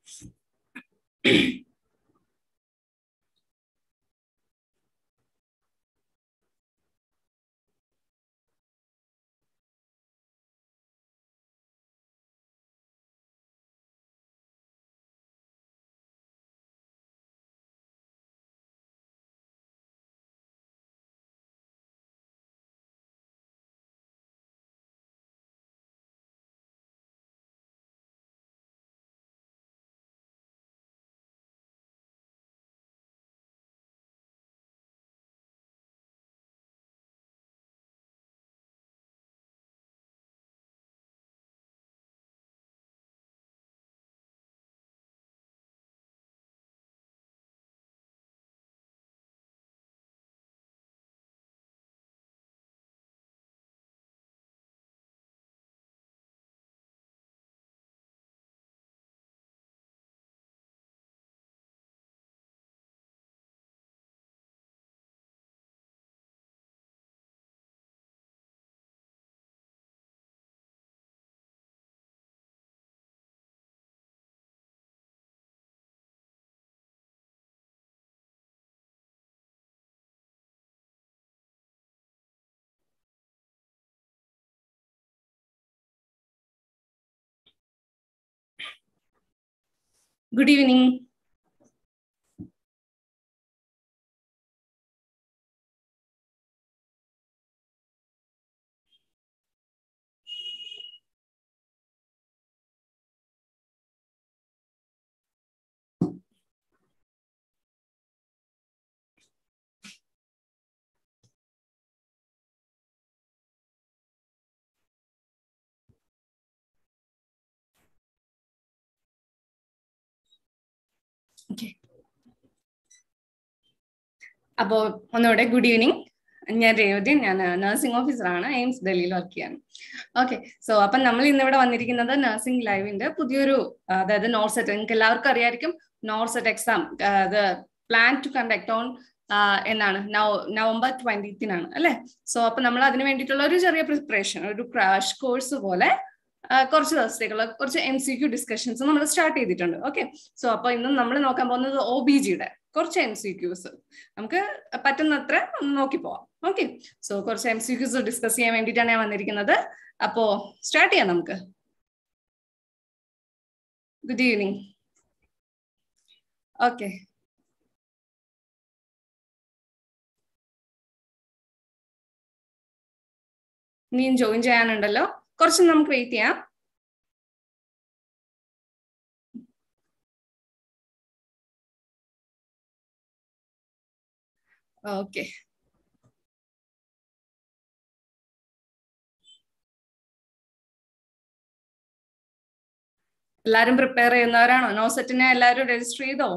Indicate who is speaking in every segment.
Speaker 1: Good evening. Okay. അപ്പോൾ ഒന്നുകൂടെ good evening ഞാൻ രേവതി ഞാൻ നഴ്സിംഗ് ഓഫീസറാണ് എയിംസ് ഡൽഹിയിൽ വർക്ക് ചെയ്യാണ് ഓക്കെ സോ അപ്പം നമ്മൾ ഇന്നിവിടെ വന്നിരിക്കുന്നത് നഴ്സിംഗ് ലൈവിന്റെ പുതിയൊരു അതായത് നോർസെറ്റ് നിങ്ങൾക്ക് എല്ലാവർക്കും അറിയായിരിക്കും നോർസെറ്റ് എക്സാം അത് പ്ലാൻ ടു കണ്ടക്ട് ഓൺ എന്നാണ് നവംബർ ട്വന്റിത്തിനാണ് അല്ലെ സോ അപ്പൊ നമ്മൾ അതിന് വേണ്ടിയിട്ടുള്ള ഒരു ചെറിയ പ്രിപ്പറേഷൻ ഒരു ക്രാഷ് കോഴ്സ് പോലെ കുറച്ച് ദിവസത്തേക്കുള്ള കുറച്ച് എം സി ക്യു ഡിസ്കഷൻസ് നമ്മൾ സ്റ്റാർട്ട് ചെയ്തിട്ടുണ്ട് ഓക്കെ സോ അപ്പൊ ഇന്ന് നമ്മൾ നോക്കാൻ പോകുന്നത് ഒ ബി ജിയുടെ കുറച്ച് എം സി ക്യൂസ് നമുക്ക് പറ്റുന്നത്ര നോക്കി പോവാം ഓക്കെ സോ കുറച്ച് എം സി ക്യൂസ് ഡിസ്കസ് ചെയ്യാൻ വേണ്ടിയിട്ടാണ് ഞാൻ വന്നിരിക്കുന്നത് അപ്പോ സ്റ്റാർട്ട് ചെയ്യാം നമുക്ക് ഗുഡ് ഈവനിങ് ഓക്കെ ഇനിയും ജോയിൻ ചെയ്യാനുണ്ടല്ലോ കുറച്ച് നമുക്ക് വെയിറ്റ് ചെയ്യാം ഓക്കെ എല്ലാരും പ്രിപ്പയർ ചെയ്യുന്നവരാണോ നോസെറ്റിനെ എല്ലാരും രജിസ്റ്റർ ചെയ്തോ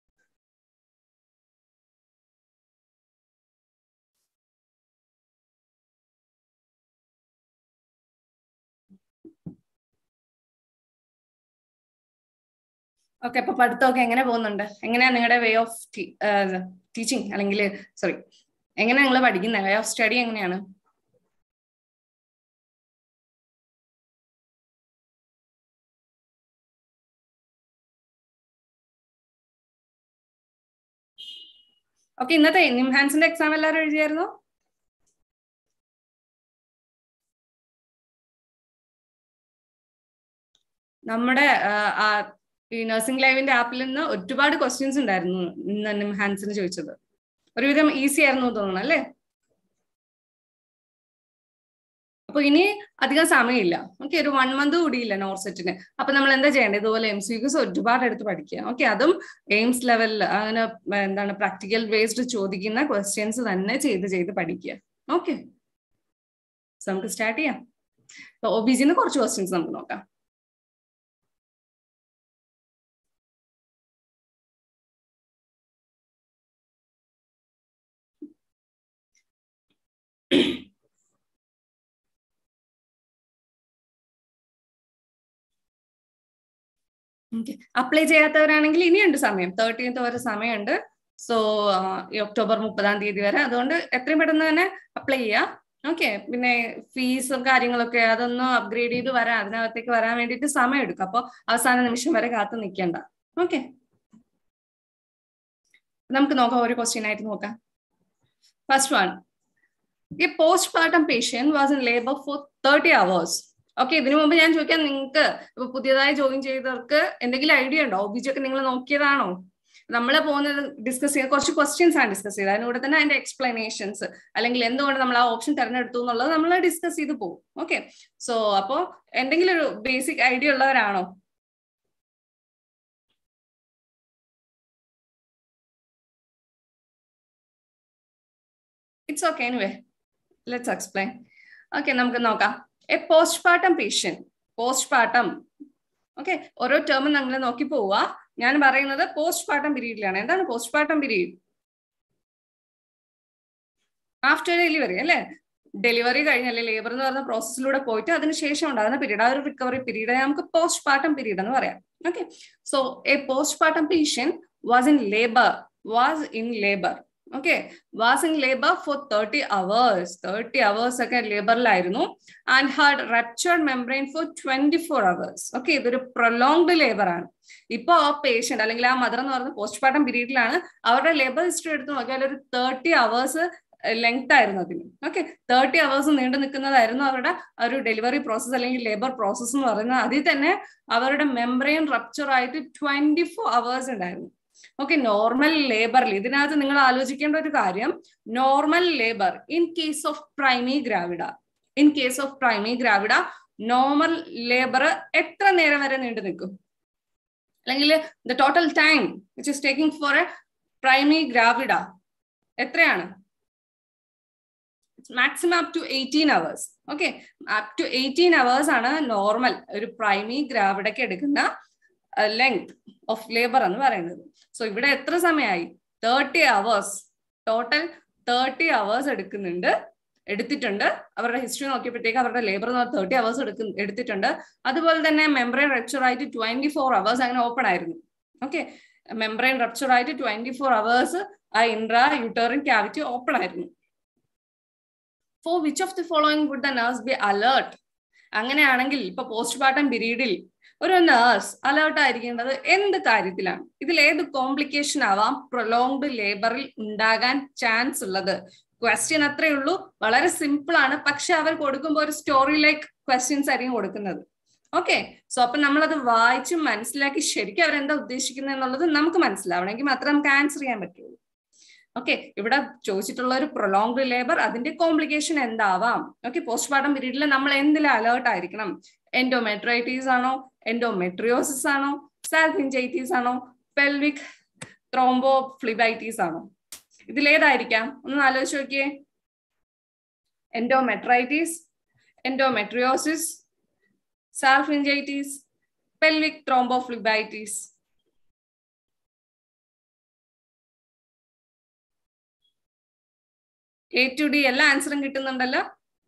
Speaker 1: ഓക്കെ അപ്പൊ പഠിത്തമൊക്കെ എങ്ങനെ പോകുന്നുണ്ട് എങ്ങനെയാ നിങ്ങളുടെ വേ ഓഫ് ടീച്ചിങ് അല്ലെങ്കിൽ സോറി എങ്ങനെ നിങ്ങൾ പഠിക്കുന്നത് വേ ഓഫ് സ്റ്റഡി എങ്ങനെയാണ് ഓക്കെ ഇന്നത്തെ നിംഹാൻസിന്റെ എക്സാം എല്ലാവരും എഴുതിയായിരുന്നോ നമ്മുടെ ഈ നഴ്സിംഗ് ലൈവിന്റെ ആപ്പിൽ നിന്ന് ഒരുപാട് ക്വസ്റ്റ്യൻസ് ഉണ്ടായിരുന്നു ഇന്ന് നിംഹാൻസിന് ചോദിച്ചത് ഒരുവിധം ഈസി ആയിരുന്നു തോന്നുന്നു അല്ലേ അപ്പൊ ഇനി അധികം സമയമില്ല ഓക്കെ ഒരു വൺ മന്ത് കൂടിയില്ല നോർസെറ്റിന് അപ്പൊ നമ്മൾ എന്താ ചെയ്യേണ്ടത് ഇതുപോലെ എം സി ക്യൂസ് ഒരുപാട് എടുത്ത് പഠിക്കുക ഓക്കെ അതും എയിംസ് ലെവലിൽ അങ്ങനെ എന്താണ് പ്രാക്ടിക്കൽ ബേസ്ഡ് ചോദിക്കുന്ന ക്വസ്റ്റ്യൻസ് തന്നെ ചെയ്ത് ചെയ്ത് പഠിക്കുക ഓക്കെ സോ നമുക്ക് സ്റ്റാർട്ട് ചെയ്യാം അപ്പൊ ഒ ബി ജിന്ന് കുറച്ച് ക്വസ്റ്റ്യൻസ് നമുക്ക് നോക്കാം അപ്ലൈ ചെയ്യാത്തവരാണെങ്കിൽ ഇനിയുണ്ട് സമയം തേർട്ടീൻത്ത് വരെ സമയമുണ്ട് സോ ഈ ഒക്ടോബർ മുപ്പതാം തീയതി വരെ അതുകൊണ്ട് എത്രയും പെട്ടെന്ന് തന്നെ അപ്ലൈ ചെയ്യാം ഓക്കെ പിന്നെ ഫീസും കാര്യങ്ങളൊക്കെ അതൊന്നും അപ്ഗ്രേഡ് ചെയ്ത് വരാൻ അതിനകത്തേക്ക് വരാൻ വേണ്ടിയിട്ട് സമയം എടുക്കും അപ്പോൾ അവസാന നിമിഷം വരെ കാത്തു നിൽക്കേണ്ട ഓക്കെ നമുക്ക് നോക്കാം ഒരു ക്വസ്റ്റ്യൻ ആയിട്ട് നോക്കാം first one a postpartum patient was in labour for thirty hours okay ഇതിനു മുമ്പ് ഞാൻ ചോദിക്കാം നിങ്ങൾക്ക് ഇപ്പൊ പുതിയതായി ജോയിൻ ചെയ്തവർക്ക് എന്തെങ്കിലും ഐഡിയ ഉണ്ടോ ഒബിജി ഒക്കെ നിങ്ങൾ നോക്കിയതാണോ നമ്മൾ പോകുന്നത് ഡിസ്കസ് ചെയ്യാൻ കുറച്ച് ക്വസ്റ്റ്യൻസ് ആണ് ഡിസ്കസ് ചെയ്തത് അതിനൂടെ തന്നെ അതിന്റെ എക്സ്പ്ലനേഷൻസ് അല്ലെങ്കിൽ എന്തുകൊണ്ട് നമ്മൾ ആ ഓപ്ഷൻ തിരഞ്ഞെടുത്തു എന്നുള്ളത് നമ്മൾ ഡിസ്കസ് ചെയ്ത് പോകും ഓക്കെ സോ അപ്പോ എന്തെങ്കിലും ഒരു ബേസിക് ഐഡിയ ഉള്ളവരാണോ it's okay anyway let's explain okay നമുക്ക് നോക്കാം a postpartum patient postpartum okay ഓരോ ടേമും നിങ്ങൾ നോക്കി പോവുക ഞാൻ പറയുന്നത് പോസ്റ്റ് പാർട്ടം പീരീഡിലാണ് എന്താണ് postpartum period after delivery അല്ലേ ഡെലിവറി കഴിഞ്ഞല്ലേ ലേബർ എന്ന് പറയുന്ന പ്രോസസ്സിലൂടെ പോയിട്ട് അതിന് ശേഷം ഉണ്ടാകുന്ന പീരീഡ് ആ ഒരു റിക്കവറി പീരീഡ് നമുക്ക് പോസ്റ്റ് പാർട്ടം പീരീഡ് എന്ന് പറയാം okay so a postpartum patient was in labour was in labour okay was in labour for thirty hours thirty hours ഒക്കെ ലേബറിലായിരുന്നു and hard ruptured membrane for twenty four hours okay ഇതൊരു prolonged labour ആണ് ഇപ്പൊ ആ patient അല്ലെങ്കിൽ ആ mother എന്ന് പറയുന്ന പോസ്റ്റ് പാർട്ടം പീരീഡിലാണ് അവരുടെ ലേബർ ഹിസ്റ്ററി എടുത്ത് നോക്കിയാൽ ഒരു തേർട്ടി അവേഴ്സ് ലെങ്ത് ആയിരുന്നു അതിന് ഓക്കെ തേർട്ടി അവേഴ്സ് നീണ്ടു നിൽക്കുന്നതായിരുന്നു അവരുടെ ഒരു ഡെലിവറി പ്രോസസ് അല്ലെങ്കിൽ ലേബർ പ്രോസസ് എന്ന് പറയുന്നത് അതിൽ തന്നെ അവരുടെ മെംബ്രെയിൻ റപ്ചർ ആയിട്ട് ട്വന്റി ഫോർ അവേഴ്സ് ഉണ്ടായിരുന്നു ഓക്കെ നോർമൽ ലേബറിൽ ഇതിനകത്ത് നിങ്ങൾ ആലോചിക്കേണ്ട ഒരു കാര്യം normal labour in case of primigravida in case of primigravida normal labour എത്ര നേരം വരെ നീണ്ടു നിൽക്കും അല്ലെങ്കിൽ the total time which is taking for a primigravida എത്രയാണ് maximum up to eighteen hours okay up to eighteen hours ആണ് normal ഒരു പ്രൈമി ഗ്രാവിഡയ്ക്ക് എടുക്കുന്ന ലെങ്ത് ഓഫ് ലേബർ എന്ന് പറയുന്നത് സോ ഇവിടെ എത്ര സമയമായി thirty hours total thirty hours എടുക്കുന്നുണ്ട് എടുത്തിട്ടുണ്ട് അവരുടെ ഹിസ്റ്ററി നോക്കിയപ്പോഴത്തേക്ക് അവരുടെ ലേബർ എന്ന് പറഞ്ഞാൽ തേർട്ടി അവേഴ്സ് എടുക്കും എടുത്തിട്ടുണ്ട് അതുപോലെ തന്നെ മെംബ്രെയിൻ റപ്ചർ ആയിട്ട് ട്വന്റി ഫോർ അവേഴ്സ് അങ്ങനെ ഓപ്പൺ ആയിരുന്നു ഓക്കെ മെംബ്രെയിൻ റപ്ചർ ആയിട്ട് ട്വന്റി ഫോർ അവേഴ്സ് ആ ഇൻട്രാ യൂട്ടറിൻ ക്യാവിറ്റി ഓപ്പൺ ആയിരുന്നു for which of the following would the nurse be alert അങ്ങനെയാണെങ്കിൽ ഇപ്പൊ പോസ്റ്റ് പാർട്ടം പീരീഡിൽ ഒരു നേഴ്സ് അലേർട്ട് ആയിരിക്കേണ്ടത് എന്ത് കാര്യത്തിലാണ് ഇതിൽ ഏത് കോംപ്ലിക്കേഷൻ ആവാം പ്രൊലോങ്ഡ് ലേബറിൽ ഉണ്ടാകാൻ ചാൻസ് ഉള്ളത് ക്വസ്റ്റ്യൻ അത്രേ ഉള്ളൂ വളരെ സിമ്പിൾ ആണ് പക്ഷെ അവർ കൊടുക്കുമ്പോൾ ഒരു സ്റ്റോറി ലൈക്ക് ക്വസ്റ്റ്യൻസ് ആയിരിക്കും കൊടുക്കുന്നത് ഓക്കെ സോ അപ്പൊ നമ്മളത് വായിച്ച് മനസ്സിലാക്കി ശരിക്കും അവരെന്താ ഉദ്ദേശിക്കുന്നത് എന്നുള്ളത് നമുക്ക് മനസ്സിലാവണമെങ്കിൽ മാത്രമേ നമുക്ക് ആൻസർ ചെയ്യാൻ പറ്റുള്ളൂ ഓക്കെ ഇവിടെ ചോദിച്ചിട്ടുള്ള ഒരു പ്രൊലോങ്ഡ് ലേബർ അതിന്റെ കോംപ്ലിക്കേഷൻ എന്താവാം ഓക്കെ പോസ്റ്റ് പാർട്ടം പീരീഡിൽ നമ്മൾ എന്തിലും അലേർട്ട് ആയിരിക്കണം എൻഡോമെട്രൈറ്റീസ് ആണോ എൻഡോമെട്രിയോസിസ് ആണോ സാൽഫിൻജൈറ്റീസ് ആണോ പെൽവിക് ത്രോംബോ ഫ്ലിബൈറ്റീസ് ആണോ ഇതിലേതായിരിക്കാം ഒന്ന് ആലോചിച്ച് നോക്കിയേ endometritis endometriosis salpingitis pelvic thrombophlebitis A to D എല്ലാ ആൻസറും കിട്ടുന്നുണ്ടല്ലോ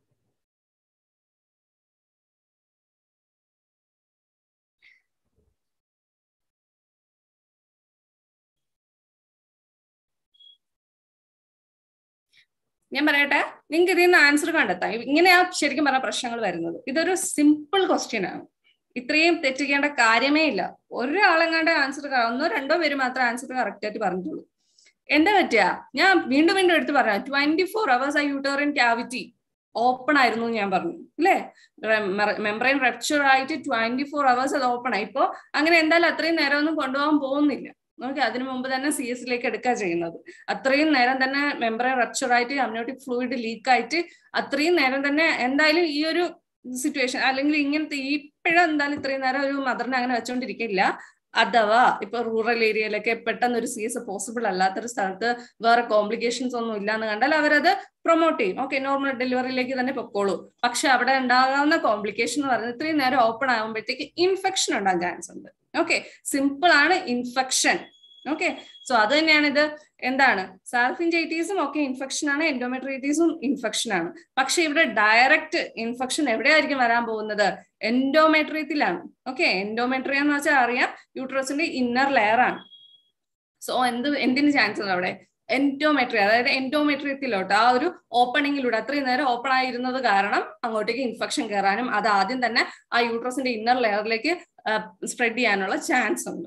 Speaker 1: ഞാൻ പറയട്ടെ നിങ്ങൾക്ക് ഇതിൽ നിന്ന് ആൻസർ കണ്ടെത്താം ഇങ്ങനെയാ ശരിക്കും പറഞ്ഞ പ്രശ്നങ്ങൾ വരുന്നത് ഇതൊരു സിമ്പിൾ ക്വസ്റ്റ്യൻ ആണ് ഇത്രയും തെറ്റിക്കേണ്ട കാര്യമേ ഇല്ല ഒരാളെങ്ങാണ്ട് ആൻസർ ഒന്നോ രണ്ടോ പേര് മാത്രമേ ആൻസർ കറക്റ്റ് ആയിട്ട് പറഞ്ഞിട്ടുള്ളൂ എന്താ പറ്റുക ഞാൻ വീണ്ടും വീണ്ടും എടുത്ത് പറയാം ട്വന്റി ഫോർ അവേഴ്സ് ആ യൂട്ടോറിയൻ ക്യാവിറ്റി ഓപ്പൺ ആയിരുന്നു ഞാൻ പറഞ്ഞു അല്ലേ മെമ്പറൈൻ റപ്ചർ ആയിട്ട് ട്വന്റി ഫോർ അവേഴ്സ് അത് ഓപ്പൺ ആയി ഇപ്പോ അങ്ങനെ എന്തായാലും അത്രയും നേരം ഒന്നും കൊണ്ടുപോകാൻ പോകുന്നില്ല ഓക്കെ അതിനു മുമ്പ് തന്നെ സി എസിലേക്ക് എടുക്കുക ചെയ്യുന്നത് അത്രയും നേരം തന്നെ മെമ്പറൈൻ റപ്ചർ ആയിട്ട് അമ്നോട്ടിക് ഫ്ലൂയിഡ് ലീക്ക് ആയിട്ട് അത്രയും നേരം തന്നെ എന്തായാലും ഈ ഒരു സിറ്റുവേഷൻ അല്ലെങ്കിൽ ഇങ്ങനത്തെ ഈ പിഴ എന്തായാലും ഇത്രയും നേരം ഒരു മദറിനെ അങ്ങനെ വെച്ചോണ്ടിരിക്കില്ല അഥവാ ഇപ്പൊ റൂറൽ ഏരിയയിലൊക്കെ പെട്ടെന്ന് ഒരു സി എസ് പോസിബിൾ അല്ലാത്തൊരു സ്ഥലത്ത് വേറെ കോംപ്ലിക്കേഷൻസ് ഒന്നും ഇല്ല എന്ന് കണ്ടാൽ അവരത് പ്രൊമോട്ട് ചെയ്യും ഓക്കെ നോർമൽ ഡെലിവറിയിലേക്ക് തന്നെ പൊക്കോളൂ പക്ഷെ അവിടെ ഉണ്ടാകാവുന്ന കോംപ്ലിക്കേഷൻ എന്ന് പറയുന്നത് ഇത്രയും നേരം ഓപ്പൺ ആകുമ്പോഴത്തേക്ക് ഇൻഫെക്ഷൻ ഉണ്ടാകാൻ ചാൻസ് ഉണ്ട് ഓക്കെ സിമ്പിൾ ആണ് ഇൻഫെക്ഷൻ ഓക്കെ സോ അത് തന്നെയാണ് ഇത് എന്താണ് സാൽഫിൻജൈറ്റീസും ഒക്കെ ഇൻഫെക്ഷൻ ആണ് എൻഡോമെട്രൈറ്റീസും ഇൻഫെക്ഷൻ ആണ് പക്ഷെ ഇവിടെ ഡയറക്റ്റ് ഇൻഫെക്ഷൻ എവിടെയായിരിക്കും വരാൻ പോകുന്നത് എൻഡോമെട്രിയത്തിലാണ് ഓക്കെ എൻഡോമെട്രിയ എന്ന് വെച്ചാൽ അറിയാം യൂട്രസിന്റെ ഇന്നർ ലെയർ ആണ് സോ എന്ത് എന്തിന് ചാൻസ് ഉണ്ട് അവിടെ എൻഡോമെട്രി അതായത് എൻഡോമെട്രിയത്തിലോട്ട് ആ ഒരു ഓപ്പണിങ്ങിലൂടെ അത്രയും നേരം ഓപ്പൺ ആയിരുന്നത് കാരണം അങ്ങോട്ടേക്ക് ഇൻഫെക്ഷൻ കയറാനും അത് ആദ്യം തന്നെ ആ യൂട്രസിന്റെ ഇന്നർ ലെയറിലേക്ക് സ്പ്രെഡ് ചെയ്യാനുള്ള ചാൻസ് ഉണ്ട്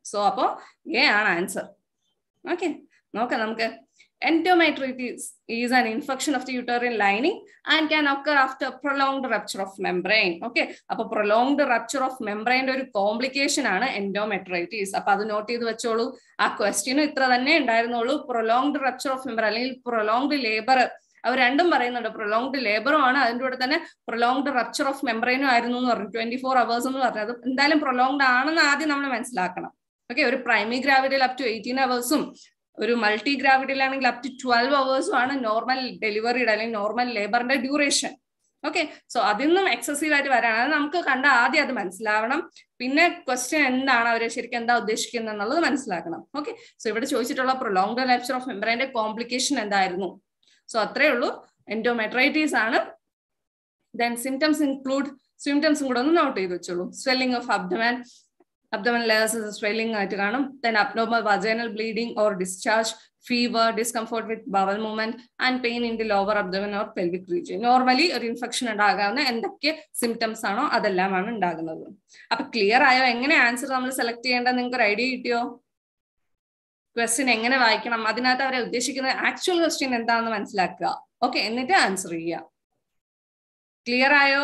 Speaker 1: സോ അപ്പോ എ ആണ് ആൻസർ ഓക്കെ നോക്കാം നമുക്ക് endometritis is an infection of the uterine lining and can occur after prolonged rupture of membrane okay അപ്പൊ prolonged rupture of membrane ഒരു കോംപ്ലിക്കേഷൻ ആണ് endometritis അപ്പൊ അത് നോട്ട് ചെയ്ത് വെച്ചോളൂ ആ ക്വസ്റ്റ്യനും ഇത്ര തന്നെ ഉണ്ടായിരുന്നുള്ളൂ prolonged rupture of membrane അല്ലെങ്കിൽ prolonged labor അവർ രണ്ടും പറയുന്നുണ്ട് പ്രൊലോങ്ഡ് ലേബറും ആണ് അതിന്റെ കൂടെ തന്നെ പ്രൊലോങ്ഡ് റപ്ചർ ഓഫ് മെമ്പറൈനും ആയിരുന്നു എന്ന് പറഞ്ഞു ട്വന്റി ഫോർ അവേഴ്സ് എന്ന് പറഞ്ഞത് എന്തായാലും പ്രൊലോങ്ഡ് ആണെന്ന് ആദ്യം നമ്മൾ മനസ്സിലാക്കണം ഓക്കെ ഒരു പ്രൈമറി ഗ്രാവിഡിയിൽ അപ് ടു എയ്റ്റീൻ അവേഴ്സും ഒരു മൾട്ടി ഗ്രാവിഡിയിലാണെങ്കിൽ അപ് ടു ട്വൽവ് അവേഴ്സും ആണ് നോർമൽ ഡെലിവറിയുടെ അല്ലെങ്കിൽ നോർമൽ ലേബറിന്റെ ഡ്യൂറേഷൻ ഓക്കെ സോ അതിൽ നിന്നും എക്സസീവ് ആയിട്ട് വരാണ് അത് നമുക്ക് കണ്ട ആദ്യം അത് മനസ്സിലാവണം പിന്നെ ക്വസ്റ്റ്യൻ എന്താണ് അവർ ശരിക്കും എന്താ ഉദ്ദേശിക്കുന്നത് എന്നുള്ളത് മനസ്സിലാക്കണം ഓക്കെ സോ ഇവിടെ ചോദിച്ചിട്ടുള്ള പ്രൊലോങ്ഡ് ലെപ്ചർ ഓഫ് മെമ്പറിന്റെ കോംപ്ലിക്കേഷൻ എന്തായിരുന്നു സോ അത്രേ ഉള്ളൂ എൻഡോമെട്രൈറ്റീസ് ആണ് ദെൻ സിംറ്റംസ് ഇൻക്ലൂഡ് സിംറ്റംസും കൂടെ ഒന്ന് നോട്ട് ചെയ്ത് വെച്ചോളൂ swelling of abdomen abdomen layers swelling ആയിട്ട് കാണും then abnormal vaginal bleeding or discharge fever discomfort with bowel movement and pain in the lower abdomen or pelvic region normally ഒരു infection ഉണ്ടാകാവുന്ന എന്തൊക്കെ symptoms ആണോ അതെല്ലാമാണ് ഉണ്ടാകുന്നത് അപ്പൊ ക്ലിയർ ആയോ എങ്ങനെ ആൻസർ നമ്മൾ സെലക്ട് ചെയ്യേണ്ടത് നിങ്ങൾക്ക് ഒരു ഐഡിയ കിട്ടിയോ ക്വസ്റ്റ്യൻ എങ്ങനെ വായിക്കണം അതിനകത്ത് അവരെ ഉദ്ദേശിക്കുന്ന ആക്ച്വൽ ക്വസ്റ്റ്യൻ എന്താണെന്ന് മനസ്സിലാക്കുക ഓക്കെ എന്നിട്ട് ആൻസർ ചെയ്യുക ക്ലിയർ ആയോ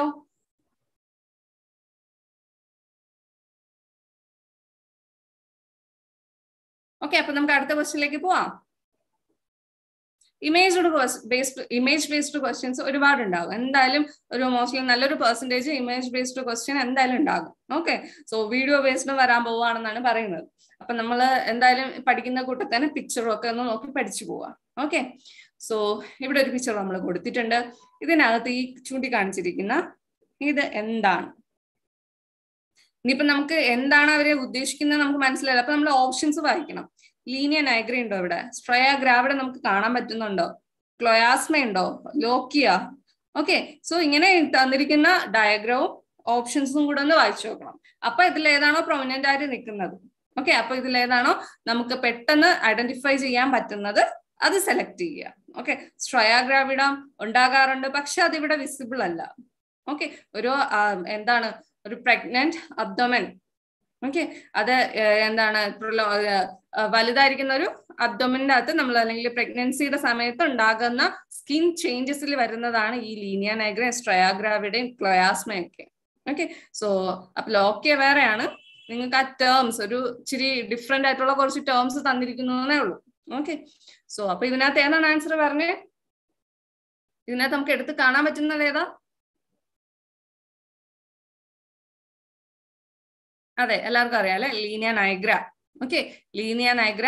Speaker 1: ഓക്കെ അപ്പൊ നമുക്ക് അടുത്ത ക്വസ്റ്റ്യനിലേക്ക് പോവാം image based image based questions ഒരുപാട് ഉണ്ടാകും എന്തായാലും ഒരു മോസ്റ്റ്ലി നല്ലൊരു പെർസെന്റേജ് ഇമേജ് ബേസ്ഡ് ക്വസ്റ്റ്യൻ എന്തായാലും ഉണ്ടാകും ഓക്കെ സോ വീഡിയോ ബേസ്ഡ് വരാൻ പോവാണെന്നാണ് പറയുന്നത് അപ്പൊ നമ്മൾ എന്തായാലും പഠിക്കുന്ന കൂട്ടത്തിൽ തന്നെ പിക്ചറും ഒക്കെ ഒന്ന് നോക്കി പഠിച്ചു പോവാം ഓക്കെ സോ ഇവിടെ ഒരു പിക്ചർ നമ്മൾ കൊടുത്തിട്ടുണ്ട് ഇതിനകത്ത് ഈ ചൂണ്ടിക്കാണിച്ചിരിക്കുന്ന ഇത് എന്താണ് ഇനിയിപ്പോ നമുക്ക് എന്താണ് അവരെ ഉദ്ദേശിക്കുന്നത് നമുക്ക് മനസ്സിലായില്ല അപ്പൊ നമ്മൾ ഓപ്ഷൻസ് വായിക്കണം ലീനിയർ നൈഗ്ര ഉണ്ടോ ഇവിടെ സ്ട്രയ ഗ്രാവിഡ നമുക്ക് കാണാൻ പറ്റുന്നുണ്ടോ ക്ലോയാസ്മ ഉണ്ടോ ലോക്കിയ ഓക്കെ സോ ഇങ്ങനെ തന്നിരിക്കുന്ന ഡയഗ്രവും ഓപ്ഷൻസും കൂടെ ഒന്ന് വായിച്ചു നോക്കണം അപ്പൊ ഇതിൽ ഏതാണോ പ്രൊമിനന്റ് ആയിട്ട് നിൽക്കുന്നത് ഓക്കെ അപ്പൊ ഇതിൽ ഏതാണോ നമുക്ക് പെട്ടെന്ന് ഐഡന്റിഫൈ ചെയ്യാൻ പറ്റുന്നത് അത് സെലക്ട് ചെയ്യുക ഓക്കെ സ്ട്രയ ഗ്രാവിഡ ഉണ്ടാകാറുണ്ട് പക്ഷെ അതിവിടെ വിസിബിൾ അല്ല ഓക്കെ ഒരു എന്താണ് ഒരു പ്രഗ്നന്റ് അബ്ഡോമൻ ഓക്കെ അത് എന്താണ് വലുതായിരിക്കുന്ന ഒരു അബ്ഡോമിന്റെ അകത്ത് നമ്മൾ അല്ലെങ്കിൽ പ്രഗ്നൻസിയുടെ സമയത്ത് ഉണ്ടാകുന്ന സ്കിൻ ചേഞ്ചസിൽ വരുന്നതാണ് ഈ ലീനിയ നൈഗ്ര സ്ട്രയാഗ്രാവിഡയും ക്ലോയാസ്മയൊക്കെ ഓക്കെ സോ അപ്പൊ ലോക്കിയ വേറെയാണ് നിങ്ങൾക്ക് ആ ടേംസ് ഒരു ഇച്ചിരി ഡിഫറെന്റ് ആയിട്ടുള്ള കുറച്ച് ടേംസ് തന്നിരിക്കുന്നേ ഉള്ളൂ ഓക്കെ സോ അപ്പൊ ഇതിനകത്ത് ഏതാണ് ആൻസർ പറഞ്ഞേ ഇതിനകത്ത് നമുക്ക് എടുത്ത് കാണാൻ പറ്റുന്നത് ഏതാ അതെ എല്ലാവർക്കും അറിയാം അല്ലെ linea nigra okay linea nigra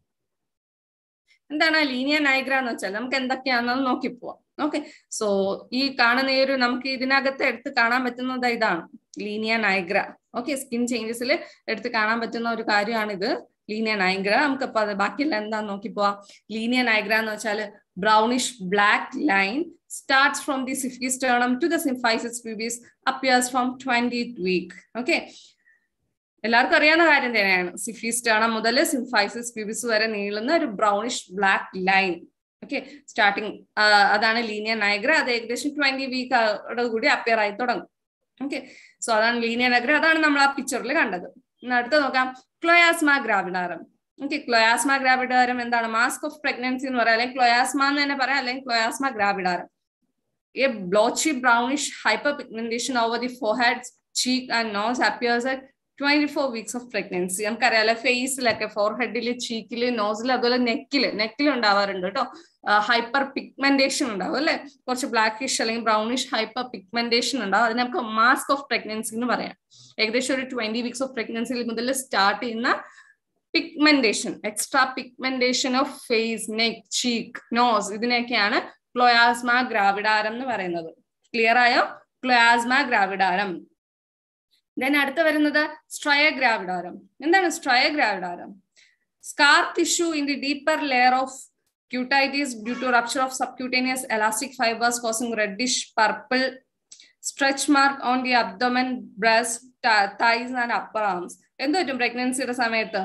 Speaker 1: എന്താണ് ലീനിയ നൈഗ്ര എന്ന് വെച്ചാൽ നമുക്ക് എന്തൊക്കെയാണെന്ന് നോക്കി പോവാം ഓക്കെ സോ ഈ കാണുന്ന ഈ ഒരു നമുക്ക് ഇതിനകത്ത് എടുത്ത് കാണാൻ പറ്റുന്നത് ഇതാണ് ലീനിയ നൈഗ്ര ഓക്കെ സ്കിൻ ചേഞ്ചസിൽ എടുത്ത് കാണാൻ പറ്റുന്ന ഒരു കാര്യമാണ് ഇത് ലീനിയ നൈഗ്ര നമുക്ക് അപ്പൊ അത് ബാക്കിയെല്ലാം എന്താന്ന് നോക്കി പോവാം ലീനിയ നൈഗ്ര എന്ന് വെച്ചാൽ brownish black line starts from the syphilis sternum to the symphysis pubis appears from 20th week okay എല്ലാവർക്കും അറിയാവുന്ന കാര്യം തന്നെയാണ് സിഫിസ് ടേണം മുതൽ സിംഫൈസിസ് പ്യൂബിസ് വരെ നീളുന്ന ഒരു brownish black line okay starting അതാണ് ലീനിയർ നൈഗ്ര അത് ഏകദേശം ട്വന്റി വീക്കോട് കൂടി അപ്പിയർ ആയി തുടങ്ങും ഓക്കെ സോ അതാണ് ലീനിയർ നൈഗ്ര അതാണ് നമ്മൾ ആ പിക്ചറിൽ കണ്ടത് ഇന്ന് അടുത്ത് നോക്കാം ക്ലോയാസ്മ ഗ്രാവിഡാരം ഓക്കെ ക്ലോയാസ്മ ഗ്രാവിഡാരം എന്താണ് മാസ്ക് ഓഫ് പ്രഗ്നൻസി എന്ന് പറയാം അല്ലെങ്കിൽ ക്ലോയാസ്മ എന്ന് തന്നെ പറയാം അല്ലെങ്കിൽ ക്ലോയാസ്മ ഗ്രാവിഡാരം a blotchy brownish hyperpigmentation over the forehead, cheek, and nose appears at 24 weeks of pregnancy. നമുക്കറിയാലോ ഫേസിലൊക്കെ ഫോർഹെഡില് ചീക്കില് നോസിൽ അതുപോലെ നെക്കില് നെക്കിൽ ഉണ്ടാവാറുണ്ട് കേട്ടോ ഹൈപ്പർ പിഗ്മെന്റേഷൻ ഉണ്ടാവും അല്ലെ കുറച്ച് ബ്ലാക്കിഷ് അല്ലെങ്കിൽ ബ്രൗണിഷ് ഹൈപ്പർ പിഗ്മെന്റേഷൻ ഉണ്ടാവും അതിന് നമുക്ക് മാസ്ക് ഓഫ് പ്രഗ്നൻസി എന്ന് പറയാം ഏകദേശം ഒരു ട്വന്റി വീക്സ് ഓഫ് പ്രഗ്നൻസി മുതൽ സ്റ്റാർട്ട് ചെയ്യുന്ന pigmentation extra pigmentation of face neck cheek nose ഇതിനൊക്കെയാണ് ക്ലോയാസ്മ ഗ്രാവിഡാരം എന്ന് പറയുന്നത് ക്ലിയർ ആയോ ക്ലോയാസ്മ ഗ്രാവിഡാരം ദെൻ അടുത്ത് വരുന്നത് സ്ട്രയ ഗ്രാവിഡാരം എന്താണ് striae gravidarum scar tissue in the deeper layer of cutitis due to rupture of subcutaneous elastic fibers causing reddish purple stretch mark on the abdomen breast thighs and upper arms എന്ത് പറ്റും പ്രഗ്നൻസിയുടെ സമയത്ത്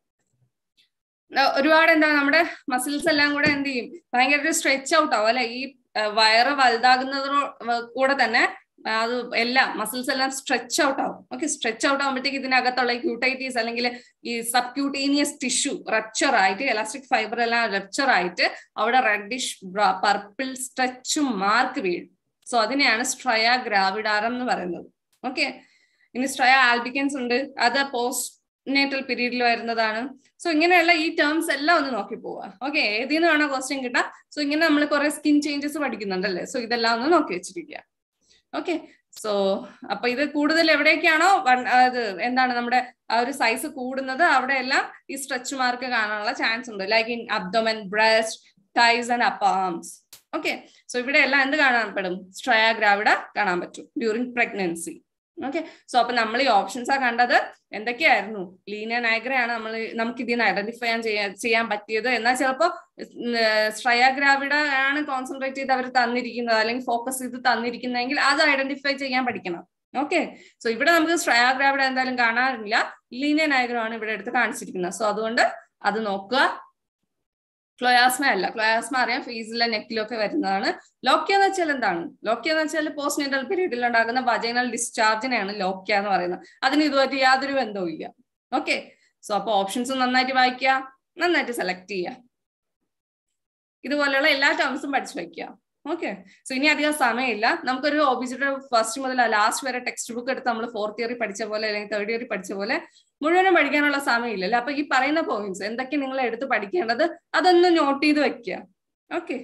Speaker 1: ഒരുപാട് എന്താ നമ്മുടെ muscles എല്ലാം കൂടെ എന്ത് ചെയ്യും ഭയങ്കര സ്ട്രെച്ച് ഔട്ട് ആവും അല്ലെ ഈ വയറ് വലുതാകുന്നതിനോ കൂടെ തന്നെ അത് എല്ലാം മസിൽസ് എല്ലാം സ്ട്രെച്ച് ഔട്ട് ആവും ഓക്കെ സ്ട്രെച്ച് ഔട്ട് ആകുമ്പോഴത്തേക്ക് ഇതിനകത്തുള്ള ക്യൂട്ടൈറ്റീസ് അല്ലെങ്കിൽ ഈ സബ് ക്യൂട്ടേനിയസ് ടിഷ്യൂ റപ്ചർ ആയിട്ട് എലാസ്റ്റിക് ഫൈബർ എല്ലാം റപ്ചർ ആയിട്ട് അവിടെ റെഡിഷ് പർപ്പിൾ സ്ട്രെച്ചും മാർക്ക് വീഴും സോ അതിനെയാണ് സ്ട്രയ ഗ്രാവിഡാരം എന്ന് പറയുന്നത് ഓക്കെ ഇനി സ്ട്രയ ആൽബിക്കൻസ് ഉണ്ട് അത് പോസ്റ്റ് നേറ്റൽ പീരീഡിൽ വരുന്നതാണ് സോ ഇങ്ങനെയുള്ള ഈ ടേംസ് എല്ലാം ഒന്ന് നോക്കി പോവുക ഓക്കെ ഏതിൽ നിന്ന് വേണോ ക്വസ്റ്റ്യൻ കിട്ടാം സോ ഇങ്ങനെ നമ്മൾ കുറെ സ്കിൻ ചേഞ്ചസ് പഠിക്കുന്നുണ്ടല്ലേ സോ ഇതെല്ലാം ഒന്ന് നോക്കി വെച്ചിരിക്കുക ഓക്കെ സോ അപ്പൊ ഇത് കൂടുതൽ എവിടേക്കാണോ അത് എന്താണ് നമ്മുടെ ആ ഒരു സൈസ് കൂടുന്നത് അവിടെയെല്ലാം ഈ സ്ട്രെച്ച് മാർക്ക് കാണാനുള്ള ചാൻസ് ഉണ്ട് like in abdomen breast thighs and upper arms okay so ഇവിടെ എല്ലാം എന്ത് കാണാൻ സ്ട്രയ ഗ്രാവിഡ കാണാൻ പറ്റും ഡ്യൂറിങ് പ്രഗ്നൻസി ഓക്കെ സോ അപ്പൊ നമ്മൾ ഈ ഓപ്ഷൻസ് ആ കണ്ടത് എന്തൊക്കെയായിരുന്നു ലീനിയർ നയഗ്രയാണ് നമ്മൾ നമുക്ക് ഇതിൽ നിന്ന് ഐഡന്റിഫൈ ചെയ്യാൻ ചെയ്യാൻ പറ്റിയത് എന്നാൽ ചിലപ്പോൾ സ്ട്രയാഗ്രാവിഡ ആണ് കോൺസെൻട്രേറ്റ് ചെയ്ത് അവർ തന്നിരിക്കുന്നത് അല്ലെങ്കിൽ ഫോക്കസ് ചെയ്ത് തന്നിരിക്കുന്നതെങ്കിൽ അത് ഐഡന്റിഫൈ ചെയ്യാൻ പഠിക്കണം ഓക്കെ സോ ഇവിടെ നമുക്ക് സ്ട്രയാഗ്രാവിഡ എന്തായാലും കാണാറില്ല ലീനിയർ നയഗ്രമാണ് ഇവിടെ എടുത്ത് കാണിച്ചിരിക്കുന്നത് സോ അതുകൊണ്ട് അത് നോക്കുക ക്ലോയാസ്മ അല്ല ക്ലോയാസ്മ അറിയാം ഫേസിലെ നെക്കിലൊക്കെ വരുന്നതാണ് ലോക്യ എന്ന് വെച്ചാൽ എന്താണ് ലോക്യ എന്ന് വെച്ചാൽ പോസ്റ്റ് നെറ്റൽ പീരീഡിൽ ഉണ്ടാകുന്ന വജൈനൽ ഡിസ്ചാർജിനെയാണ് ലോക്യ എന്ന് പറയുന്നത് അതിന് ഇതുമായിട്ട് യാതൊരു ബന്ധവും ഇല്ല ഓക്കെ സോ അപ്പൊ ഓപ്ഷൻസ് നന്നായിട്ട് വായിക്കുക നന്നായിട്ട് സെലക്ട് ചെയ്യുക ഇതുപോലെയുള്ള എല്ലാ ടേംസും പഠിച്ചു വയ്ക്കുക ഓക്കെ സോ ഇനി അധികം സമയമില്ല നമുക്കൊരു ഒബിജിയുടെ ഫസ്റ്റ് മുതൽ ലാസ്റ്റ് വരെ ടെക്സ്റ്റ് ബുക്ക് എടുത്ത് നമ്മൾ ഫോർത്ത് ഇയറിൽ പഠിച്ച പോലെ അല്ലെങ്കിൽ തേർഡ് ഇയറിൽ പഠിച്ച പോലെ മുഴുവനും പഠിക്കാനുള്ള സമയമില്ലല്ലോ അപ്പൊ ഈ പറയുന്ന പോയിന്റ്സ് എന്തൊക്കെ നിങ്ങൾ എടുത്ത് പഠിക്കേണ്ടത് അതൊന്ന് നോട്ട് ചെയ്ത് വെക്കുക ഓക്കെ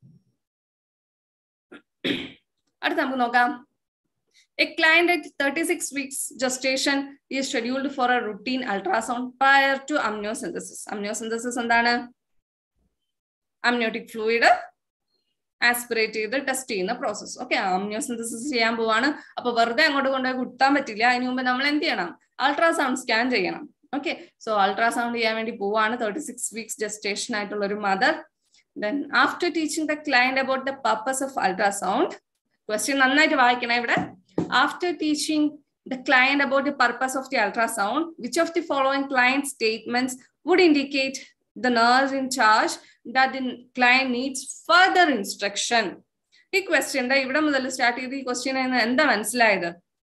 Speaker 1: അടുത്ത് നമുക്ക് നോക്കാം a client at thirty six weeks gestation is scheduled for a routine ultrasound prior to amniocentesis amniocentesis എന്താണ് അമ്നിയോട്ടിക് ഫ്ലൂയിഡ് ആസ്പിറേറ്റ് ചെയ്ത് ടെസ്റ്റ് ചെയ്യുന്ന പ്രോസസ് ഓക്കെ അമ്നിയോസിന്തസിസ് ചെയ്യാൻ പോവാണ് അപ്പൊ വെറുതെ അങ്ങോട്ട് കൊണ്ടുപോയി കുത്താൻ പറ്റില്ല അതിന് മുമ്പ് നമ്മൾ എന്ത് ചെയ്യണം അൾട്രാസൗണ്ട് സ്കാൻ ചെയ്യണം ഓക്കെ സോ അൾട്രാസൗണ്ട് ചെയ്യാൻ വേണ്ടി പോവാണ് തേർട്ടി സിക്സ് വീക്സ് ജസ്റ്റേഷൻ ആയിട്ടുള്ള ഒരു mother then after teaching the client about the purpose of ultrasound question നന്നായിട്ട് വായിക്കണം ഇവിടെ after teaching the client about the purpose of the ultrasound which of the following client statements would indicate the nurse in charge that the client needs further instruction ഈ ക്വസ്റ്റ്യൻ്റെ ഇവിടെ മുതൽ start ചെയ്ത് ഈ question എന്താ മനസ്സിലായത്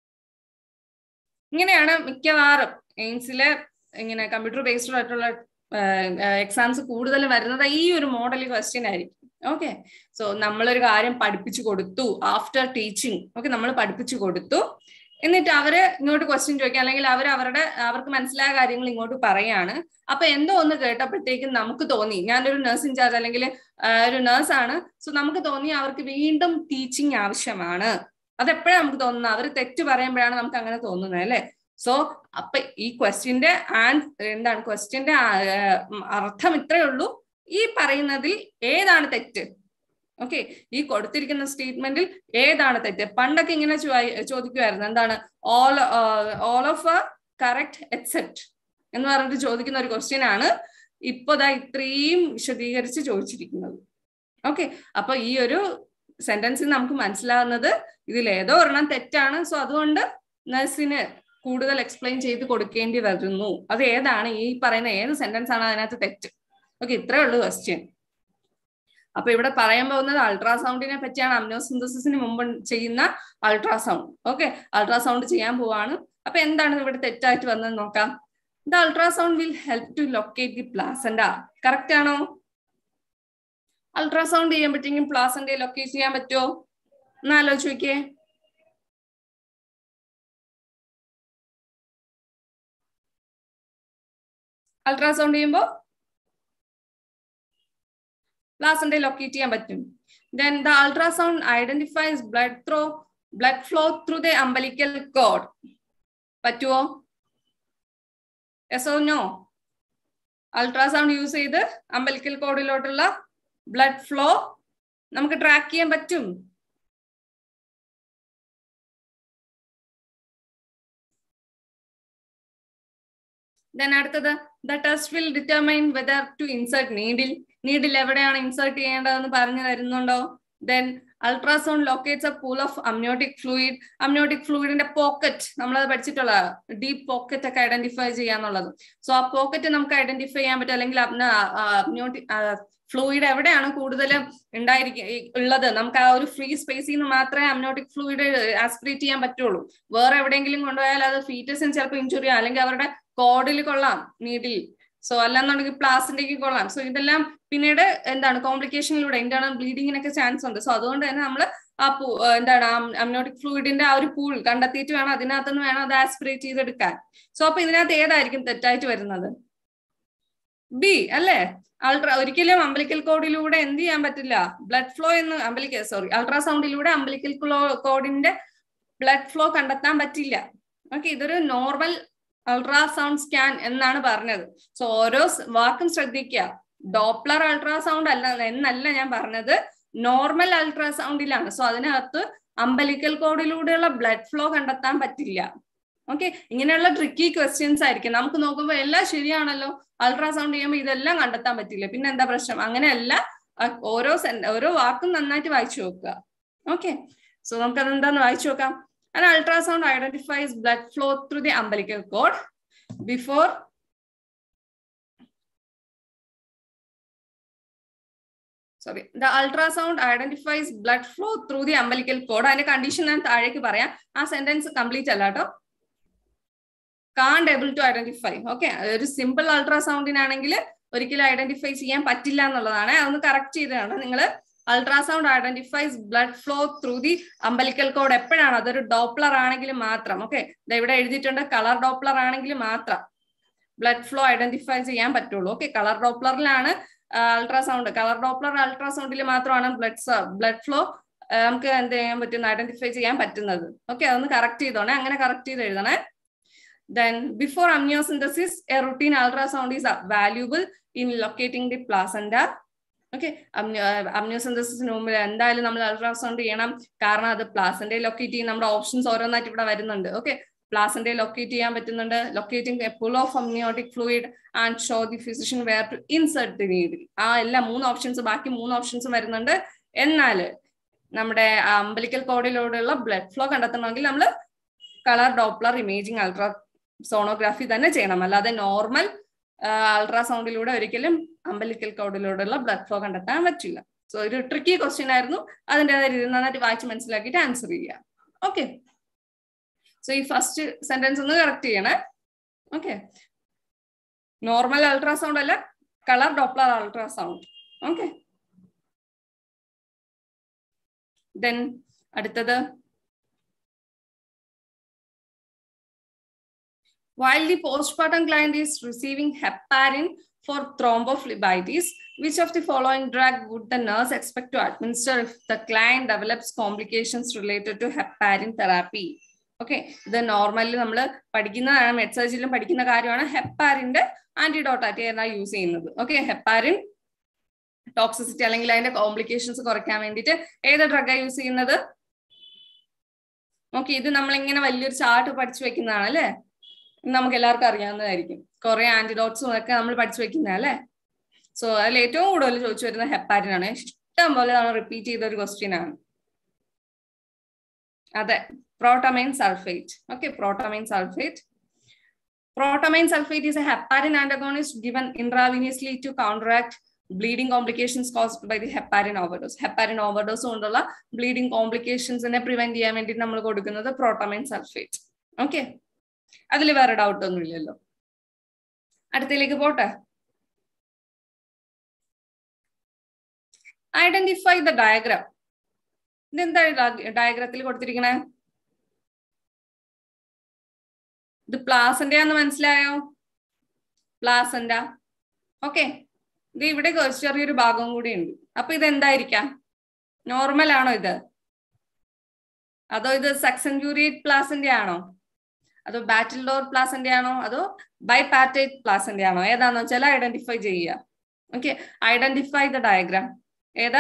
Speaker 1: ഇങ്ങനെയാണ് മിക്കവാറും എയിംസിലെ ഇങ്ങനെ കമ്പ്യൂട്ടർ ബേസ്ഡ് ആയിട്ടുള്ള എക്സാംസ് കൂടുതൽ വരുന്നത് ഈ ഒരു മോഡൽ ക്വസ്റ്റ്യൻ ആയിരിക്കും ഓക്കെ സോ നമ്മളൊരു കാര്യം പഠിപ്പിച്ചു കൊടുത്തു ആഫ്റ്റർ ടീച്ചിങ് ഓക്കെ നമ്മൾ പഠിപ്പിച്ചു കൊടുത്തു എന്നിട്ട് അവര് ഇങ്ങോട്ട് ക്വസ്റ്റ്യൻ ചോദിക്കുക അല്ലെങ്കിൽ അവർ അവരുടെ അവർക്ക് മനസ്സിലായ കാര്യങ്ങൾ ഇങ്ങോട്ട് പറയാണ് അപ്പൊ എന്തോ ഒന്ന് കേട്ടപ്പോഴത്തേക്കും നമുക്ക് തോന്നി ഞാനൊരു നഴ്സ് ഇൻചാർജ് അല്ലെങ്കിൽ ഒരു നഴ്സാണ് സോ നമുക്ക് തോന്നി അവർക്ക് വീണ്ടും ടീച്ചിങ് ആവശ്യമാണ് അതെപ്പോഴാണ് നമുക്ക് തോന്നുന്നത് അവർ തെറ്റ് പറയുമ്പോഴാണ് നമുക്ക് അങ്ങനെ തോന്നുന്നത് അല്ലെ സോ അപ്പൊ ഈ ക്വസ്റ്റ്യന്റെ ആൻഡ് എന്താണ് ക്വസ്റ്റ്യന്റെ അർത്ഥം ഇത്രയേ ഉള്ളൂ ഈ പറയുന്നതിൽ ഏതാണ് തെറ്റ് ഓക്കെ ഈ കൊടുത്തിരിക്കുന്ന സ്റ്റേറ്റ്മെന്റിൽ ഏതാണ് തെറ്റ് പണ്ടൊക്കെ ഇങ്ങനെ ചോദിക്കുമായിരുന്നു എന്താണ് all all of a correct except എന്ന് പറഞ്ഞിട്ട് ചോദിക്കുന്ന ഒരു ക്വസ്റ്റ്യൻ ആണ് ഇപ്പൊ ദാ ഇത്രയും വിശദീകരിച്ച് ചോദിച്ചിരിക്കുന്നത് ഓക്കെ അപ്പൊ ഈ ഒരു സെന്റൻസിൽ നമുക്ക് മനസ്സിലാവുന്നത് ഇതിൽ ഏതോ ഒരെണ്ണം തെറ്റാണ് സോ അതുകൊണ്ട് നഴ്സിന് കൂടുതൽ എക്സ്പ്ലെയിൻ ചെയ്ത് കൊടുക്കേണ്ടി വരുന്നു അത് ഏതാണ് ഈ പറയുന്ന ഏത് സെന്റൻസ് ആണ് അതിനകത്ത് തെറ്റ് ഓക്കെ ഇത്രേ ഉള്ളൂ ക്വസ്റ്റ്യൻ അപ്പൊ ഇവിടെ പറയാൻ പോകുന്നത് അൾട്രാസൗണ്ടിനെ പറ്റിയാണ് അമ്നോസിന്തസിന് മുമ്പ് ചെയ്യുന്ന അൾട്രാസൗണ്ട് ഓക്കെ അൾട്രാസൗണ്ട് ചെയ്യാൻ പോവാണ് അപ്പൊ എന്താണ് ഇവിടെ തെറ്റായിട്ട് വന്നത് നോക്കാം the ultrasound will help to locate the placenta correct ആണോ അൾട്രാസൗണ്ട് ചെയ്യുമ്പോഴത്തേക്കും പ്ലാസന്റെ ലൊക്കേറ്റ് ചെയ്യാൻ പറ്റുമോ ഒന്ന് ആലോചിച്ച് നോക്കിയേ അൾട്രാസൗണ്ട് ചെയ്യുമ്പോൾ പ്ലാസന്റെ ലൊക്കേറ്റ് ചെയ്യാൻ പറ്റും then the ultrasound identifies blood through blood flow through the umbilical cord പറ്റുമോ യെസോ നോ അൾട്രാസൗണ്ട് യൂസ് ചെയ്ത് അമ്പലിക്കൽ കോഡിലോട്ടുള്ള ബ്ലഡ് ഫ്ലോ നമുക്ക് ട്രാക്ക് ചെയ്യാൻ പറ്റും ദെൻ അടുത്തത് the test will determine whether to insert needle needle എവിടെയാണ് ഇൻസേർട്ട് ചെയ്യേണ്ടതെന്ന് പറഞ്ഞു തരുന്നുണ്ടോ then ultrasound locates a pool of amniotic fluid amniotic ഫ്ലൂയിഡിന്റെ പോക്കറ്റ് നമ്മളത് പഠിച്ചിട്ടുള്ള ഡീപ് പോക്കറ്റ് ഒക്കെ ഐഡന്റിഫൈ ചെയ്യാന്നുള്ളത് സോ ആ പോക്കറ്റ് നമുക്ക് ഐഡന്റിഫൈ ചെയ്യാൻ പറ്റും അല്ലെങ്കിൽ അമ്നോട്ടിക് ഫ്ലൂയിഡ് എവിടെയാണ് കൂടുതലും ഉണ്ടായിരിക്കുക ഉള്ളത് നമുക്ക് ആ ഒരു ഫ്രീ സ്പേസിൽ നിന്ന് മാത്രമേ അമ്നോട്ടിക് ഫ്ലൂയിഡ് ആസ്പിറേറ്റ് ചെയ്യാൻ പറ്റുള്ളൂ വേറെ എവിടെയെങ്കിലും കൊണ്ടുപോയാൽ അത് ഫീറ്റസിന് ചിലപ്പോൾ ഇഞ്ചുറി അല്ലെങ്കിൽ അവരുടെ കോഡിൽ കൊള്ളാം നീഡിൽ സോ അല്ലാന്നുണ്ടെങ്കിൽ പ്ലാസ്റ്റിലേക്ക് കൊള്ളാം സോ ഇതെല്ലാം പിന്നീട് എന്താണ് കോംപ്ലിക്കേഷനിലൂടെ ഇന്റേണൽ ബ്ലീഡിങ്ങിനൊക്കെ ചാൻസ് ഉണ്ട് സോ അതുകൊണ്ട് തന്നെ നമ്മൾ ആ എന്താണ് അമ്നോട്ടിക് ഫ്ലൂയിഡിന്റെ ആ ഒരു പൂൾ കണ്ടെത്തിയിട്ട് വേണം അതിനകത്തുനിന്ന് വേണം അത് ആസ്പിറേറ്റ് ചെയ്തെടുക്കാൻ സോ അപ്പൊ ഇതിനകത്ത് ഏതായിരിക്കും തെറ്റായിട്ട് വരുന്നത് ബി അല്ലേ അൾട്രാ ഒരിക്കലും അമ്പലിക്കൽ കോഡിലൂടെ എന്ത് ചെയ്യാൻ പറ്റില്ല ബ്ലഡ് ഫ്ലോ എന്ന് അമ്പലിക്കൽ സോറി അൾട്രാസൗണ്ടിലൂടെ അമ്പലിക്കൽ കോഡിന്റെ ബ്ലഡ് ഫ്ലോ കണ്ടെത്താൻ പറ്റില്ല ഓക്കെ ഇതൊരു നോർമൽ അൾട്രാസൗണ്ട് സ്കാൻ എന്നാണ് പറഞ്ഞത് സോ ഓരോ വാക്കും ശ്രദ്ധിക്കുക ഡോപ്ലർ അൾട്രാസൗണ്ട് അല്ല എന്നല്ല ഞാൻ പറഞ്ഞത് നോർമൽ അൾട്രാസൗണ്ടിലാണ് സോ അതിനകത്ത് അമ്പലിക്കൽ കോഡിലൂടെയുള്ള ബ്ലഡ് ഫ്ലോ കണ്ടെത്താൻ പറ്റില്ല ഓക്കെ ഇങ്ങനെയുള്ള ട്രിക്കി ക്വസ്റ്റ്യൻസ് ആയിരിക്കും നമുക്ക് നോക്കുമ്പോൾ എല്ലാം ശരിയാണല്ലോ അൾട്രാസൗണ്ട് ചെയ്യുമ്പോൾ ഇതെല്ലാം കണ്ടെത്താൻ പറ്റില്ല പിന്നെ എന്താ പ്രശ്നം അങ്ങനെയല്ല ഓരോ ഓരോ വാക്കും നന്നായിട്ട് വായിച്ചു നോക്കുക ഓക്കെ സോ നമുക്ക് അതെന്താന്ന് വായിച്ചു നോക്കാം An ultrasound identifies blood flow through the umbilical cord before sorry the ultrasound identifies blood flow through the umbilical cord അതിന്റെ കണ്ടീഷൻ ഞാൻ താഴേക്ക് പറയാം ആ സെന്റൻസ് കംപ്ലീറ്റ് അല്ല കേട്ടോ can't able to identify okay ഒരു സിമ്പിൾ അൾട്രാസൗണ്ടിനാണെങ്കിൽ ഒരിക്കലും ഐഡന്റിഫൈ ചെയ്യാൻ പറ്റില്ല എന്നുള്ളതാണ് അതൊന്ന് കറക്റ്റ് ചെയ്തതാണ് നിങ്ങൾ ultrasound identifies blood flow through the umbilical cord എപ്പോഴാണ് അതൊരു ഡോപ്ലർ ആണെങ്കിൽ മാത്രം ഓക്കെ ഇവിടെ എഴുതിയിട്ടുണ്ട് കളർ ഡോപ്ലർ ആണെങ്കിൽ മാത്രം ബ്ലഡ് ഫ്ലോ ഐഡന്റിഫൈ ചെയ്യാൻ പറ്റുള്ളൂ ഓക്കെ കളർ ഡോപ്ലറിലാണ് അൾട്രാസൗണ്ട് കളർ ഡോപ്ലർ അൾട്രാസൗണ്ടിൽ മാത്രമാണ് ബ്ലഡ് ബ്ലഡ് ഫ്ലോ നമുക്ക് എന്ത് ചെയ്യാൻ പറ്റുന്ന ഐഡന്റിഫൈ ചെയ്യാൻ പറ്റുന്നത് ഓക്കെ അതൊന്ന് കറക്റ്റ് ചെയ്തോണേ അങ്ങനെ കറക്റ്റ് ചെയ്ത് എഴുതണേ then before amniocentesis a routine ultrasound is valuable in locating the placenta okay അമ്നിയോസിന്തസിന് മുമ്പിൽ എന്തായാലും നമ്മൾ അൾട്രാസൗണ്ട് ചെയ്യണം കാരണം അത് പ്ലാസന്റെ ലൊക്കേറ്റ് ചെയ്യും നമ്മുടെ ഓപ്ഷൻസ് ഓരോന്നായിട്ട് ഇവിടെ വരുന്നുണ്ട് ഓക്കെ പ്ലാസന്റെ ലൊക്കേറ്റ് ചെയ്യാൻ പറ്റുന്നുണ്ട് locating a pool of amniotic fluid and show the physician where to insert the needle ആ എല്ലാ മൂന്ന് ഓപ്ഷൻസ് ബാക്കി മൂന്ന് ഓപ്ഷൻസ് വരുന്നുണ്ട് എന്നാൽ നമ്മുടെ അമ്പലിക്കൽ കോഡിലൂടെയുള്ള ബ്ലഡ് ഫ്ലോ കണ്ടെത്തണമെങ്കിൽ നമ്മൾ colour Doppler imaging ultrasonography തന്നെ ചെയ്യണം അല്ലാതെ നോർമൽ അൾട്രാസൗണ്ടിലൂടെ ഒരിക്കലും അമ്പലിക്കൽ കോഡിലൂടെയുള്ള ബ്ലഡ് ഫ്ലോ കണ്ടെത്താൻ പറ്റില്ല സോ ഒരു ട്രിക്കി ക്വസ്റ്റ്യൻ ആയിരുന്നു അതിൻ്റെതായ രീതി നന്നായിട്ട് വായിച്ച് മനസ്സിലാക്കിയിട്ട് ആൻസർ ചെയ്യുക ഓക്കെ സോ ഈ ഫസ്റ്റ് സെന്റൻസ് ഒന്ന് കറക്റ്റ് ചെയ്യണേ ഓക്കെ നോർമൽ അൾട്രാസൗണ്ട് അല്ല colour Doppler ultrasound okay then അടുത്തത് While the postpartum client is receiving heparin for thrombophlebitis, which of the following drug would the nurse expect to administer if the client develops complications related to heparin therapy? Okay ഇത് normally നമ്മൾ പഠിക്കുന്നതാണ് മെഡ്സേജിലും പഠിക്കുന്ന കാര്യമാണ് ഹെപ്പാരിന്റെ ആന്റിഡോട്ടായിട്ട് ഏതാ use ചെയ്യുന്നത് okay heparin toxicity അല്ലെങ്കിൽ അതിന്റെ complications കുറയ്ക്കാൻ വേണ്ടിയിട്ട് ഏത് ഡ്രഗാണ് യൂസ് ചെയ്യുന്നത് ഓക്കെ ഇത് നമ്മളിങ്ങനെ വലിയൊരു ചാർട്ട് പഠിച്ചു വെക്കുന്നതാണ് അല്ലേ നമുക്ക് എല്ലാവർക്കും അറിയാവുന്നതായിരിക്കും കുറെ ആന്റിഡോട്ട്സും ഒക്കെ നമ്മൾ പഠിച്ചു വെക്കുന്നതല്ലേ സോ അതിൽ ഏറ്റവും കൂടുതൽ ചോദിച്ചു വരുന്ന ഹെപ്പാരിൻ ആണ് ഇഷ്ടം പോലെ നമ്മൾ റിപ്പീറ്റ് ചെയ്ത ഒരു ക്വസ്റ്റ്യൻ ആണ് അതെ protamine sulphate okay protamine sulphate protamine sulphate is a heparin antagonist given intravenously to counteract bleeding complications caused by the heparin overdose heparin overdose കൊണ്ടുള്ള ബ്ലീഡിംഗ് കോംപ്ലിക്കേഷൻസിനെ പ്രിവെന്റ് ചെയ്യാൻ വേണ്ടി നമ്മൾ കൊടുക്കുന്നത് പ്രോട്ടമൈൻ സൾഫേറ്റ് ഓക്കെ അതിൽ വേറെ ഡൗട്ട് ഒന്നും ഇല്ലല്ലോ അടുത്തയിലേക്ക് പോട്ടെ ഐഡന്റിഫൈ ദ ഡയഗ്രാം ഇതെന്താ ഡയഗ്രത്തിൽ കൊടുത്തിരിക്കണേ ഇത് പ്ലാസന്റെ ആന്ന് മനസ്സിലായോ പ്ലാസന്റ ഓക്കെ ഇത് ഇവിടെ ചെറിയൊരു ഭാഗവും കൂടി ഉണ്ട് അപ്പൊ ഇത് എന്തായിരിക്കാം നോർമൽ ആണോ ഇത് അതോ ഇത് സക്സൻജൂരിയേറ്റ് പ്ലാസന്റെ ആണോ അതോ ബാറ്റിൽ ഡോർ പ്ലാസന്റെ ആണോ അതോ ബൈപാറ്റേറ്റ് പ്ലാസന്റെ ആണോ ഏതാന്ന് വെച്ചാൽ ഐഡന്റിഫൈ ചെയ്യുക ഓക്കെ ഐഡന്റിഫൈ ദ ഡയഗ്രാം ഏതാ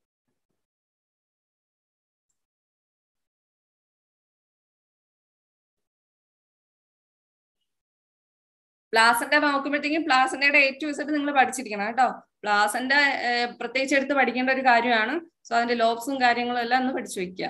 Speaker 1: പ്ലാസന്റെ നോക്കുമ്പോഴത്തേക്കും പ്ലാസന്റെ എ ടു സെറ്റ് നിങ്ങൾ പഠിച്ചിരിക്കണം കേട്ടോ പ്ലാസന്റെ പ്രത്യേകിച്ച് എടുത്ത് പഠിക്കേണ്ട ഒരു കാര്യമാണ് സോ അതിന്റെ ലോബ്സും കാര്യങ്ങളും എല്ലാം ഒന്ന് പഠിച്ചു വെക്കുക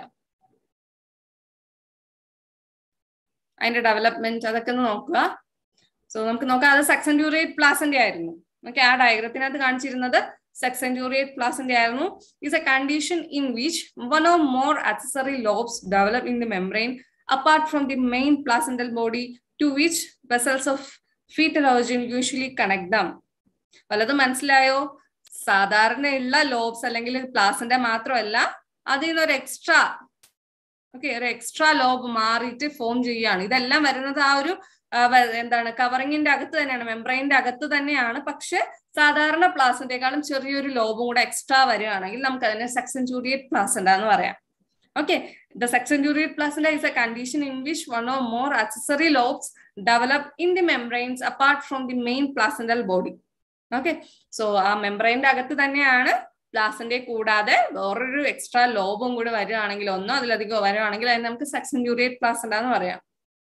Speaker 1: അതിന്റെ ഡെവലപ്മെന്റ് അതൊക്കെ ഒന്ന് നോക്കുക സോ നമുക്ക് നോക്കാം അത് സക്സൻഡ്യൂറേറ്റ് പ്ലാസന്റെ ആയിരുന്നു ഓക്കെ ആ ഡയഗ്രത്തിനകത്ത് കാണിച്ചിരുന്നത് സെക്സ് സെഞ്ചുറിയേറ്റ് പ്ലാസിന്റെ ആയിരുന്നു is a condition in which one or more accessory lobes develop in the membrane apart from the main placental body to which vessels of fetal origin usually connect them വല്ലതും മനസ്സിലായോ സാധാരണയുള്ള lobes അല്ലെങ്കിൽ പ്ലാസിന്റെ മാത്രമല്ല അതിൽ നിന്ന് ഒരു extra okay ഒരു extra lobe മാറിയിട്ട് form ചെയ്യുകയാണ് ഇതെല്ലാം വരുന്നത് ആ ഒരു എന്താണ് കവറിങ്ങിന്റെ അകത്ത് തന്നെയാണ് മെംബ്രെയിന്റെ അകത്ത് തന്നെയാണ് പക്ഷെ സാധാരണ പ്ലാസിന്റെക്കാളും ചെറിയൊരു ലോബും കൂടെ എക്സ്ട്രാ വരികയാണെങ്കിൽ നമുക്ക് അതിനെ സെക്സെഞ്ചൂരിയേറ്റ് പ്ലാസന്റ എന്ന് പറയാം okay the succenturiate placenta is a condition in which one or more accessory lobes develop in the membranes apart from the main placental body okay so ആ മെംബ്രെയിന്റെ അകത്ത് തന്നെയാണ് പ്ലാസിന്റെ കൂടാതെ വേറൊരു എക്സ്ട്രാ ലോബും കൂടി വരികയാണെങ്കിൽ ഒന്നോ അതിലധികമോ വരികയാണെങ്കിൽ അതിന് നമുക്ക് സെക്സെഞ്ചൂരിയേറ്റ് പ്ലാസന്റ എന്ന് പറയാം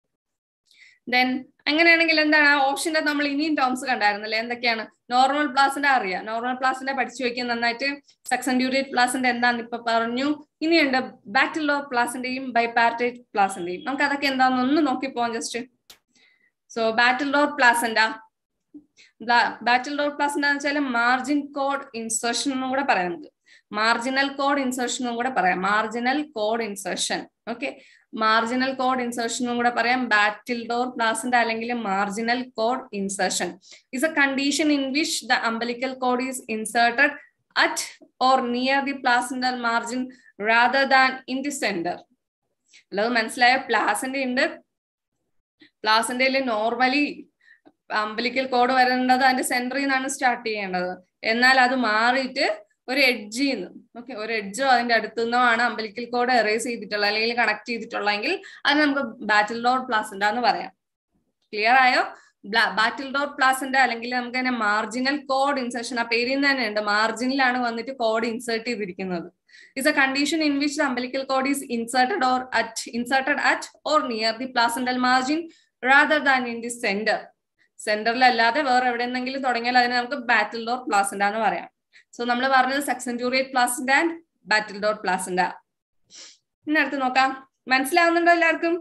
Speaker 1: ദെൻ അങ്ങനെയാണെങ്കിൽ എന്താണ് ആ ഓപ്ഷന്റെ നമ്മൾ ഇനിയും ടേംസ് കണ്ടായിരുന്നല്ലേ എന്തൊക്കെയാണ് നോർമൽ പ്ലാസിന്റെ അറിയാം നോർമൽ പ്ലാസിന്റെ പഠിച്ചു വെക്കാൻ നന്നായിട്ട് സെക്സെൻഡ്യൂരേറ്റ് പ്ലാസിന്റെ എന്താന്ന് ഇപ്പൊ പറഞ്ഞു ഇനിയുണ്ട് ബാറ്റിൽ ഓഫ് പ്ലാസിന്റെയും ബൈപാർട്ടേറ്റ് പ്ലാസിന്റെയും നമുക്ക് അതൊക്കെ എന്താണെന്ന് ഒന്ന് നോക്കി പോവാം just so battle of placenta battledore placenta വെച്ചാൽ മാർജിൻ കോഡ് ഇൻസേർഷൻ എന്നും കൂടെ പറയാം നമുക്ക് മാർജിനൽ കോഡ് ഇൻസേർഷൻ എന്നും കൂടെ പറയാം marginal cord insertion okay marginal cord insertion എന്നും കൂടെ പറയാം ബാറ്റിൽ ഡോർ പ്ലാസിന്റെ അല്ലെങ്കിൽ marginal cord insertion is a condition in which the umbilical cord is inserted at or near the placental margin rather than in the centre അല്ലാതെ മനസ്സിലായ പ്ലാസിന്റെ ഉണ്ട് പ്ലാസിന്റെ normally umbilical code വരേണ്ടത് അതിന്റെ സെന്ററിൽ നിന്നാണ് സ്റ്റാർട്ട് ചെയ്യേണ്ടത് എന്നാൽ അത് മാറിയിട്ട് ഒരു എഡ്ജിൽ നിന്ന് ഓക്കെ ഒരു എഡ്ജോ അതിന്റെ അടുത്തു നിന്നോ ആണ് അമ്പലിക്കൽ കോഡ് എറേസ് ചെയ്തിട്ടുള്ളത് അല്ലെങ്കിൽ കണക്ട് ചെയ്തിട്ടുള്ളതെങ്കിൽ അത് നമുക്ക് ബാറ്റിൽ ഡോർ പ്ലാസിന്റെ എന്ന് പറയാം ക്ലിയർ ആയോ ബാറ്റിൽ ഡോർ പ്ലാസിന്റെ അല്ലെങ്കിൽ നമുക്ക് തന്നെ മാർജിനൽ കോഡ് ഇൻസേർഷൻ ആ പേരിൽ നിന്ന് തന്നെ ഉണ്ട് മാർജിനിലാണ് വന്നിട്ട് കോഡ് ഇൻസേർട്ട് ചെയ്തിരിക്കുന്നത് is a condition in which the umbilical cord is inserted or at inserted at or near the placental margin rather than in the center സെന്ററിലല്ലാതെ വേറെ എവിടെയെന്നെങ്കിലും തുടങ്ങിയാൽ അതിനെ നമുക്ക് ബാറ്റിൽ ഡോർ പ്ലാസിൻഡ എന്ന് പറയാം സോ നമ്മൾ പറഞ്ഞത് സെക്സെഞ്ചൂറിയേറ്റ് പ്ലാസിൻഡ ആൻഡ് ബാറ്റിൽ ഡോർ പ്ലാസിൻഡ ഇനി അടുത്ത് നോക്കാം മനസ്സിലാവുന്നുണ്ടോ എല്ലാവർക്കും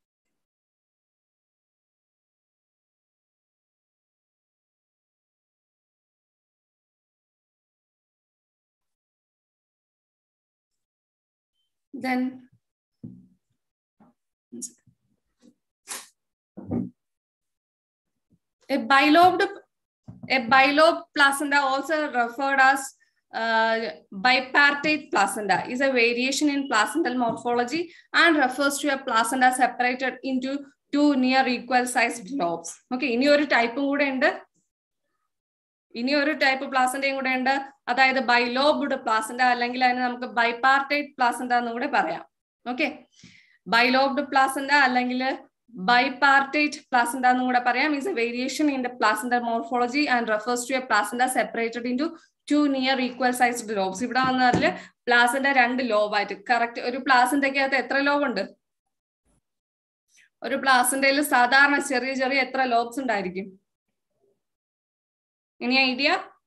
Speaker 1: then a bilobed a bilobe placenta also referred as uh, bipartite placenta is a variation in placental morphology and refers to a placenta separated into two near equal sized lobes okay ഇനി ഒരു ടൈപ്പും കൂടെ ഉണ്ട് ഇനി ഒരു type പ്ലാസന്റയും കൂടെ ഉണ്ട് അതായത് ബൈലോബ്ഡ് പ്ലാസന്റ അല്ലെങ്കിൽ അതിന് നമുക്ക് ബൈപാർട്ടൈറ്റ് പ്ലാസന്റ എന്നും കൂടെ പറയാം ഓക്കെ ബൈലോബ്ഡ് പ്ലാസന്റ അല്ലെങ്കിൽ ബൈപാർട്ടൈറ്റ് പ്ലാസന്റ എന്നും കൂടെ പറയാം is a variation in the placenta morphology and refers to a placenta separated into two near equal sized lobes ഇവിടെ വന്നതിൽ പ്ലാസന്റ രണ്ട് ലോബായിട്ട് കറക്റ്റ് ഒരു പ്ലാസന്റയ്ക്കകത്ത് എത്ര ലോബ് ഉണ്ട് ഒരു പ്ലാസന്റയിൽ സാധാരണ ചെറിയ ചെറിയ എത്ര ലോബ്സ് ഉണ്ടായിരിക്കും എനി ഐഡിയ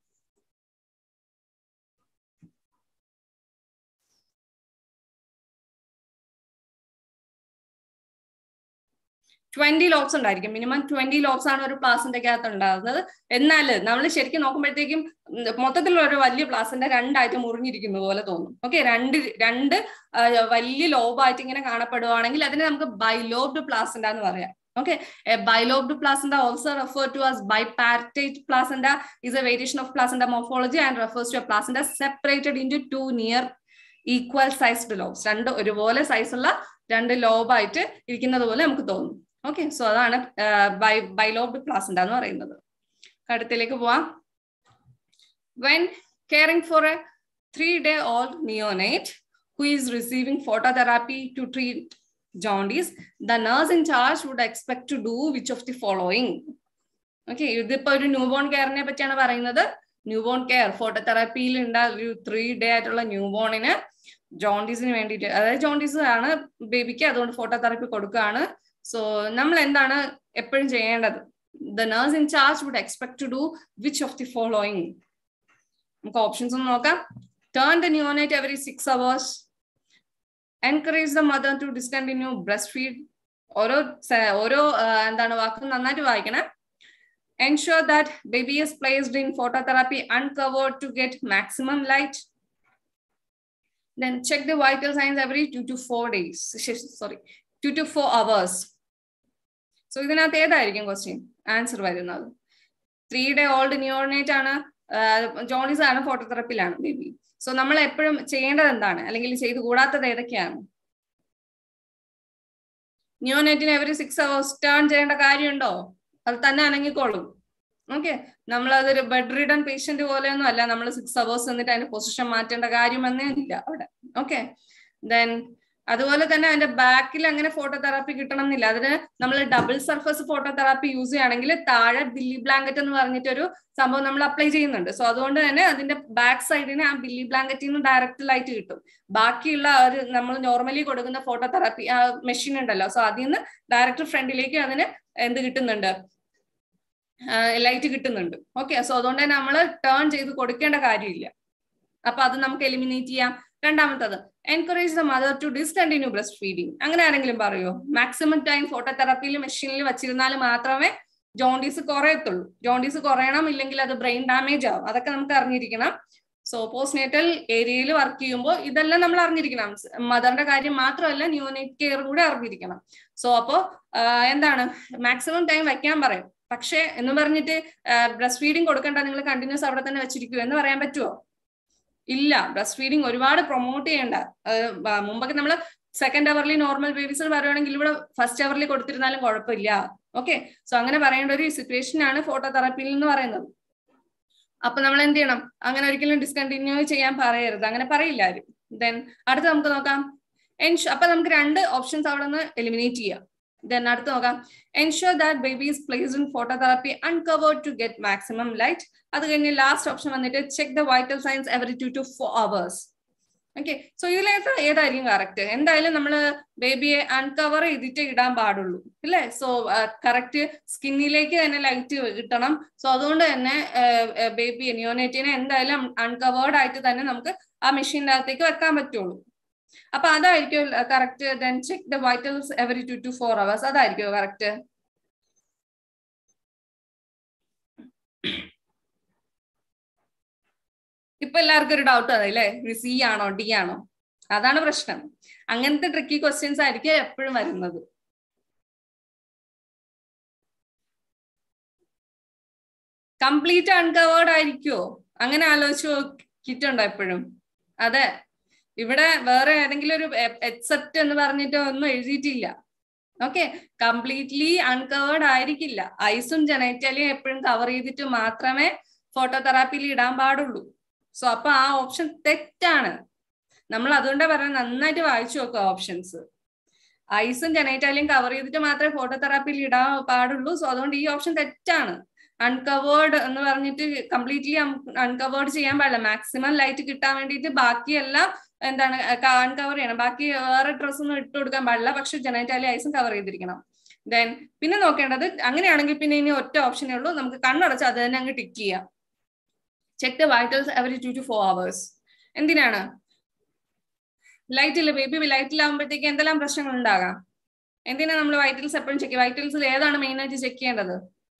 Speaker 1: ട്വന്റി ലോബ്സ് ഉണ്ടായിരിക്കും മിനിമം ട്വന്റി ലോബ്സ് ആണ് ഒരു പ്ലാസിന്റെ അകത്ത് ഉണ്ടാകുന്നത് എന്നാൽ നമ്മൾ ശരിക്കും നോക്കുമ്പോഴത്തേക്കും മൊത്തത്തിലുള്ള ഒരു വലിയ പ്ലാസിന്റെ രണ്ടായിട്ട് മുറിഞ്ഞിരിക്കുന്ന പോലെ തോന്നും ഓക്കെ രണ്ട് രണ്ട് വലിയ ലോബായിട്ട് ഇങ്ങനെ കാണപ്പെടുവാണെങ്കിൽ അതിനെ നമുക്ക് ബൈലോബ്ഡ് പ്ലാസിന്റെ എന്ന് പറയാം Okay, a bilobed placenta also referred to as bipartite placenta is a variation of placenta morphology and refers to a placenta separated into two near equal sized lobes. രണ്ട് ഒരുപോലെ സൈസുള്ള രണ്ട് ലോബായിട്ട് ഇരിക്കുന്നത് പോലെ നമുക്ക് തോന്നും ഓക്കെ സോ അതാണ് ബൈ ബൈലോബ്ഡ് പ്ലാസന്റ എന്ന് പറയുന്നത് അടുത്തിലേക്ക് പോവാം when caring for a three day old neonate who is receiving phototherapy to treat jaundice, the nurse in charge would expect to do which of the following? Okay ഇതിപ്പോ ഒരു new born കെയറിനെ പറ്റിയാണ് പറയുന്നത് new born care ഫോട്ടോതെറാപ്പിയിൽ ഉണ്ടാ ഒരു three day ആയിട്ടുള്ള new ബോണിന് ജോണ്ടീസിന് വേണ്ടിയിട്ട് അതായത് ജോണ്ടീസ് ആണ് ബേബിക്ക് അതുകൊണ്ട് ഫോട്ടോതെറാപ്പി കൊടുക്കുകയാണ് സോ നമ്മൾ എന്താണ് എപ്പോഴും ചെയ്യേണ്ടത് the nurse in charge would expect to do which of the following നമുക്ക് ഓപ്ഷൻസ് ഒന്ന് നോക്കാം turn the neonate every six hours encourage the mother to discontinue breast feed ഓരോ ഓരോ എന്താണ് വാക്കും നന്നായിട്ട് വായിക്കണം ensure that baby is placed in phototherapy uncovered to get maximum light then check the vital signs every two to four days sorry two to four hours so ഇതിനകത്ത് ഏതായിരിക്കും question answer വരുന്നത് three day old neonate ആണ് jaundice ആണ് ഫോട്ടോതെറപ്പിയിലാണ് baby so നമ്മൾ എപ്പോഴും ചെയ്യേണ്ടത് എന്താണ് അല്ലെങ്കിൽ ചെയ്തു കൂടാത്തത് ഏതൊക്കെയാണ് ന്യൂനെറ്റിന് എവറി സിക്സ് അവേഴ്സ് ടേൺ ചെയ്യേണ്ട കാര്യമുണ്ടോ അത് തന്നെ അനങ്ങിക്കോളും ഓക്കെ നമ്മൾ അതൊരു ബെഡ് റിഡൺ പേഷ്യന്റ് പോലെയൊന്നും അല്ല നമ്മൾ സിക്സ് അവേഴ്സ് എന്നിട്ട് അതിന്റെ പൊസിഷൻ മാറ്റേണ്ട കാര്യമെന്നേ ഇല്ല അവിടെ ഓക്കെ ദെൻ അതുപോലെ തന്നെ അതിന്റെ ബാക്കിൽ അങ്ങനെ ഫോട്ടോതെറാപ്പി കിട്ടണം എന്നില്ല അതിന് നമ്മൾ ഡബിൾ സർഫസ് ഫോട്ടോതെറാപ്പി യൂസ് ചെയ്യുകയാണെങ്കിൽ താഴെ ബില്ലി ബ്ലാങ്കറ്റ് എന്ന് പറഞ്ഞിട്ടൊരു സംഭവം നമ്മൾ അപ്ലൈ ചെയ്യുന്നുണ്ട് സോ അതുകൊണ്ട് തന്നെ അതിന്റെ ബാക്ക് സൈഡിന് ആ ബില്ലി ബ്ലാങ്കറ്റിൽ നിന്ന് ഡയറക്റ്റ് ലൈറ്റ് കിട്ടും ബാക്കിയുള്ള ഒരു നമ്മൾ നോർമലി കൊടുക്കുന്ന ഫോട്ടോതെറാപ്പി ആ മെഷീൻ ഉണ്ടല്ലോ സോ അതിൽ നിന്ന് ഡയറക്റ്റ് ഫ്രണ്ടിലേക്ക് അതിന് എന്ത് കിട്ടുന്നുണ്ട് ലൈറ്റ് കിട്ടുന്നുണ്ട് ഓക്കെ സോ അതുകൊണ്ട് തന്നെ നമ്മൾ ടേൺ ചെയ്ത് കൊടുക്കേണ്ട കാര്യമില്ല അപ്പൊ അത് നമുക്ക് എലിമിനേറ്റ് ചെയ്യാം രണ്ടാമത്തത് encourage the mother to discontinue breast feeding അങ്ങനെ ആരെങ്കിലും പറയുമോ മാക്സിമം ടൈം ഫോട്ടോതെറാപ്പിയിൽ മെഷീനിൽ വെച്ചിരുന്നാൽ മാത്രമേ ജോണ്ടീസ് കുറയത്തുള്ളൂ ജോണ്ടീസ് കുറയണം ഇല്ലെങ്കിൽ അത് ബ്രെയിൻ ഡാമേജ് ആവും അതൊക്കെ നമുക്ക് അറിഞ്ഞിരിക്കണം സോ പോസ്റ്റ്നേറ്റൽ ഏരിയയിൽ വർക്ക് ചെയ്യുമ്പോൾ ഇതെല്ലാം നമ്മൾ അറിഞ്ഞിരിക്കണം മദറിന്റെ കാര്യം മാത്രമല്ല ന്യൂനേറ്റ് കെയർ കൂടെ അറിഞ്ഞിരിക്കണം സോ അപ്പോ എന്താണ് മാക്സിമം ടൈം വെക്കാൻ പറയും പക്ഷേ എന്ന് പറഞ്ഞിട്ട് ബ്രസ്റ്റ് ഫീഡിങ് കൊടുക്കണ്ട നിങ്ങൾ കണ്ടിന്യൂസ് അവിടെ തന്നെ വെച്ചിരിക്കൂ എന്ന് പറയാൻ പറ്റുമോ ഇല്ല ബ്രസ്റ്റ് ഫീഡിങ് ഒരുപാട് പ്രൊമോട്ട് ചെയ്യേണ്ട മുമ്പൊക്കെ നമ്മൾ സെക്കൻഡ് അവറിൽ നോർമൽ ബേബീസ് പറയുകയാണെങ്കിൽ ഇവിടെ ഫസ്റ്റ് അവറിൽ കൊടുത്തിരുന്നാലും കുഴപ്പമില്ല ഓക്കെ സോ അങ്ങനെ പറയേണ്ട ഒരു സിറ്റുവേഷൻ ആണ് ഫോട്ടോതെറാപ്പിയിൽ എന്ന് പറയുന്നത് അപ്പൊ നമ്മൾ എന്ത് ചെയ്യണം അങ്ങനെ ഒരിക്കലും ഡിസ്കണ്ടിന്യൂ ചെയ്യാൻ പറയരുത് അങ്ങനെ പറയില്ല ആരും ദെൻ അടുത്ത് നമുക്ക് നോക്കാം എൻഷ് അപ്പൊ നമുക്ക് രണ്ട് ഓപ്ഷൻസ് അവിടെ നിന്ന് എലിമിനേറ്റ് ചെയ്യാം ദെൻ അടുത്ത് നോക്കാം ensure that baby is placed in phototherapy uncovered to get maximum light അത് കഴിഞ്ഞ് ലാസ്റ്റ് ഓപ്ഷൻ വന്നിട്ട് check the vital signs every two two four hours okay so ഇതിലേക്ക് ഏതായിരിക്കും കറക്റ്റ് എന്തായാലും നമ്മൾ ബേബിയെ അൺകവർ ചെയ്തിട്ട് ഇടാൻ പാടുള്ളൂ അല്ലേ സോ കറക്റ്റ് സ്കിന്നിലേക്ക് തന്നെ ലൈറ്റ് കിട്ടണം സോ അതുകൊണ്ട് തന്നെ ബേബി ന്യൂനേറ്റിനെ എന്തായാലും അൺകവേർഡ് ആയിട്ട് തന്നെ നമുക്ക് ആ മെഷീൻ്റെ അകത്തേക്ക് വെക്കാൻ പറ്റുള്ളൂ അപ്പൊ അതായിരിക്കും correct then check the vitals every two two four hours അതായിരിക്കും കറക്റ്റ് ഇപ്പൊ എല്ലാവർക്കും ഒരു ഡൗട്ട് അതല്ലേ സി ആണോ ഡി ആണോ അതാണ് പ്രശ്നം അങ്ങനത്തെ ട്രിക്കി ക്വസ്റ്റ്യൻസ് ആയിരിക്കും എപ്പോഴും വരുന്നത് കംപ്ലീറ്റ് അൺകവേർഡ് ആയിരിക്കുമോ അങ്ങനെ ആലോചിച്ച് നോക്കിയിട്ടുണ്ടോ എപ്പോഴും അതെ ഇവിടെ വേറെ ഏതെങ്കിലും ഒരു എക്സെപ്റ്റ് എന്ന് പറഞ്ഞിട്ട് ഒന്നും എഴുതിയിട്ടില്ല ഓക്കെ കംപ്ലീറ്റ്ലി അൺകവേർഡ് ആയിരിക്കില്ല ഐസും ജനൈറ്റലിയും എപ്പോഴും കവർ ചെയ്തിട്ട് മാത്രമേ ഫോട്ടോതെറാപ്പിയിൽ ഇടാൻ പാടുള്ളൂ സോ അപ്പൊ ആ ഓപ്ഷൻ തെറ്റാണ് നമ്മൾ അതുകൊണ്ടാ പറയുന്നത് നന്നായിട്ട് വായിച്ചു നോക്കുക ഓപ്ഷൻസ് ഐസും ജനൈറ്റാലിയും കവർ ചെയ്തിട്ട് മാത്രമേ ഫോട്ടോതെറാപ്പിയിൽ ഇടാൻ പാടുള്ളൂ സോ അതുകൊണ്ട് ഈ ഓപ്ഷൻ തെറ്റാണ് അൺകവേർഡ് എന്ന് പറഞ്ഞിട്ട് കംപ്ലീറ്റ്ലി അൺകവേർഡ് ചെയ്യാൻ പാടില്ല മാക്സിമം ലൈറ്റ് കിട്ടാൻ വേണ്ടിയിട്ട് ബാക്കിയെല്ലാം എന്താണ് അൺകവർ ചെയ്യണം ബാക്കി വേറെ ഡ്രസ്സ് ഒന്നും ഇട്ട് കൊടുക്കാൻ പാടില്ല പക്ഷെ ജനൈറ്റാലി ഐസും കവർ ചെയ്തിരിക്കണം ദെൻ പിന്നെ നോക്കേണ്ടത് അങ്ങനെയാണെങ്കിൽ പിന്നെ ഇനി ഒറ്റ ഓപ്ഷനേ ഉള്ളൂ നമുക്ക് കണ്ണടച്ച് അത് തന്നെ അങ്ങ് ടിക്ക് ചെയ്യാം check the vitals every two two four hours എന്തിനാണ് ലൈറ്റില്ല ബേബി ലൈറ്റിലാകുമ്പോഴത്തേക്ക് എന്തെല്ലാം പ്രശ്നങ്ങൾ ഉണ്ടാകാം എന്തിനാ നമ്മൾ വൈറ്റൽസ് എപ്പോഴും ചെക്ക് വൈറ്റൽസിൽ ഏതാണ് മെയിൻ ആയിട്ട് ചെക്ക് ചെയ്യേണ്ടത്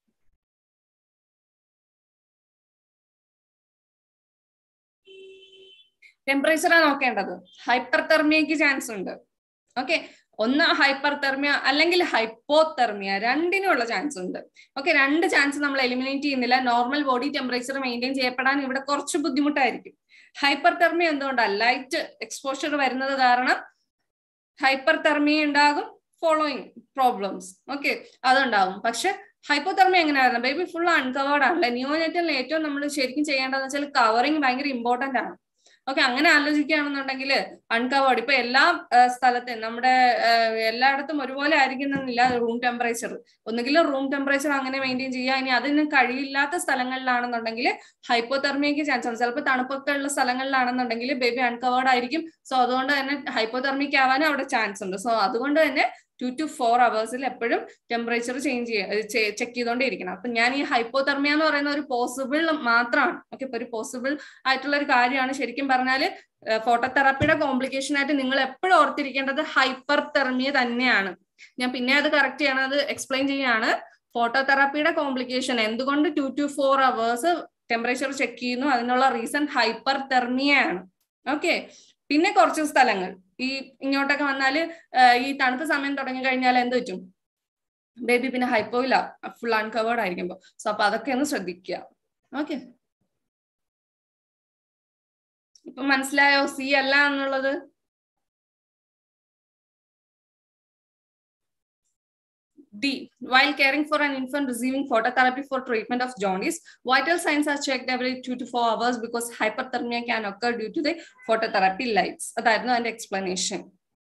Speaker 1: ടെമ്പറേച്ചറാണ് നോക്കേണ്ടത് ഹൈപ്പർ തെർമിയക്ക് ചാൻസ് ഉണ്ട് ഓക്കെ ഒന്ന് ഹൈപ്പർ തെർമിയ അല്ലെങ്കിൽ ഹൈപ്പോതെർമിയ രണ്ടിനുള്ള ചാൻസ് ഉണ്ട് ഓക്കെ രണ്ട് ചാൻസ് നമ്മൾ എലിമിനേറ്റ് ചെയ്യുന്നില്ല നോർമൽ ബോഡി ടെമ്പറേച്ചർ മെയിൻറ്റെയിൻ ചെയ്യപ്പെടാൻ ഇവിടെ കുറച്ച് ബുദ്ധിമുട്ടായിരിക്കും ഹൈപ്പർ തെർമിയ എന്തുകൊണ്ടാണ് ലൈറ്റ് എക്സ്പോഷർ വരുന്നത് കാരണം ഹൈപ്പർ തെർമിയ ഉണ്ടാകും ഫോളോയിങ് പ്രോബ്ലംസ് ഓക്കെ അതുണ്ടാവും പക്ഷെ ഹൈപ്പോതെർമിയ എങ്ങനെയായിരുന്നു ബേബി ഫുൾ അൺകവേർഡ് ആണല്ലേ ന്യൂനെറ്റലിൽ ഏറ്റവും നമ്മൾ ശരിക്കും ചെയ്യേണ്ടതെന്ന് വെച്ചാൽ കവറിങ് ഭയങ്കര ഇമ്പോർട്ടന്റ് ആണ് ഓക്കെ അങ്ങനെ ആലോചിക്കുകയാണെന്നുണ്ടെങ്കിൽ അൺകവേർഡ് ഇപ്പൊ എല്ലാ സ്ഥലത്തും നമ്മുടെ എല്ലായിടത്തും ഒരുപോലെ ആയിരിക്കുന്നില്ല റൂം ടെമ്പറേച്ചർ ഒന്നുകിൽ റൂം ടെമ്പറേച്ചർ അങ്ങനെ മെയിൻറ്റെയിൻ ചെയ്യുക ഇനി അതിന് കഴിയില്ലാത്ത സ്ഥലങ്ങളിലാണെന്നുണ്ടെങ്കിൽ ഹൈപ്പോതെർമിയക്ക് ചാൻസ് ഉണ്ട് ചിലപ്പോൾ തണുപ്പൊക്കെ ഉള്ള സ്ഥലങ്ങളിലാണെന്നുണ്ടെങ്കിൽ ബേബി അൺകവേർഡ് ആയിരിക്കും സോ അതുകൊണ്ട് തന്നെ ഹൈപ്പോതെർമിക് ആവാനും അവിടെ ചാൻസ് ഉണ്ട് സോ അതുകൊണ്ട് തന്നെ ടു ടു ഫോർ അവേഴ്സിൽ എപ്പോഴും ടെമ്പറേച്ചർ ചേഞ്ച് ചെയ്യുക ചെക്ക് ചെയ്തുകൊണ്ടേയിരിക്കണം അപ്പൊ ഞാൻ ഈ ഹൈപ്പോതെർമിയ എന്ന് പറയുന്ന ഒരു പോസിബിൾ മാത്രമാണ് ഓക്കെ ഇപ്പൊ ഒരു പോസിബിൾ ആയിട്ടുള്ള ഒരു കാര്യമാണ് ശരിക്കും പറഞ്ഞാൽ ഫോട്ടോതെറാപ്പിയുടെ കോംപ്ലിക്കേഷൻ ആയിട്ട് നിങ്ങൾ എപ്പോഴും ഓർത്തിരിക്കേണ്ടത് ഹൈപ്പർ തെർമിയ തന്നെയാണ് ഞാൻ പിന്നെ അത് കറക്റ്റ് ചെയ്യണം അത് എക്സ്പ്ലെയിൻ ചെയ്യാണ് ഫോട്ടോതെറാപ്പിയുടെ കോംപ്ലിക്കേഷൻ എന്തുകൊണ്ട് two two four hours temperature check ചെയ്യുന്നു അതിനുള്ള റീസൺ ഹൈപ്പർ തെർമിയാണ് ഓക്കെ പിന്നെ കുറച്ച് സ്ഥലങ്ങൾ ഈ ഇങ്ങോട്ടൊക്കെ വന്നാല് ഈ തണുത്ത സമയം തുടങ്ങി കഴിഞ്ഞാൽ എന്ത് പറ്റും ബേബി പിന്നെ ഹൈപ്പോയില്ല ഫുൾ അൺകവേർഡ് ആയിരിക്കുമ്പോൾ സോ അപ്പൊ അതൊക്കെ ഒന്ന് ശ്രദ്ധിക്കുക ഓക്കെ ഇപ്പൊ മനസ്സിലായോ സി അല്ല എന്നുള്ളത് D. While caring for an infant receiving phototherapy for treatment of jaundice, vital signs are checked every two to four hours because hyperthermia can occur due to the phototherapy lights. അതായിരുന്നു അതിന്റെ explanation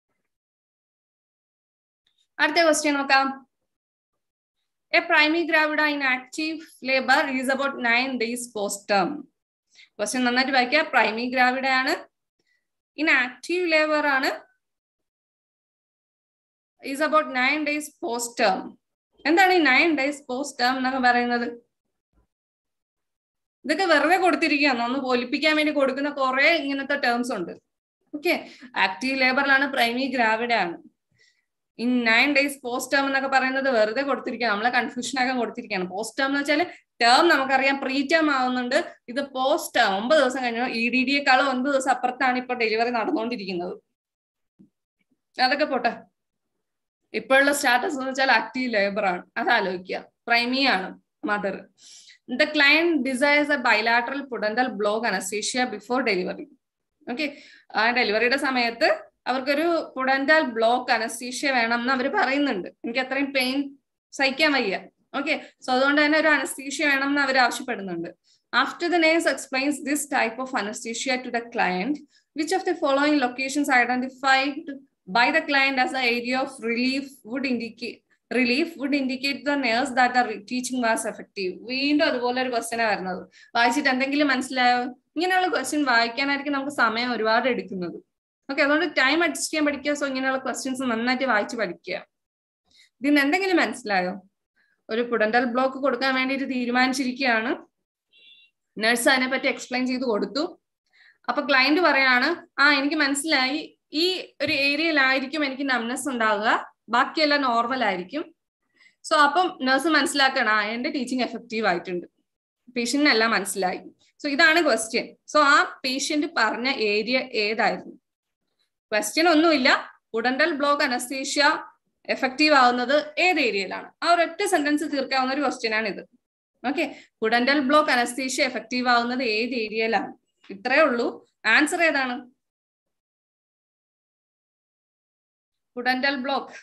Speaker 1: അടുത്ത question നോക്കാം a primary gravida in active labour is about nine days post term question നന്നായിട്ട് വായിക്കുക primary gravida ആണ് in active labour ആണ് is about nine days post term എന്താണ് ഈ നയൻ ഡേയ്സ് പോസ്റ്റ് ടേം എന്നൊക്കെ പറയുന്നത് ഇതൊക്കെ വെറുതെ കൊടുത്തിരിക്കുകയാണ് ഒന്ന് പോലിപ്പിക്കാൻ വേണ്ടി കൊടുക്കുന്ന കുറെ ഇങ്ങനത്തെ ടേംസ് ഉണ്ട് ഓക്കെ ആക്റ്റീവ് ലേബറിലാണ് പ്രൈമറി ഗ്രാവിഡ ആണ് in nine days post term എന്നൊക്കെ പറയുന്നത് വെറുതെ കൊടുത്തിരിക്കുക നമ്മളെ കൺഫ്യൂഷൻ ആക്കാൻ കൊടുത്തിരിക്കുകയാണ് പോസ്റ്റ് ടേം എന്ന് വെച്ചാൽ ടേം നമുക്കറിയാം പ്രീ ടേം ആവുന്നുണ്ട് ഇത് പോസ്റ്റ് ടേം ഒമ്പത് ദിവസം കഴിഞ്ഞു ഇ ഡി ഡിയെക്കാളും ഒൻപത് ദിവസം അപ്പുറത്താണ് ഇപ്പൊ ഡെലിവറി നടന്നുകൊണ്ടിരിക്കുന്നത് അതൊക്കെ പോട്ടെ ഇപ്പോഴുള്ള സ്റ്റാറ്റസ് എന്ന് വെച്ചാൽ ആക്റ്റീവ് ലേബർ ആണ് അത് ആലോചിക്കുക പ്രൈമി ആണ് mother the client desires a bilateral pudendal block anaesthesia before delivery okay ആ ഡെലിവറിയുടെ സമയത്ത് അവർക്കൊരു പുഡന്റൽ ബ്ലോക്ക് അനസ്തീഷ്യ വേണം എന്ന് അവർ പറയുന്നുണ്ട് എനിക്ക് അത്രയും പെയിൻ സഹിക്കാൻ വയ്യ ഓക്കെ സോ അതുകൊണ്ട് തന്നെ ഒരു അനസ്തീഷ്യ വേണം എന്ന് അവർ ആവശ്യപ്പെടുന്നുണ്ട് after the nurse explains this type of anaesthesia to the client which of the following locations identified by the client as the area of relief would indicate relief would indicate the nurse that the teaching was effective വീണ്ടും അതുപോലെ ഒരു ക്വസ്റ്റ്യനാണ് വരുന്നത് വായിച്ചിട്ട് എന്തെങ്കിലും മനസ്സിലായോ ഇങ്ങനെയുള്ള question വായിക്കാനായിരിക്കും നമുക്ക് സമയം ഒരുപാട് എടുക്കുന്നത് ഓക്കെ അതുകൊണ്ട് ടൈം അഡ്ജസ്റ്റ് ചെയ്യാൻ പഠിക്കുക സോ ഇങ്ങനെയുള്ള ക്വസ്റ്റ്യൻസ് നന്നായിട്ട് വായിച്ച് പഠിക്കുക ഇതിന് എന്തെങ്കിലും മനസ്സിലായോ ഒരു പുഡന്റൽ ബ്ലോക്ക് കൊടുക്കാൻ വേണ്ടിയിട്ട് തീരുമാനിച്ചിരിക്കുകയാണ് നഴ്സ് അതിനെ പറ്റി എക്സ്പ്ലെയിൻ ചെയ്ത് കൊടുത്തു അപ്പൊ ക്ലയന്റ് പറയാണ് ആ എനിക്ക് മനസ്സിലായി ഈ ഒരു ഏരിയയിലായിരിക്കും എനിക്ക് നംനെസ് ഉണ്ടാവുക ബാക്കിയെല്ലാം നോർമൽ ആയിരിക്കും സോ അപ്പം നഴ്സ് മനസ്സിലാക്കണം ആ എന്റെ ടീച്ചിങ് എഫക്റ്റീവ് ആയിട്ടുണ്ട് പേഷ്യന്റിനെല്ലാം മനസ്സിലായി സോ ഇതാണ് ക്വസ്റ്റ്യൻ സോ ആ പേഷ്യന്റ് പറഞ്ഞ ഏരിയ ഏതായിരുന്നു ക്വസ്റ്റ്യൻ ഒന്നുമില്ല ഉടണ്ടൽ ബ്ലോക്ക് അനസ്തീഷ്യ എഫക്റ്റീവ് ആവുന്നത് ഏത് ഏരിയയിലാണ് ആ ഒരൊറ്റ സെന്റൻസ് തീർക്കാവുന്ന ഒരു ക്വസ്റ്റ്യൻ ആണ് ഇത് okay pudendal block anaesthesia effective ആവുന്നത് ഏത് ഏരിയയിലാണ് ഇത്രയേ ഉള്ളൂ ആൻസർ ഏതാണ് പുഡന്റൽ ബ്ലോക്ക്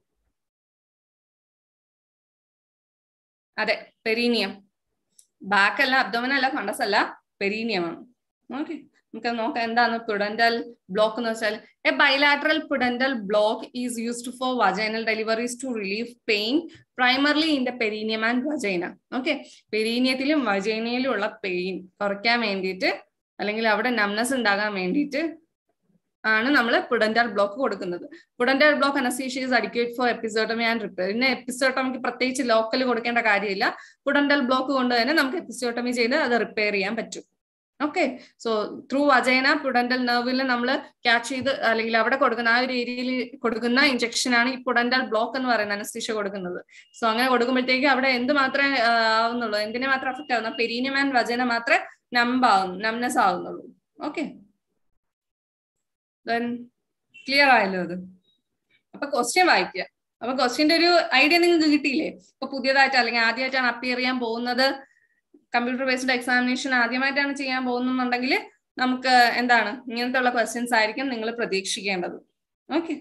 Speaker 1: അതെ പെരീനിയം ബാക്ക് അല്ല അബ്ഡോമൻ അല്ല ഫണ്ടസ് അല്ല പെരീനിയമാണ് ഓക്കെ നമുക്ക് നോക്കാം എന്താണ് പുഡന്റൽ ബ്ലോക്ക് എന്ന് വെച്ചാൽ a bilateral pudendal block is used for vaginal deliveries to relieve pain primarily in the perineum and vagina okay പെരീനിയത്തിലും വജൈനയിലും ഉള്ള പെയിൻ കുറയ്ക്കാൻ വേണ്ടിയിട്ട് അല്ലെങ്കിൽ അവിടെ നംനസ് ഉണ്ടാകാൻ വേണ്ടിയിട്ട് ആണ് നമ്മൾ പുഡന്റൽ ബ്ലോക്ക് കൊടുക്കുന്നത് pudendal block anaesthesia is adequate for episiotomy and repair പിന്നെ എപ്പിസോട്ടമിക്ക് പ്രത്യേകിച്ച് ലോക്കൽ കൊടുക്കേണ്ട കാര്യമില്ല പുഡന്റൽ ബ്ലോക്ക് കൊണ്ട് തന്നെ നമുക്ക് എപ്പിസോട്ടമി ചെയ്ത് അത് റിപ്പയർ ചെയ്യാൻ പറ്റും okay so through vagina pudendal നെർവിൽ നമ്മൾ ക്യാച്ച് ചെയ്ത് അല്ലെങ്കിൽ അവിടെ കൊടുക്കുന്ന ആ ഒരു ഏരിയയിൽ കൊടുക്കുന്ന ഇഞ്ചക്ഷൻ ആണ് ഈ പുഡന്റൽ ബ്ലോക്ക് എന്ന് പറയുന്ന അനസ്തീഷ്യ കൊടുക്കുന്നത് സോ അങ്ങനെ കൊടുക്കുമ്പോഴത്തേക്ക് അവിടെ എന്ത് മാത്രമേ ആവുന്നുള്ളൂ എന്തിനെ മാത്രം അഫക്റ്റ് ആവുന്ന പെരീനിയം ആൻഡ് വജന മാത്രമേ നമ്പാവുന്നു നംനെസ് ആവുന്നുള്ളൂ ഓക്കെ ദെൻ ക്ലിയർ ആയല്ലോ അത് അപ്പൊ ക്വസ്റ്റ്യൻ വായിക്കുക അപ്പൊ ക്വസ്റ്റ്യന്റെ ഒരു ഐഡിയ നിങ്ങൾക്ക് കിട്ടിയില്ലേ ഇപ്പൊ പുതിയതായിട്ട് അല്ലെങ്കിൽ ആദ്യമായിട്ടാണ് അപ്പിയർ ചെയ്യാൻ പോകുന്നത് കമ്പ്യൂട്ടർ ബേസ്ഡ് എക്സാമിനേഷൻ ആദ്യമായിട്ടാണ് ചെയ്യാൻ പോകുന്നുണ്ടെങ്കിൽ നമുക്ക് എന്താണ് ഇങ്ങനത്തെ ഉള്ള ക്വസ്റ്റ്യൻസ് ആയിരിക്കും നിങ്ങൾ പ്രതീക്ഷിക്കേണ്ടത് ഓക്കെ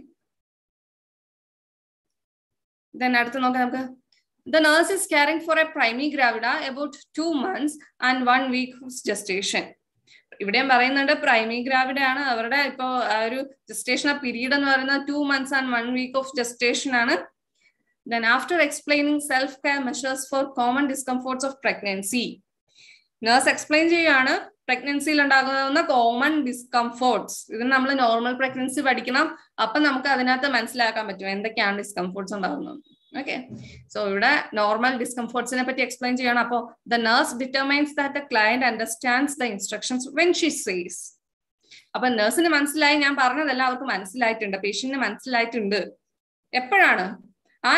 Speaker 1: ദെൻ അടുത്ത് നോക്കാം നമുക്ക് the nurse is caring for a primary gravida about two months and one week gestation ഇവിടെയും പറയുന്നുണ്ട് പ്രൈമറി ഗ്രാവിഡ ആണ് അവരുടെ ഇപ്പോ ആ ഒരു ജസ്റ്റേഷൻ പീരീഡ് എന്ന് പറയുന്നത് two months and one week of gestation ആണ് then after explaining self care measures for common discomforts of pregnancy nurse explain ചെയ്യുകയാണ് പ്രഗ്നൻസിയിൽ ഉണ്ടാകുന്ന കോമൺ ഡിസ്കംഫോർട്സ് ഇത് നമ്മൾ നോർമൽ പ്രഗ്നൻസി പഠിക്കണം അപ്പൊ നമുക്ക് അതിനകത്ത് മനസ്സിലാക്കാൻ പറ്റും എന്തൊക്കെയാണ് ഡിസ്കംഫോർട്സ് ഉണ്ടാകുന്നത് ഓക്കെ സോ ഇവിടെ നോർമൽ ഡിസ്കംഫോർട്സിനെ പറ്റി എക്സ്പ്ലെയിൻ ചെയ്യണം അപ്പോൾ the nurse determines that the client understands the instructions when she says അപ്പൊ നേഴ്സിന് മനസ്സിലായി ഞാൻ പറഞ്ഞതല്ല അവർക്ക് മനസ്സിലായിട്ടുണ്ട് പേഷ്യന്റിന് മനസ്സിലായിട്ടുണ്ട് എപ്പോഴാണ് ആ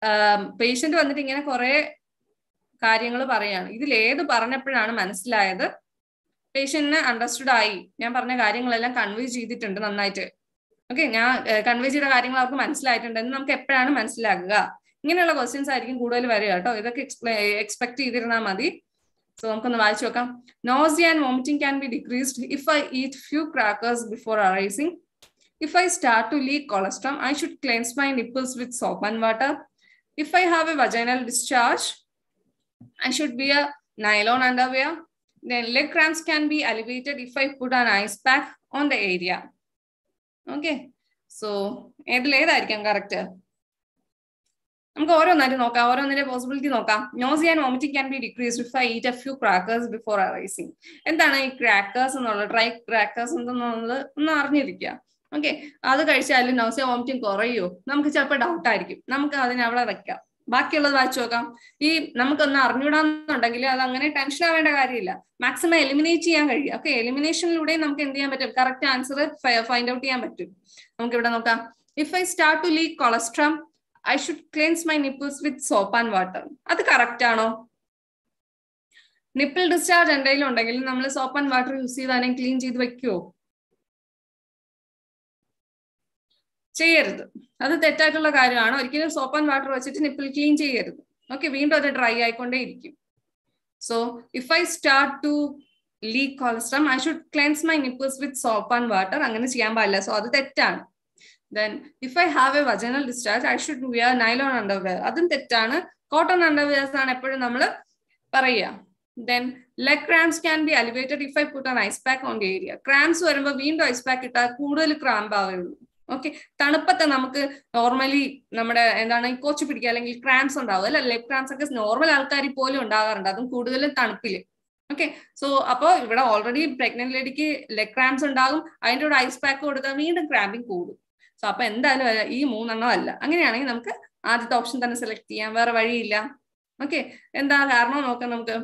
Speaker 1: പേഷ്യന്റ് വന്നിട്ട് ഇങ്ങനെ കുറെ കാര്യങ്ങൾ പറയാണ് ഇതിൽ ഏത് പറഞ്ഞപ്പോഴാണ് മനസ്സിലായത് പേഷ്യന്റിന് അണ്ടർസ്റ്റുഡ് ആയി ഞാൻ പറഞ്ഞ കാര്യങ്ങളെല്ലാം കൺവേ ചെയ്തിട്ടുണ്ട് നന്നായിട്ട് ഓക്കെ ഞാൻ കൺവേ ചെയ്ത കാര്യങ്ങൾ അവർക്ക് മനസ്സിലായിട്ടുണ്ട് എന്ന് നമുക്ക് എപ്പോഴാണ് മനസ്സിലാകുക ഇങ്ങനെയുള്ള ക്വസ്റ്റ്യൻസ് ആയിരിക്കും കൂടുതൽ വരിക കേട്ടോ ഇതൊക്കെ എക്സ്പെക്ട് ചെയ്തിരുന്നാൽ മതി സോ നമുക്കൊന്ന് വായിച്ചു നോക്കാം nausea and vomiting can be decreased if I eat few crackers before arising if I start to leak colostrum I should cleanse my nipples with soap and water if I have a vaginal discharge I should be a nylon underwear then leg cramps can be alleviated if I put an ice pack on the area. Okay. So, ഏതിൽ ഏതായിരിക്കാം correct നമുക്ക് ഓരോന്നായിട്ട് നോക്കാം ഓരോന്നിന്റെ possibility നോക്കാം nausea and vomiting can be decrease if I eat a few crackers before arising എന്താണ് ഈ crackers എന്നുള്ളത് dry crackers എന്തെന്നുള്ളത് ഒന്ന് അറിഞ്ഞിരിക്കുക ഓക്കെ അത് കഴിച്ചാലും നോസിയ വോമിറ്റിംഗ് കുറയോ നമുക്ക് ചിലപ്പോൾ ഡൗട്ട് ആയിരിക്കും നമുക്ക് അതിനെ അവിടെ വെക്കാം ബാക്കിയുള്ളത് വായിച്ചു നോക്കാം ഈ നമുക്കൊന്ന് അറിഞ്ഞുവിടാന്നുണ്ടെങ്കിൽ അത് അങ്ങനെ ടെൻഷൻ ആവേണ്ട കാര്യമില്ല മാക്സിമം എലിമിനേറ്റ് ചെയ്യാൻ കഴിയും ഓക്കെ എലിമിനേഷനിലൂടെ നമുക്ക് എന്ത് ചെയ്യാൻ പറ്റും കറക്റ്റ് ആൻസർ ഫൈൻഡ് ഔട്ട് ചെയ്യാൻ പറ്റും നമുക്ക് ഇവിടെ നോക്കാം if I start to leak colostrum I should cleanse my nipples with soap and water അത് കറക്റ്റ് ആണോ നിപ്പിൾ ഡിസ്ചാർജ് എന്തെങ്കിലും ഉണ്ടെങ്കിൽ നമ്മൾ സോപ്പ് ആൻഡ് വാട്ടർ യൂസ് ചെയ്ത് അതിനെ ക്ലീൻ ചെയ്ത് വെക്കുവോ ചെയ്യരുത് അത് തെറ്റായിട്ടുള്ള കാര്യമാണ് ഒരിക്കലും സോപ്പ് ആൻഡ് വാട്ടർ വെച്ചിട്ട് നിപ്പിൾ ക്ലീൻ ചെയ്യരുത് ഓക്കെ വീണ്ടും അത് ഡ്രൈ ആയിക്കൊണ്ടേ ഇരിക്കും so if I start to leak colostrum I should cleanse my nipples with soap and water അങ്ങനെ ചെയ്യാൻ പാടില്ല സോ അത് തെറ്റാണ് then if I have a vaginal discharge I should wear nylon underwear അതും തെറ്റാണ് കോട്ടൺ അണ്ടർവെയർസ് ആണ് എപ്പോഴും നമ്മൾ പറയുക then leg cramps can be alleviated if I put an ice pack on the area cramps വരുമ്പോൾ വീണ്ടും ഐസ് പാക്ക് ഇട്ടാൽ കൂടുതൽ ക്രാമ്പ് ആവുള്ളൂ ഓക്കെ തണുപ്പത്തെ നമുക്ക് നോർമലി നമ്മുടെ എന്താണ് കോച്ച് പിടിക്കുക അല്ലെങ്കിൽ ക്രാംസ് ഉണ്ടാവും അല്ലെ ലെഗ് ക്രാംസ് ഒക്കെ നോർമൽ ആൾക്കാരിൽ പോലും ഉണ്ടാകാറുണ്ട് അതും കൂടുതലും തണുപ്പില് ഓക്കെ സോ അപ്പോൾ ഇവിടെ ഓൾറെഡി പ്രഗ്നന്റ് ലേഡിക്ക് ലെഗ് ക്രാംസ് ഉണ്ടാകും അതിൻ്റെ കൂടെ ഐസ് പാക്ക് കൊടുത്താൽ വീണ്ടും ക്രാമ്പിങ് കൂടും സോ അപ്പൊ എന്തായാലും ഈ മൂന്നെണ്ണം അല്ല അങ്ങനെയാണെങ്കിൽ നമുക്ക് ആദ്യത്തെ ഓപ്ഷൻ തന്നെ സെലക്ട് ചെയ്യാം വേറെ വഴിയില്ല ഓക്കെ എന്താ കാരണം നോക്കാം നമുക്ക്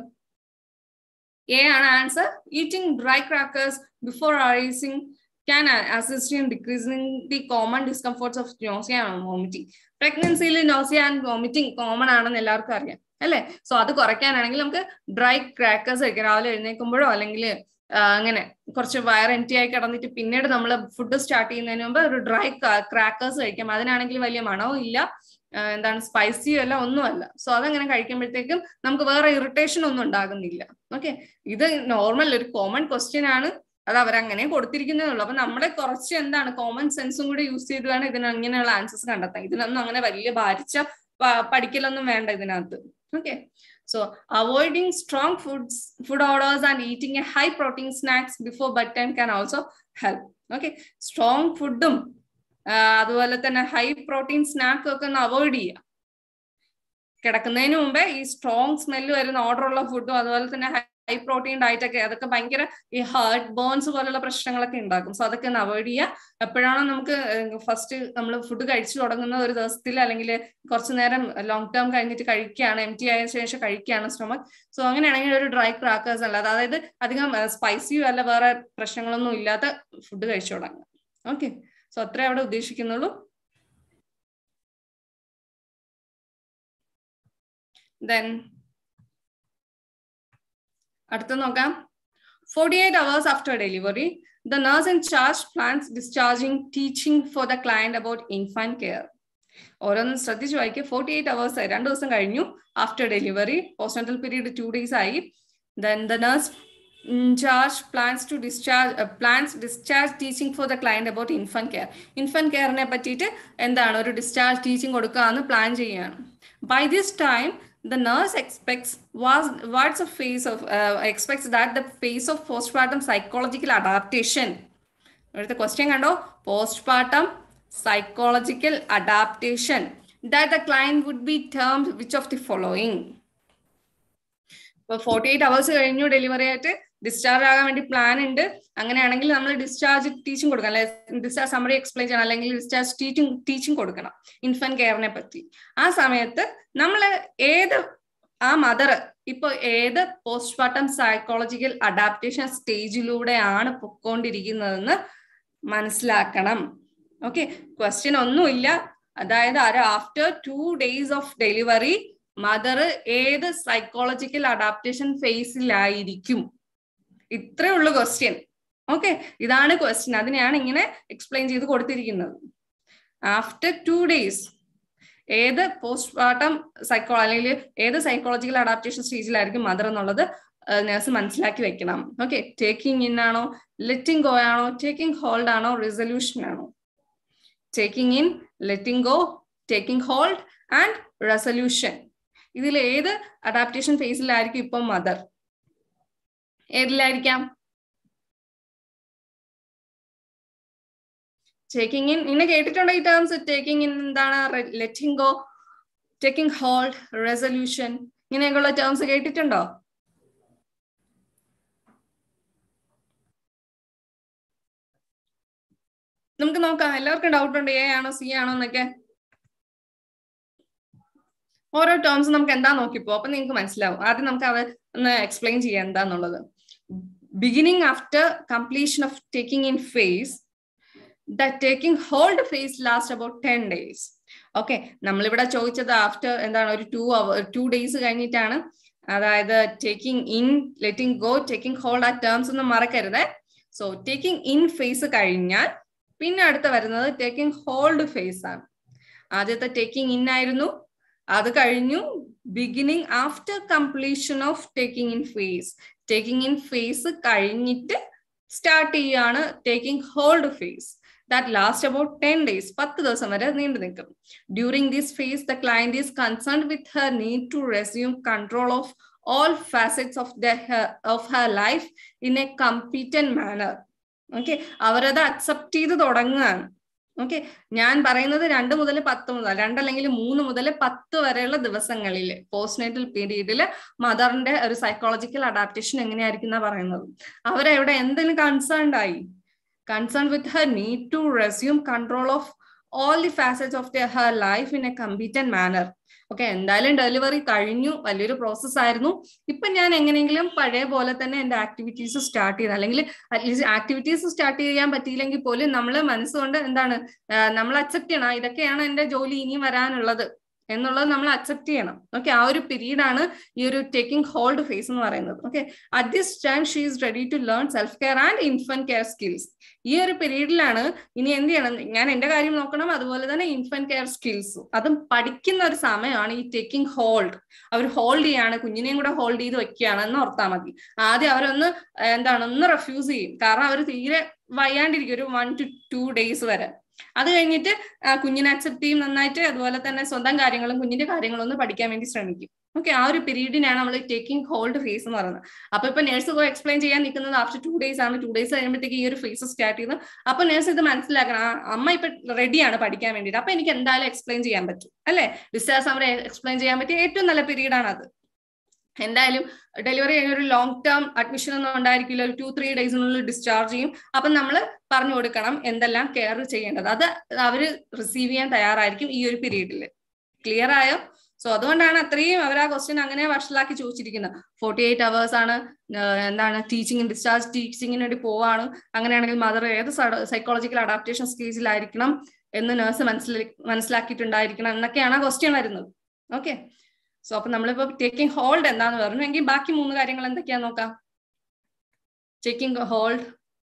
Speaker 1: എ ആണ് answer eating dry crackers before arising can assist in decreasing the common discomforts of nausea and vomiting. പ്രഗ്നൻസിയിൽ നോസിയ ആൻഡ് വോമിറ്റിംഗ് കോമൺ ആണെന്ന് എല്ലാവർക്കും അറിയാം അല്ലേ സോ അത് കുറയ്ക്കാനാണെങ്കിൽ നമുക്ക് ഡ്രൈ ക്രാക്കേഴ്സ് കഴിക്കാം രാവിലെ എഴുന്നേൽക്കുമ്പോഴോ അല്ലെങ്കിൽ അങ്ങനെ കുറച്ച് വയർ എംറ്റി ആയി കിടന്നിട്ട് പിന്നീട് നമ്മൾ ഫുഡ് സ്റ്റാർട്ട് ചെയ്യുന്നതിന് മുമ്പ് ഒരു ഡ്രൈ ക്രാക്കേഴ്സ് കഴിക്കാം അതിനാണെങ്കിൽ വലിയ മണവും ഇല്ല എന്താണ് സ്പൈസിയും അല്ല ഒന്നുമല്ല സോ അതങ്ങനെ കഴിക്കുമ്പോഴത്തേക്കും നമുക്ക് വേറെ ഇറിറ്റേഷൻ ഒന്നും ഉണ്ടാകുന്നില്ല ഓക്കെ ഇത് നോർമൽ ഒരു കോമൺ ക്വസ്റ്റ്യൻ ആണ് അത് അവരങ്ങനെ കൊടുത്തിരിക്കുന്നേ ഉള്ളൂ അപ്പൊ നമ്മളെ കുറച്ച് എന്താണ് കോമൺ സെൻസും കൂടി യൂസ് ചെയ്ത് വേണം ഇതിന് അങ്ങനെയുള്ള ആൻസേഴ്സ് കണ്ടെത്താൻ ഇതിനൊന്നും അങ്ങനെ വലിയ ഭാരിച്ച പഠിക്കലൊന്നും വേണ്ട ഇതിനകത്ത് okay so avoiding strong foods food orders and eating a high protein snacks before bed time can also help okay strong ഫുഡും അതുപോലെ തന്നെ ഹൈ പ്രോട്ടീൻ സ്നാക്കും ഒക്കെ ഒന്ന് അവോയ്ഡ് ചെയ്യുക കിടക്കുന്നതിന് മുമ്പേ ഈ സ്ട്രോങ് സ്മെല്ല് വരുന്ന ഓർഡർ ഉള്ള ഫുഡും അതുപോലെ തന്നെ ഹൈ പ്രോട്ടീൻ ഡയറ്റ് ഒക്കെ അതൊക്കെ ഭയങ്കര ഈ ഹാർട്ട് ബേൺസ് പോലുള്ള പ്രശ്നങ്ങളൊക്കെ ഉണ്ടാക്കും സോ അതൊക്കെ ഒന്ന് അവോയ്ഡ് ചെയ്യുക എപ്പോഴാണോ നമുക്ക് ഫസ്റ്റ് നമ്മൾ ഫുഡ് കഴിച്ചു തുടങ്ങുന്ന ഒരു ദിവസത്തിൽ അല്ലെങ്കിൽ കുറച്ചു നേരം ലോങ് ടേം കഴിഞ്ഞിട്ട് കഴിക്കുകയാണ് എം ടി ആയ ശേഷം കഴിക്കുകയാണ് സ്tomach സോ അങ്ങനെയാണെങ്കിൽ ഒരു ഡ്രൈ ക്രാക്കേഴ്സ് അല്ല അതായത് അധികം സ്പൈസിയോ അല്ല വേറെ പ്രശ്നങ്ങളൊന്നും ഇല്ലാത്ത ഫുഡ് കഴിച്ചു തുടങ്ങുക ഓക്കെ സോ അത്രേ അവിടെ ഉദ്ദേശിക്കുന്നുള്ളൂ ദെൻ അടുത്ത നോക്കാം forty eight hours after delivery the nurse in charge plans discharging teaching for the client about infant care ഓരോന്നും ശ്രദ്ധിച്ചു വായിക്കുക ഫോർട്ടി എയ്റ്റ് അവേഴ്സ് രണ്ട് ദിവസം കഴിഞ്ഞു after delivery postnatal period two days ആയി then the nurse charge plans to discharge plans discharge teaching for the client about infant care infant കെയറിനെ പറ്റിയിട്ട് എന്താണ് ഒരു ഡിസ്ചാർജ് ടീച്ചിങ് കൊടുക്കാമെന്ന് പ്ലാൻ ചെയ്യുകയാണ് by this time the nurse expects was what's a phase of uh, expects that the phase of postpartum psychological adaptation ഇവിടുത്തെ question കണ്ടോ postpartum psychological adaptation that the client would be termed which of the following ഇപ്പൊ forty eight hours കഴിഞ്ഞു delivery ആയിട്ട് discharge ആകാൻ വേണ്ടി plan ഉണ്ട് അങ്ങനെയാണെങ്കിൽ നമ്മൾ ഡിസ്ചാർജ് ടീച്ചിങ് കൊടുക്കണം അല്ലെ ഡിസ്ചാർജ് സമ്മറി എക്സ്പ്ലെയിൻ ചെയ്യണം അല്ലെങ്കിൽ ഡിസ്ചാർജ് ടീച്ചിങ് ടീച്ചിങ് കൊടുക്കണം ഇൻഫന്റ് കെയറിനെ പറ്റി ആ സമയത്ത് നമ്മൾ ഏത് ആ മദർ ഇപ്പൊ ഏത് പോസ്റ്റ്മോർട്ടം സൈക്കോളജിക്കൽ അഡാപ്റ്റേഷൻ സ്റ്റേജിലൂടെയാണ് പൊക്കോണ്ടിരിക്കുന്നതെന്ന് മനസ്സിലാക്കണം ഓക്കെ ക്വസ്റ്റ്യൻ ഒന്നുമില്ല അതായത് ആര് after two days of delivery mother ഏത് സൈക്കോളജിക്കൽ അഡാപ്റ്റേഷൻ ഫേസിലായിരിക്കും ഇത്രേ ഉള്ളൂ ക്വസ്റ്റ്യൻ ഓക്കെ ഇതാണ് ക്വസ്റ്റ്യൻ അതിനെയാണ് ഇങ്ങനെ എക്സ്പ്ലെയിൻ ചെയ്ത് കൊടുത്തിരിക്കുന്നത് ആഫ്റ്റർ ടു ഡേയ്സ് ഏത് പോസ്റ്റ്മോർട്ടം സൈക്കോ അല്ലെങ്കിൽ ഏത് സൈക്കോളജിക്കൽ അഡാപ്റ്റേഷൻ സ്റ്റേജിലായിരിക്കും മദർ എന്നുള്ളത് നേഴ്സ് മനസ്സിലാക്കി വെക്കണം ഓക്കെ ടേക്കിംഗ് ഇൻ ആണോ ലെറ്റിംഗ് ഗോ ആണോ ടേക്കിംഗ് ഹോൾഡ് ആണോ റെസൊല്യൂഷൻ ആണോ taking in letting go taking hold and resolution ഇതിൽ ഏത് അഡാപ്റ്റേഷൻ ഫേസിലായിരിക്കും ഇപ്പം മദർ ഏതിലായിരിക്കാം ടേക്കിംഗ് ഇൻ ഇങ്ങനെ കേട്ടിട്ടുണ്ടോ ഈ ടേംസ് ടേക്കിംഗ് ഇൻ എന്താണ് letting go taking hold resolution ഇങ്ങനെയൊക്കെയുള്ള ടേംസ് കേട്ടിട്ടുണ്ടോ നമുക്ക് നോക്കാം എല്ലാവർക്കും ഡൗട്ട് ഉണ്ട് എ ആണോ സി ആണോ എന്നൊക്കെ ഓരോ ടേംസ് നമുക്ക് എന്താ നോക്കിപ്പോ അപ്പൊ നിങ്ങൾക്ക് മനസ്സിലാവും ആദ്യം നമുക്ക് അത് ഒന്ന് എക്സ്പ്ലെയിൻ ചെയ്യാം എന്താന്നുള്ളത് beginning after completion of taking in phase the taking hold phase last about ten days okay നമ്മളിവിടെ ചോദിച്ചത് ആഫ്റ്റർ എന്താണ് ഒരു ടു അവർ ടു ഡേയ്സ് കഴിഞ്ഞിട്ടാണ് അതായത് taking in letting go taking hold ആ ടേംസ് ഒന്നും മറക്കരുത് സോ ടേക്കിംഗ് ഇൻ ഫേസ് കഴിഞ്ഞാൽ പിന്നെ അടുത്ത വരുന്നത് ടേക്കിംഗ് ഹോൾഡ് ഫേസ് ആണ് ആദ്യത്തെ ടേക്കിംഗ് ഇൻ ആയിരുന്നു അത് കഴിഞ്ഞു beginning after completion of taking in phase taking in phase കഴിഞ്ഞിട്ട് സ്റ്റാർട്ട് ചെയ്യാണ് taking hold phase that last about ten days പത്ത് ദിവസം വരെ നീണ്ടു നിൽക്കും during this phase the client is concern with her need to resume control of all facets of the her, of her life in a competent manner okay അവരത് accept ചെയ്ത് തുടങ്ങുകയാണ് okay ഞാൻ പറയുന്നത് രണ്ട് മുതൽ പത്ത് മുതൽ രണ്ടല്ലെങ്കിൽ മൂന്ന് മുതൽ പത്ത് വരെയുള്ള ദിവസങ്ങളിൽ പോസ്റ്റ്നേറ്റൽ പീരീഡിൽ മദറിന്റെ ഒരു സൈക്കോളജിക്കൽ അഡാപ്റ്റേഷൻ എങ്ങനെയായിരിക്കും എന്നാ പറയുന്നത് അവരെവിടെ എന്തെങ്കിലും കൺസേൺഡ് ആയി concern with her need to resume control of all the facets of the her life in a competent manner okay എന്തായാലും ഡെലിവറി കഴിഞ്ഞു വലിയൊരു പ്രോസസ് ആയിരുന്നു ഇപ്പൊ ഞാൻ എങ്ങനെയെങ്കിലും പഴയ പോലെ തന്നെ എന്റെ ആക്ടിവിറ്റീസ് സ്റ്റാർട്ട് ചെയ്ത് അല്ലെങ്കിൽ അറ്റ്ലീസ്റ്റ് ആക്ടിവിറ്റീസ് സ്റ്റാർട്ട് ചെയ്യാൻ പറ്റിയില്ലെങ്കിൽ പോലും നമ്മൾ മനസ്സുകൊണ്ട് എന്താണ് നമ്മൾ അക്സെപ്റ്റ് ചെയ്യണം ഇതൊക്കെയാണ് എന്റെ ജോലി ഇനിയും വരാനുള്ളത് എന്നുള്ളത് നമ്മൾ അക്സെപ്റ്റ് ചെയ്യണം ഓക്കെ ആ ഒരു പീരീഡ് ആണ് ഈ ഒരു ടേക്കിംഗ് ഹോൾഡ് ഫേസ് എന്ന് പറയുന്നത് okay at this time she is ready to learn self care and infant care skills ഈ ഒരു പീരീഡിലാണ് ഇനി എന്ത് ചെയ്യണം ഞാൻ എന്റെ കാര്യം നോക്കണം അതുപോലെ തന്നെ ഇൻഫന്റ് കെയർ സ്കിൽസും അതും പഠിക്കുന്ന ഒരു സമയമാണ് ഈ ടേക്കിംഗ് ഹോൾഡ് അവർ ഹോൾഡ് ചെയ്യാണ് കുഞ്ഞിനെയും കൂടെ ഹോൾഡ് ചെയ്ത് വെക്കുകയാണ് എന്ന് ഓർത്താൽ മതി ആദ്യം അവരൊന്ന് എന്താണ് ഒന്ന് റെഫ്യൂസ് ചെയ്യും കാരണം അവർ തീരെ വയ്യാണ്ടിരിക്കും ഒരു വൺ ടു ടു ഡേയ്സ് വരെ അത് കഴിഞ്ഞിട്ട് കുഞ്ഞിനെ അക്സെപ്റ്റ് ചെയ്യും നന്നായിട്ട് അതുപോലെ തന്നെ സ്വന്തം കാര്യങ്ങളും കുഞ്ഞിന്റെ കാര്യങ്ങളും ഒന്ന് പഠിക്കാൻ വേണ്ടി ശ്രമിക്കും ഓക്കെ ആ ഒരു പീരീഡിനാണ് നമ്മൾ ടേക്കിംഗ് ഹോൾഡ് ഫേസ് എന്ന് പറയുന്നത് അപ്പൊ ഇപ്പൊ നേഴ്സ് പോയി എക്സ്പ്ലെയിൻ ചെയ്യാൻ നിൽക്കുന്നത് ആഫ്റ്റർ ടു ഡേയ്സ് ആണ് ടു ഡേയ്സ് കഴിയുമ്പോഴത്തേക്ക് ഈ ഒരു ഫേസ് സ്റ്റാർട്ട് ചെയ്യുന്നത് അപ്പൊ നേഴ്സ് ഇത് മനസ്സിലാക്കണം അമ്മ ഇപ്പൊ റെഡിയാണ് പഠിക്കാൻ വേണ്ടിയിട്ട് അപ്പൊ എനിക്ക് എന്തായാലും എക്സ്പ്ലെയിൻ ചെയ്യാൻ പറ്റും അല്ലെ ഡിസ്ചാർജ് അവരെ എക്സ്പ്ലെയിൻ ചെയ്യാൻ പറ്റിയ ഏറ്റവും നല്ല പീരീഡ് ആണ് അത് എന്തായാലും ഡെലിവറി കഴിഞ്ഞ ഒരു ലോങ് ടേം അഡ്മിഷൻ ഒന്നും ഉണ്ടായിരിക്കില്ല ഒരു ടു ത്രീ ഡേയ്സിനുള്ളിൽ ഡിസ്ചാർജ് ചെയ്യും അപ്പൊ നമ്മൾ പറഞ്ഞു കൊടുക്കണം എന്തെല്ലാം കെയർ ചെയ്യേണ്ടത് അത് അവർ റിസീവ് ചെയ്യാൻ തയ്യാറായിരിക്കും ഈ ഒരു പീരീഡിൽ ക്ലിയർ ആയോ സോ അതുകൊണ്ടാണ് അത്രയും അവർ ആ ക്വസ്റ്റ്യൻ അങ്ങനെ വഷളാക്കി ചോദിച്ചിരിക്കുന്നത് ഫോർട്ടി എയ്റ്റ് അവേഴ്സ് ആണ് എന്താണ് ടീച്ചിങ് ഡിസ്ചാർജ് ടീച്ചിങ്ങിന് വേണ്ടി പോവാണ് അങ്ങനെയാണെങ്കിൽ മദർ ഏത് സൈക്കോളജിക്കൽ അഡാപ്റ്റേഷൻ സ്റ്റേജിലായിരിക്കണം എന്ന് നേഴ്സ് മനസ്സിലാക്കി മനസ്സിലാക്കിയിട്ടുണ്ടായിരിക്കണം എന്നൊക്കെയാണ് ആ ക്വസ്റ്റ്യൻ വരുന്നത് ഓക്കെ സോ അപ്പൊ നമ്മളിപ്പോ ടേക്കിംഗ് ഹോൾഡ് എന്താന്ന് പറഞ്ഞു എങ്കിൽ ബാക്കി മൂന്ന് കാര്യങ്ങൾ എന്തൊക്കെയാ നോക്കാം taking hold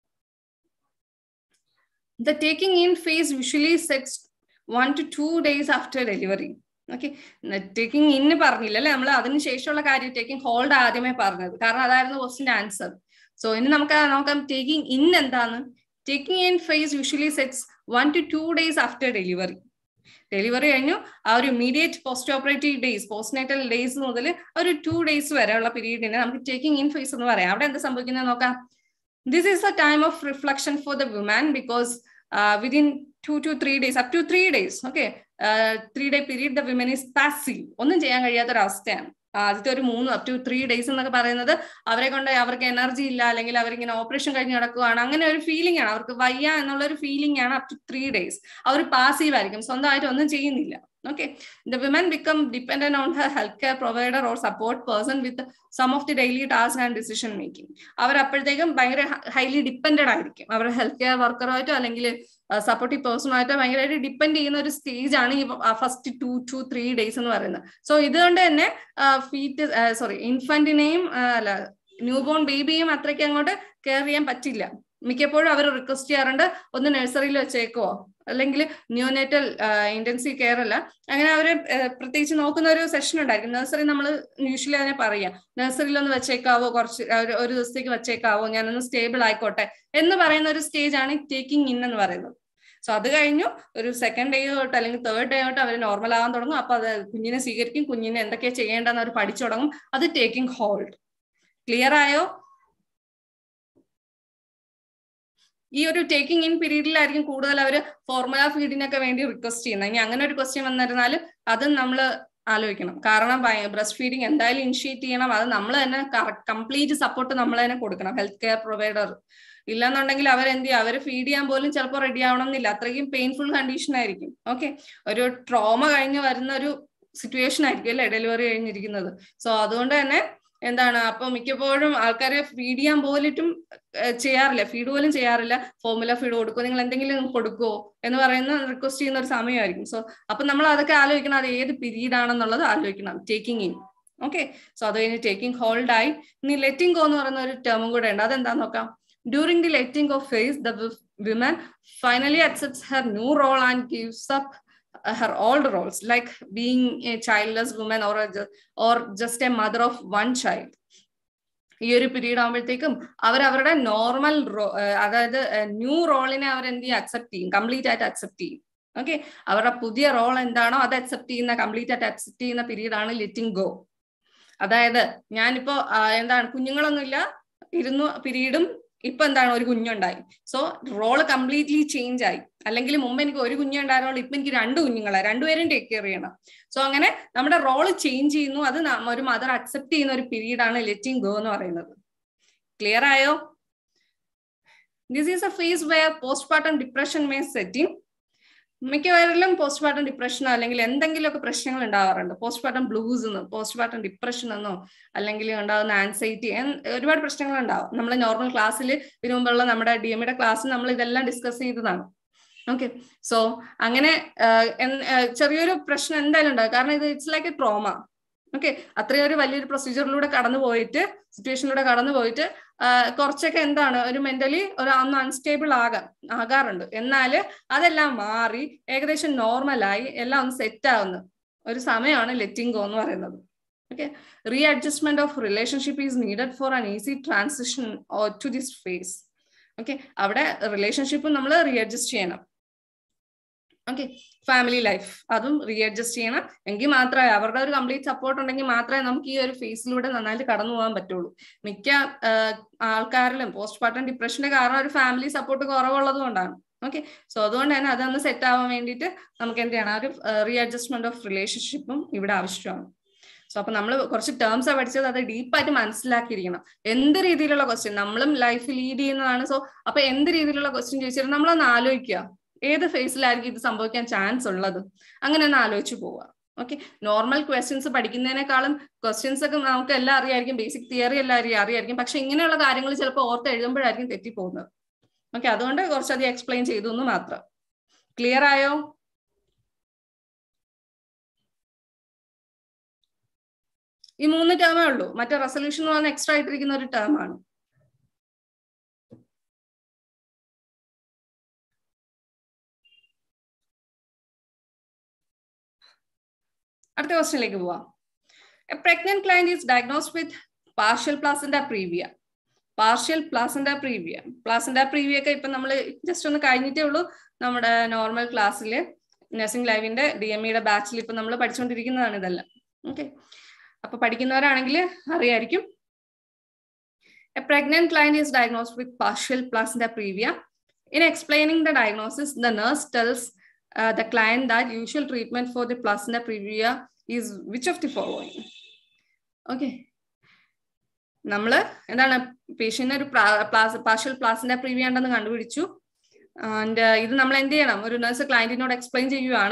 Speaker 1: the taking in phase usually sets one two two days after delivery okay taking in പറഞ്ഞില്ല അല്ലെ നമ്മൾ അതിന് ശേഷമുള്ള കാര്യം ടേക്കിംഗ് ഹോൾഡ് ആദ്യമേ പറഞ്ഞത് കാരണം അതായിരുന്നു ക്വസ്റ്റിന്റെ ആൻസർ സോ ഇനി നമുക്ക് നോക്കാം ടേക്കിംഗ് ഇൻ എന്താണ് taking in phase usually sets one two two days after delivery delivery കഴിഞ്ഞു ആ ഒരു immediate post operative days post natal days മുതൽ ഒരു ടു ഡേയ്സ് വരെയുള്ള പീരീഡിനെ നമുക്ക് ടേക്കിംഗ് ഇൻ ഫേസ് എന്ന് പറയാം അവിടെ എന്ത് സംഭവിക്കുന്നത് നോക്കാം this is a time of reflection for the woman because within two two three days up to three days okay three day period the women is passive ഒന്നും ചെയ്യാൻ കഴിയാത്ത ഒരു അവസ്ഥയാണ് ആദ്യത്തെ ഒരു മൂന്ന് അപ് ടു ത്രീ ഡേയ്സ് എന്നൊക്കെ പറയുന്നത് അവരെ കൊണ്ട് അവർക്ക് എനർജി ഇല്ല അല്ലെങ്കിൽ അവരിങ്ങനെ ഓപ്പറേഷൻ കഴിഞ്ഞ് നടക്കുകയാണ് അങ്ങനെ ഒരു ഫീലിംഗ് ആണ് അവർക്ക് വയ്യ എന്നുള്ള ഒരു ഫീലിംഗ് ആണ് അപ് ടു ത്രീ ഡേയ്സ് അവർ പാസീവ് ആയിരിക്കും സ്വന്തമായിട്ട് ഒന്നും ചെയ്യുന്നില്ല okay the women become dependent on her healthcare provider or support person with some of the daily tasks and decision making അവർ അപ്പോഴത്തേക്കും ഭയങ്കര ഹൈലി ഡിപ്പെൻഡഡ് ആയിരിക്കും അവരുടെ ഹെൽത്ത് കെയർ വർക്കറായിട്ടോ അല്ലെങ്കിൽ സപ്പോർട്ടീവ് പേഴ്സണായിട്ടോ ഭയങ്കരമായിട്ട് ഡിപ്പെൻഡ് ചെയ്യുന്ന ഒരു സ്റ്റേജ് ആണ് ഈ first two two three days എന്ന് പറയുന്നത് സോ ഇതുകൊണ്ട് തന്നെ ഫീറ്റ് സോറി ഇൻഫന്റിനെയും അല്ല ന്യൂ ബോൺ ബേബിയും അത്രയ്ക്ക് അങ്ങോട്ട് കെയർ ചെയ്യാൻ പറ്റില്ല മിക്കപ്പോഴും അവർ റിക്വസ്റ്റ് ചെയ്യാറുണ്ട് ഒന്ന് നഴ്സറിയിൽ വെച്ചേക്കോ അല്ലെങ്കിൽ ന്യൂനേറ്റൽ ഇന്റൻസീവ് കെയർ അല്ല അങ്ങനെ അവര് പ്രത്യേകിച്ച് നോക്കുന്ന ഒരു സെഷൻ ഉണ്ടായിരിക്കും നഴ്സറി നമ്മൾ യൂഷ്വലി അതിനെ പറയാം നഴ്സറിയിൽ ഒന്ന് വെച്ചേക്കാവോ കുറച്ച് ഒരു ദിവസത്തേക്ക് വെച്ചേക്കാവോ ഞാനൊന്ന് സ്റ്റേബിൾ ആയിക്കോട്ടെ എന്ന് പറയുന്ന ഒരു സ്റ്റേജ് ആണ് ടേക്കിംഗ് ഇൻ എന്ന് പറയുന്നത് സോ അത് കഴിഞ്ഞു ഒരു സെക്കൻഡ് ഡേ തൊട്ട് അല്ലെങ്കിൽ തേർഡ് ഡേ തൊട്ട് അവർ നോർമൽ ആവാൻ തുടങ്ങും അപ്പൊ അത് കുഞ്ഞിനെ സ്വീകരിക്കും കുഞ്ഞിനെ എന്തൊക്കെയാ ചെയ്യേണ്ടതെന്ന് അവർ പഠിച്ചു തുടങ്ങും അത് ടേക്കിംഗ് ഹോൾഡ് ക്ലിയർ ആയോ ഈ ഒരു ടേക്കിംഗ് ഇൻ പീരീഡിലായിരിക്കും കൂടുതൽ അവർ ഫോർമുല ഫീഡിനൊക്കെ വേണ്ടി റിക്വസ്റ്റ് ചെയ്യുന്നത് ഇനി അങ്ങനെ ഒരു ക്വസ്റ്റ്യൻ വന്നിരുന്നാൽ അതും നമ്മൾ ആലോചിക്കണം കാരണം ബ്രസ്റ്റ് ഫീഡിങ് എന്തായാലും ഇനിഷ്യേറ്റ് ചെയ്യണം അത് നമ്മൾ തന്നെ കംപ്ലീറ്റ് സപ്പോർട്ട് നമ്മൾ തന്നെ കൊടുക്കണം ഹെൽത്ത് കെയർ പ്രൊവൈഡർ ഇല്ലെന്നുണ്ടെങ്കിൽ അവരെന്ത് ചെയ്യും അവർ ഫീഡ് ചെയ്യാൻ പോലും ചിലപ്പോൾ റെഡി ആവണം എന്നില്ല അത്രയ്ക്കും പെയിൻഫുൾ കണ്ടീഷൻ ആയിരിക്കും ഓക്കെ ഒരു ട്രോമ കഴിഞ്ഞ് വരുന്ന ഒരു സിറ്റുവേഷൻ ആയിരിക്കും അല്ലേ ഡെലിവറി കഴിഞ്ഞിരിക്കുന്നത് സോ അതുകൊണ്ട് തന്നെ എന്താണ് അപ്പൊ മിക്കപ്പോഴും ആൾക്കാരെ ഫീഡ് ചെയ്യാൻ പോലിട്ടും ചെയ്യാറില്ല ഫീഡ് പോലും ചെയ്യാറില്ല ഫോർമുല ഫീഡ് കൊടുക്കുമോ നിങ്ങൾ എന്തെങ്കിലും കൊടുക്കുമോ എന്ന് പറയുന്ന റിക്വസ്റ്റ് ചെയ്യുന്ന ഒരു സമയമായിരിക്കും സോ അപ്പൊ നമ്മൾ അതൊക്കെ ആലോചിക്കണം അത് ഏത് പീരീഡ് ആണെന്നുള്ളത് ആലോചിക്കണം ടേക്കിംഗ് ഇൻ ഓക്കെ സോ അത് കഴിഞ്ഞ് ടേക്കിംഗ് ഹോൾഡ് ആയി ഇനി ലെറ്റിംഗ് ഗോ എന്ന് പറയുന്ന ഒരു ടേമും കൂടെ ഉണ്ട് അതെന്താന്ന് നോക്കാം during the letting off phase the women finally accepts her new role and gives up her old roles like being a childless woman or a, or just a mother of one child ഈ ഒരു period ആകുമ്പോഴത്തേക്കും അവർ അവരുടെ normal role അതായത് new റോളിനെ അവർ എന്ത് ചെയ്യും അക്സെപ്റ്റ് ചെയ്യും കംപ്ലീറ്റ് ആയിട്ട് അക്സെപ്റ്റ് ചെയ്യും ഓക്കെ അവരുടെ പുതിയ റോൾ എന്താണോ അത് അക്സെപ്റ്റ് ചെയ്യുന്ന കംപ്ലീറ്റ് ആയിട്ട് അക്സെപ്റ്റ് ചെയ്യുന്ന പീരീഡ് ആണ് ലെറ്റിംഗ് ഗോ അതായത് ഞാനിപ്പോ എന്താണ് കുഞ്ഞുങ്ങളൊന്നുമില്ല ഇരുന്നു പീരീഡും ഇപ്പൊ എന്താണ് ഒരു കുഞ്ഞുണ്ടായി സോ റോള് കംപ്ലീറ്റ്ലി ചേഞ്ച് ആയി അല്ലെങ്കിൽ മുമ്പ് എനിക്ക് ഒരു കുഞ്ഞുണ്ടായിരുന്നുള്ളൂ ഇപ്പൊ എനിക്ക് രണ്ട് കുഞ്ഞുങ്ങളാണ് രണ്ടുപേരും ടേക്ക് കെയർ ചെയ്യണം സോ അങ്ങനെ നമ്മുടെ റോള് ചേഞ്ച് ചെയ്യുന്നു അത് ഒരു മദർ അക്സെപ്റ്റ് ചെയ്യുന്ന ഒരു പീരീഡ് ആണ് ലെറ്റിംഗ് ഗോ എന്ന് പറയുന്നത് ക്ലിയർ ആയോ this is a phase where postpartum depression may setting മിക്കവരിലും പോസ്റ്റ്മോർട്ടം ഡിപ്രഷനോ അല്ലെങ്കിൽ എന്തെങ്കിലുമൊക്കെ പ്രശ്നങ്ങൾ ഉണ്ടാവാറുണ്ട് പോസ്റ്റ്മോർട്ടം ബ്ലൂസ് എന്നോ പോസ്റ്റ്മോർട്ടം ഡിപ്രഷൻ എന്നോ അല്ലെങ്കിൽ ഉണ്ടാകുന്ന ആൻസൈറ്റി ഒരുപാട് പ്രശ്നങ്ങൾ ഉണ്ടാവും നമ്മൾ നോർമൽ ക്ലാസ്സിൽ ഇതിനു മുമ്പുള്ള നമ്മുടെ ഡി എമ്മിയുടെ ക്ലാസ്സിൽ നമ്മൾ ഇതെല്ലാം ഡിസ്കസ് ചെയ്തതാണ് ഓക്കെ സോ അങ്ങനെ ചെറിയൊരു പ്രശ്നം എന്തായാലും ഉണ്ടാകും കാരണം ഇത് it's like a trauma okay അത്രയും ഒരു വലിയൊരു പ്രൊസീജിയറിലൂടെ കടന്നു പോയിട്ട് സിറ്റുവേഷനിലൂടെ കടന്നു പോയിട്ട് കുറച്ചൊക്കെ എന്താണ് ഒരു മെന്റലി ഒരു ഒന്ന് അൺസ്റ്റേബിൾ ആകാം ആകാറുണ്ട് എന്നാൽ അതെല്ലാം മാറി ഏകദേശം നോർമലായി എല്ലാം ഒന്ന് സെറ്റ് ആവുന്നു ഒരു സമയമാണ് ലെറ്റിംഗ് ഗോ എന്ന് പറയുന്നത് okay readjustment of relationship is needed for an easy transition to this phase okay അവിടെ റിലേഷൻഷിപ്പ് നമ്മൾ റീ അഡ്ജസ്റ്റ് ചെയ്യണം ഓക്കെ ഫാമിലി ലൈഫ് അതും റീഅഡ്ജസ്റ്റ് ചെയ്യണം എങ്കിൽ മാത്രമേ അവരുടെ ഒരു കംപ്ലീറ്റ് സപ്പോർട്ട് ഉണ്ടെങ്കിൽ മാത്രമേ നമുക്ക് ഈ ഒരു ഫേസിലൂടെ നന്നായിട്ട് കടന്നു പോകാൻ പറ്റുള്ളൂ മിക്ക ആൾക്കാരിലും പോസ്റ്റ്മോർട്ടം ഡിപ്രഷന്റെ കാരണം ഒരു ഫാമിലി സപ്പോർട്ട് കുറവുള്ളത് കൊണ്ടാണ് ഓക്കെ സോ അതുകൊണ്ട് തന്നെ അതൊന്ന് സെറ്റ് ആവാൻ വേണ്ടിയിട്ട് നമുക്ക് എന്ത് ചെയ്യണം ഒരു റീഅഡ്ജസ്റ്റ്മെന്റ് ഓഫ് റിലേഷൻഷിപ്പും ഇവിടെ ആവശ്യമാണ് സോ അപ്പൊ നമ്മൾ കുറച്ച് ടേംസ് പഠിച്ചത് അത് ഡീപ്പായിട്ട് മനസ്സിലാക്കിയിരിക്കണം എന്ത് രീതിയിലുള്ള ക്വസ്റ്റ്യൻ നമ്മളും ലൈഫ് ലീഡ് ചെയ്യുന്നതാണ് സോ അപ്പൊ എന്ത് രീതിയിലുള്ള ക്വസ്റ്റ്യൻ ചോദിച്ചാൽ നമ്മളൊന്ന് ആലോചിക്കുക ഏത് ഫേസിലായിരിക്കും ഇത് സംഭവിക്കാൻ ചാൻസ് ഉള്ളത് അങ്ങനെ ഒന്ന് ആലോചിച്ച് പോവുക ഓക്കെ നോർമൽ ക്വസ്റ്റ്യൻസ് പഠിക്കുന്നതിനേക്കാളും ക്വസ്റ്റ്യൻസ് ഒക്കെ നമുക്ക് എല്ലാം അറിയായിരിക്കും ബേസിക് തിയറി എല്ലാം അറിയായിരിക്കും പക്ഷെ ഇങ്ങനെയുള്ള കാര്യങ്ങൾ ചിലപ്പോൾ ഓർത്ത് എഴുതുമ്പോഴായിരിക്കും തെറ്റിപ്പോകുന്നത് ഓക്കെ അതുകൊണ്ട് കുറച്ചധികം എക്സ്പ്ലെയിൻ ചെയ്തു എന്ന് മാത്രം ക്ലിയർ ആയോ ഈ മൂന്ന് ടേമേ ഉള്ളൂ മറ്റേ റെസൊല്യൂഷൻ എന്ന് പറഞ്ഞാൽ എക്സ്ട്രാ ആയിട്ടിരിക്കുന്ന ഒരു ടേം ആണ് അടുത്ത ക്വസ്റ്റ്യനിലേക്ക് പോവാം a pregnant client is diagnosed with partial placenta previa partial placenta previa placenta previa ഒക്കെ ഇപ്പൊ നമ്മൾ ജസ്റ്റ് ഒന്ന് കഴിഞ്ഞിട്ടേ ഉള്ളൂ നമ്മുടെ നോർമൽ ക്ലാസ്സിൽ നഴ്സിംഗ് ലൈവിന്റെ ഡി എം ഇയുടെ ബാച്ചിൽ ഇപ്പൊ നമ്മൾ പഠിച്ചുകൊണ്ടിരിക്കുന്നതാണ് ഇതെല്ലാം ഓക്കെ അപ്പൊ പഠിക്കുന്നവരാണെങ്കിൽ അറിയായിരിക്കും a pregnant client is diagnosed with partial placenta previa in explaining the diagnosis the nurse tells uh, the client that usual treatment for the placenta previa is which of the following okay നമ്മൾ എന്താണ് patient ഒരു partial placenta praevia ഉണ്ടെന്ന് കണ്ടുപിടിച്ചു and ഇത് നമ്മൾ എന്ത് ചെയ്യണം ഒരു നഴ്സ് ക്ലയന്റിനോട് എക്സ്പ്ലെയിൻ ചെയ്യുകയാണ്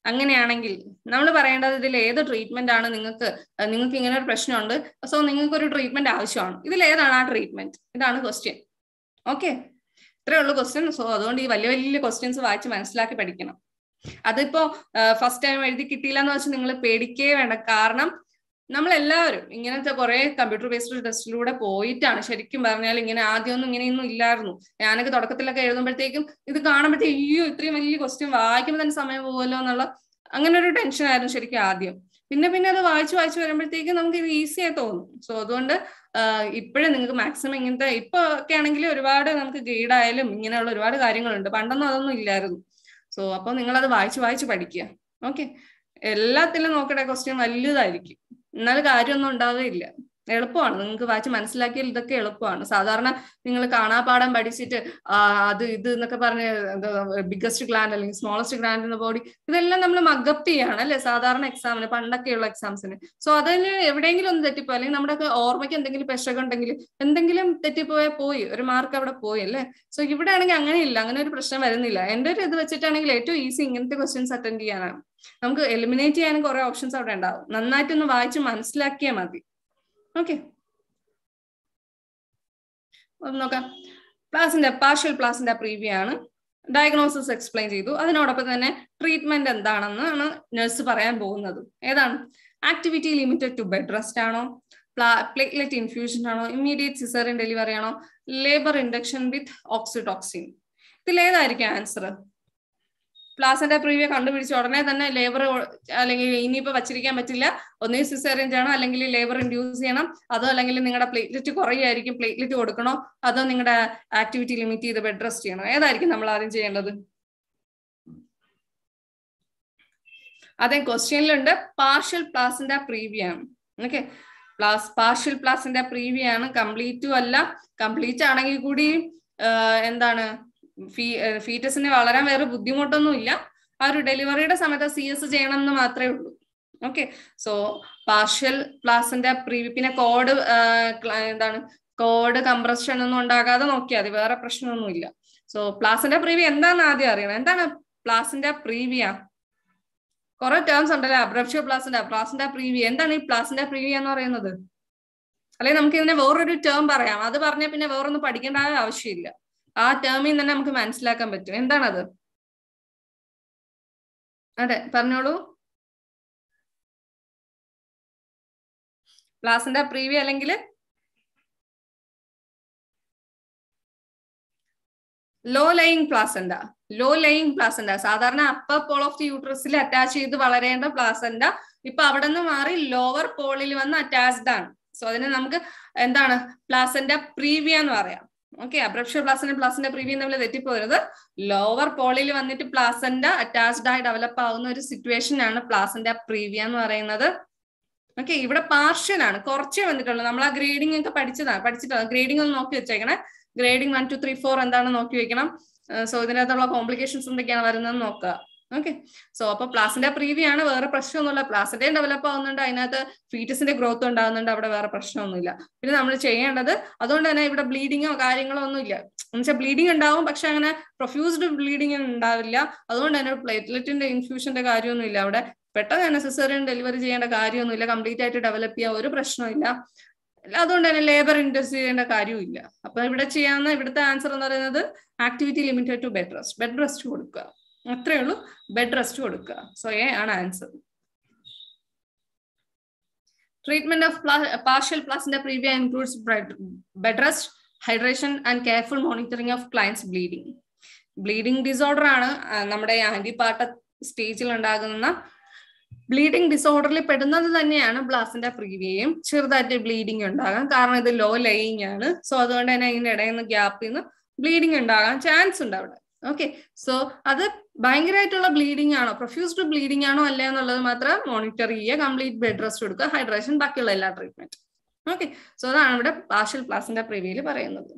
Speaker 1: അങ്ങനെയാണെങ്കിൽ നമ്മൾ പറയേണ്ടത് ഇതിൽ ഏത് ട്രീറ്റ്മെന്റ് ആണ് നിങ്ങൾക്ക് നിങ്ങൾക്ക് ഇങ്ങനെ ഒരു പ്രശ്നമുണ്ട് സോ നിങ്ങൾക്ക് ഒരു ട്രീറ്റ്മെന്റ് ആവശ്യമാണ് ഇതിൽ ഏതാണ് ആ ട്രീറ്റ്മെന്റ് ഇതാണ് ക്വസ്റ്റ്യൻ ഓക്കെ ഇത്രേ ഉള്ളൂ ക്വസ്റ്റ്യൻ സോ അതുകൊണ്ട് ഈ വലിയ വലിയ ക്വസ്റ്റ്യൻസ് വായിച്ച് മനസ്സിലാക്കി പഠിക്കണം അതിപ്പോ ഫസ്റ്റ് ടൈം എഴുതി കിട്ടിയില്ല എന്ന് വെച്ചാൽ നിങ്ങൾ പേടിക്കേ വേണ്ട കാരണം നമ്മളെല്ലാവരും ഇങ്ങനത്തെ കുറെ കമ്പ്യൂട്ടർ ബേസ്ഡ് ടെസ്റ്റിലൂടെ പോയിട്ടാണ് ശരിക്കും പറഞ്ഞാൽ ഇങ്ങനെ ആദ്യമൊന്നും ഇങ്ങനെയൊന്നും ഇല്ലായിരുന്നു ഞാനൊക്കെ തുടക്കത്തിലൊക്കെ എഴുതുമ്പോഴത്തേക്കും ഇത് കാണുമ്പോഴത്തേക്കും അയ്യോ ഇത്രയും വലിയ ക്വസ്റ്റ്യൻ വായിക്കുമ്പോൾ തന്നെ സമയം പോകുമല്ലോ എന്നുള്ള അങ്ങനെ ഒരു ടെൻഷൻ ആയിരുന്നു ശരിക്കും ആദ്യം പിന്നെ പിന്നെ അത് വായിച്ചു വായിച്ചു വരുമ്പോഴത്തേക്കും നമുക്ക് ഇത് ഈസി ആയി തോന്നും സോ അതുകൊണ്ട് ഇപ്പോഴും നിങ്ങൾക്ക് മാക്സിമം ഇങ്ങനത്തെ ഇപ്പൊ ഒക്കെ ആണെങ്കിൽ ഒരുപാട് നമുക്ക് ഗൈഡ് ആയാലും ഇങ്ങനെയുള്ള ഒരുപാട് കാര്യങ്ങളുണ്ട് പണ്ടൊന്നും അതൊന്നും ഇല്ലായിരുന്നു സോ അപ്പൊ നിങ്ങൾ അത് വായിച്ച് വായിച്ച് പഠിക്കുക ഓക്കെ എല്ലാത്തിലും നോക്കട്ടെ ക്വസ്റ്റ്യൻ വലുതായിരിക്കും എന്നാൽ കാര്യമൊന്നും ഉണ്ടാവുകയില്ല എളുപ്പമാണ് നിങ്ങൾക്ക് വായിച്ച് മനസ്സിലാക്കിയാൽ ഇതൊക്കെ എളുപ്പമാണ് സാധാരണ നിങ്ങൾ കാണാപാഠം പഠിച്ചിട്ട് അത് ഇത് എന്നൊക്കെ പറഞ്ഞ് ബിഗ്ഗസ്റ്റ് ഗ്ലാൻഡ് അല്ലെങ്കിൽ സ്മോളസ്റ്റ് ഗ്ലാൻഡ് എന്ന ബോഡി ഇതെല്ലാം നമ്മൾ മഗപ്പ് ചെയ്യാണ് അല്ലെ സാധാരണ എക്സാമിന് പണ്ടൊക്കെയുള്ള എക്സാംസിന് സോ അതിന് എവിടെയെങ്കിലും ഒന്ന് തെറ്റിപ്പോയി അല്ലെങ്കിൽ നമ്മുടെ ഓർമ്മയ്ക്ക് എന്തെങ്കിലും പെശകം ഉണ്ടെങ്കിൽ എന്തെങ്കിലും തെറ്റിപ്പോയാൽ പോയി ഒരു മാർക്ക് അവിടെ പോയി അല്ലേ സോ ഇവിടെ ആണെങ്കിൽ അങ്ങനെയില്ല അങ്ങനെ ഒരു പ്രശ്നം വരുന്നില്ല എന്റെ ഒരു ഇത് വെച്ചിട്ടാണെങ്കിൽ ഏറ്റവും ഈസി ഇങ്ങനത്തെ ക്വസ്റ്റ്യൻസ് അറ്റൻഡ് ചെയ്യാനാണ് നമുക്ക് എലിമിനേറ്റ് ചെയ്യാനും കുറെ ഓപ്ഷൻസ് അവിടെ ഉണ്ടാവും നന്നായിട്ടൊന്ന് വായിച്ച് മനസ്സിലാക്കിയാൽ മതി ഓക്കെ നോക്കാം പ്ലാസിന്റെ പാർഷ്യൽ പ്ലാസിന്റെ പ്രീവ്യൂ ആണ് ഡയഗ്നോസിസ് എക്സ്പ്ലെയിൻ ചെയ്തു അതിനോടൊപ്പം തന്നെ ട്രീറ്റ്മെന്റ് എന്താണെന്നാണ് നഴ്സ് പറയാൻ പോകുന്നത് ഏതാണ് activity limited to bed rest ആണോ പ്ലേറ്റ്ലെറ്റ് ഇൻഫ്യൂഷൻ ആണോ ഇമ്മീഡിയറ്റ് സിസറിൻ ഡെലിവറി ആണോ ലേബർ ഇൻഡക്ഷൻ വിത്ത് ഓക്സിഡോക്സിൻ ഇതിലേതായിരിക്കും ആൻസർ പ്ലാസന്റെ പ്രീവിയ കണ്ടുപിടിച്ച ഉടനെ തന്നെ ലേബർ അല്ലെങ്കിൽ ഇനിയിപ്പോ വച്ചിരിക്കാൻ പറ്റില്ല ഒന്നേ സിസേറിയൻ ചെയ്യണം അല്ലെങ്കിൽ ലേബർ ഇൻഡ്യൂസ് ചെയ്യണം അതോ അല്ലെങ്കിൽ നിങ്ങളുടെ പ്ലേറ്റ്ലെറ്റ് കുറയായിരിക്കും പ്ലേറ്റ്ലെറ്റ് കൊടുക്കണോ അതോ നിങ്ങളുടെ ആക്ടിവിറ്റി ലിമിറ്റ് ചെയ്ത് ബെഡ് റെസ്റ്റ് ചെയ്യണോ ഏതായിരിക്കും നമ്മൾ ആദ്യം ചെയ്യേണ്ടത് അതെ ക്വസ്റ്റ്യനിലുണ്ട് പാർഷ്യൽ പ്ലാസിന്റെ പ്രീവിയ ആണ് ഓക്കെ പ്ലാസ് പാർഷ്യൽ പ്ലാസിന്റെ പ്രീവിയ ആണ് കംപ്ലീറ്റും അല്ല കംപ്ലീറ്റ് ആണെങ്കിൽ കൂടി എന്താണ് ഫീ ഫീറ്റസിന് വളരാൻ വേറെ ബുദ്ധിമുട്ടൊന്നും ഇല്ല ആ ഒരു ഡെലിവറിയുടെ സമയത്ത് സി എസ് ചെയ്യണം എന്ന് മാത്രമേ ഉള്ളൂ okay so partial placenta pre പിന്നെ കോഡ് എന്താണ് കോഡ് കംപ്രഷൻ ഒന്നും ഉണ്ടാകാതെ നോക്കിയാൽ മതി വേറെ പ്രശ്നമൊന്നുമില്ല സോ പ്ലാസിന്റെ പ്രീവി എന്താണെന്ന് ആദ്യം അറിയണം എന്താണ് പ്ലാസിന്റെ പ്രീവിയ കുറെ ടേംസ് ഉണ്ടല്ലേ അബ്രപ്ഷ്യ പ്ലാസിന്റെ പ്ലാസിന്റെ പ്രീവി എന്താണ് ഈ പ്ലാസിന്റെ പ്രീവി എന്ന് പറയുന്നത് അല്ലെങ്കിൽ നമുക്ക് ഇതിനെ വേറൊരു ടേം പറയാം അത് പറഞ്ഞാൽ പിന്നെ വേറൊന്നും പഠിക്കേണ്ട ആവശ്യമില്ല ആ ടേമിൽ തന്നെ നമുക്ക് മനസ്സിലാക്കാൻ പറ്റും എന്താണത് അതെ പറഞ്ഞോളൂ പ്ലാസിന്റെ പ്രീവി അല്ലെങ്കിൽ low lying placenta low lying placenta സാധാരണ അപ്പർ പോൾ ഓഫ് ദി യൂട്രസിൽ അറ്റാച്ച് ചെയ്ത് വളരേണ്ട പ്ലാസന്റ ഇപ്പൊ അവിടെ നിന്ന് മാറി ലോവർ പോളിൽ വന്ന് അറ്റാച്ച്ഡ് ആണ് സോ അതിനെ നമുക്ക് എന്താണ് പ്ലാസന്റ പ്രീവിയ എന്ന് പറയാം ഓക്കെ അബ്രപ്ഷ്യ പ്ലാസിന്റെ പ്ലാസിന്റെ പ്രീവിയം തമ്മിൽ തെറ്റിപ്പോരുത് ലോവർ പോളിൽ വന്നിട്ട് പ്ലാസന്റെ അറ്റാച്ച്ഡ് ആയി ഡെവലപ്പ് ആവുന്ന ഒരു സിറ്റുവേഷൻ ആണ് പ്ലാസിന്റെ പ്രീവിയ എന്ന് പറയുന്നത് ഓക്കെ ഇവിടെ പാർഷ്യൽ ആണ് കുറച്ചേ വന്നിട്ടുള്ളൂ നമ്മൾ ആ ഗ്രേഡിംഗ് ഒക്കെ പഠിച്ചതാണ് പഠിച്ചിട്ടാണ് ഗ്രേഡിംഗ് ഒന്ന് നോക്കി വെച്ചേക്കണേ grading one two three four എന്താണെന്ന് നോക്കി വെക്കണം സോ ഇതിനകത്തുള്ള കോംപ്ലിക്കേഷൻസ് എന്തൊക്കെയാണ് വരുന്നത് നോക്കുക ഓക്കെ സോ അപ്പൊ പ്ലാസിന്റെ പ്രീവി ആണ് വേറെ പ്രശ്നമൊന്നുമില്ല പ്ലാസിന്റെയും ഡെവലപ്പ് ആവുന്നുണ്ട് അതിനകത്ത് ഫീറ്റസിന്റെ ഗ്രോത്ത് ഉണ്ടാകുന്നുണ്ട് അവിടെ വേറെ പ്രശ്നമൊന്നുമില്ല പിന്നെ നമ്മൾ ചെയ്യേണ്ടത് അതുകൊണ്ട് തന്നെ ഇവിടെ ബ്ലീഡിങ്ങോ കാര്യങ്ങളോ ഒന്നും ഇല്ല എന്നുവെച്ചാൽ ബ്ലീഡിങ് ഉണ്ടാവും പക്ഷെ അങ്ങനെ പ്രൊഫ്യൂസ്ഡ് ബ്ലീഡിങ് ഉണ്ടാവില്ല അതുകൊണ്ട് തന്നെ പ്ലേറ്റ്ലെറ്റിന്റെ ഇൻഫ്യൂഷന്റെ കാര്യമൊന്നുമില്ല അവിടെ പെട്ടെന്ന് തന്നെ സിസേറിയൻ ഡെലിവറി ചെയ്യേണ്ട കാര്യമൊന്നുമില്ല കംപ്ലീറ്റ് ആയിട്ട് ഡെവലപ്പ് ചെയ്യാൻ ഒരു പ്രശ്നമില്ല അതുകൊണ്ട് തന്നെ ലേബർ ഇൻഡസ്ട്രി ചെയ്യേണ്ട കാര്യമില്ല അപ്പൊ ഇവിടെ ചെയ്യാവുന്ന ഇവിടുത്തെ ആൻസർ എന്ന് പറയുന്നത് activity limited to bed rest bed rest കൊടുക്കുക അത്രേ ഉള്ളൂ ബെഡ് റെസ്റ്റ് കൊടുക്കുക സോ എ ആണ് answer treatment of partial placenta previa includes bed rest hydration and careful monitoring of clients bleeding bleeding disorder ആണ് നമ്മുടെ ആന്റിപാർട്ട സ്റ്റേജിൽ ഉണ്ടാകുന്ന ബ്ലീഡിംഗ് ഡിസോർഡറിൽ പെടുന്നത് തന്നെയാണ് ബ്ലാസിന്റെ പ്രീവിയയും ചെറുതായിട്ട് ബ്ലീഡിംഗ് ഉണ്ടാകാം കാരണം ഇത് ലോ ലയിങ് ആണ് സോ അതുകൊണ്ട് തന്നെ അതിന്റെ ഇടയിൽ നിന്ന് ഗ്യാപ്പിൽ നിന്ന് ബ്ലീഡിംഗ് ഉണ്ടാകാൻ ചാൻസ് ഉണ്ട് അവിടെ ഓക്കെ സോ അത് ഭയങ്കരമായിട്ടുള്ള ബ്ലീഡിംഗ് ആണോ പ്രൊഫ്യൂസ്ഡ് ബ്ലീഡിംഗ് ആണോ അല്ലേ എന്നുള്ളത് മാത്രം മോണിറ്റർ ചെയ്യുക കംപ്ലീറ്റ് ബെഡ് റെസ്റ്റ് കൊടുക്കുക ഹൈഡ്രേഷൻ ബാക്കിയുള്ള എല്ലാ ട്രീറ്റ്മെന്റ് ഓക്കെ സോ അതാണ് ഇവിടെ പാർഷ്യൽ പ്ലാസിന്റെ പ്രിവ്യൂയിൽ പറയുന്നത്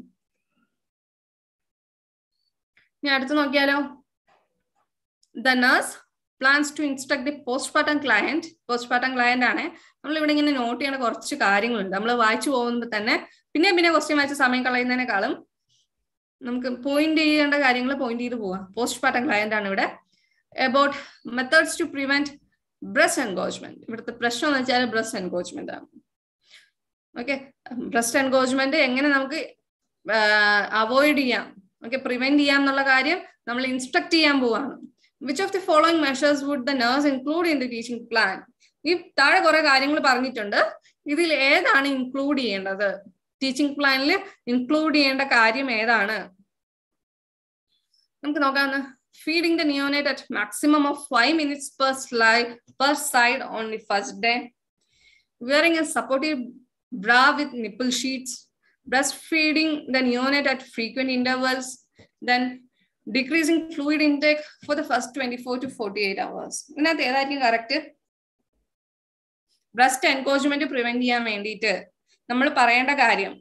Speaker 1: ഞാൻ അടുത്ത് നോക്കിയാലോ the nurse plans to instruct the postpartum client postpartum client ആണ് നമ്മൾ ഇവിടെ ഇങ്ങനെ നോട്ട് ചെയ്യുന്ന കുറച്ച് കാര്യങ്ങളുണ്ട് നമ്മൾ വായിച്ചു പോകുമ്പോൾ തന്നെ പിന്നെ പിന്നെ ക്വസ്റ്റ്യൻ വായിച്ച് സമയം കളയുന്നതിനേക്കാളും നമുക്ക് പോയിന്റ് ചെയ്യേണ്ട കാര്യങ്ങൾ പോയിന്റ് ചെയ്ത് പോവാം പോസ്റ്റ്പാർട്ടം ക്ലയന്റ് ആണ് ഇവിടെ about methods to prevent breast engorgement ഇവിടുത്തെ പ്രശ്നം എന്ന് വെച്ചാൽ ബ്രസ്റ്റ് എൻഗോജ്മെന്റ് ആണ് ഓക്കെ ബ്രസ്റ്റ് എൻഗോജ്മെന്റ് എങ്ങനെ നമുക്ക് അവോയ്ഡ് ചെയ്യാം ഓക്കെ പ്രിവെന്റ് ചെയ്യാം എന്നുള്ള കാര്യം നമ്മൾ ഇൻസ്ട്രക്ട് ചെയ്യാൻ പോവാണ് which of the following measures would the nurse include in the teaching plan ഈ താഴെ കുറെ കാര്യങ്ങൾ പറഞ്ഞിട്ടുണ്ട് ഇതിൽ ഏതാണ് ഇൻക്ലൂഡ് ചെയ്യേണ്ടത് ടീച്ചിങ് പ്ലാനിൽ ഇൻക്ലൂഡ് ചെയ്യേണ്ട കാര്യം ഏതാണ് നമുക്ക് നോക്കാന്ന് feeding the neonate at maximum of five minutes per sly per side on the first day wearing a supportive bra with nipple sheets, breastfeeding the neonate at frequent intervals, then decreasing fluid intake for the first 24 to 48 hours. ഇതിനകത്ത് ഏതായിരിക്കും correct breast എൻകോജ്മെന്റ് prevent ചെയ്യാൻ വേണ്ടിയിട്ട് നമ്മൾ പറയേണ്ട കാര്യം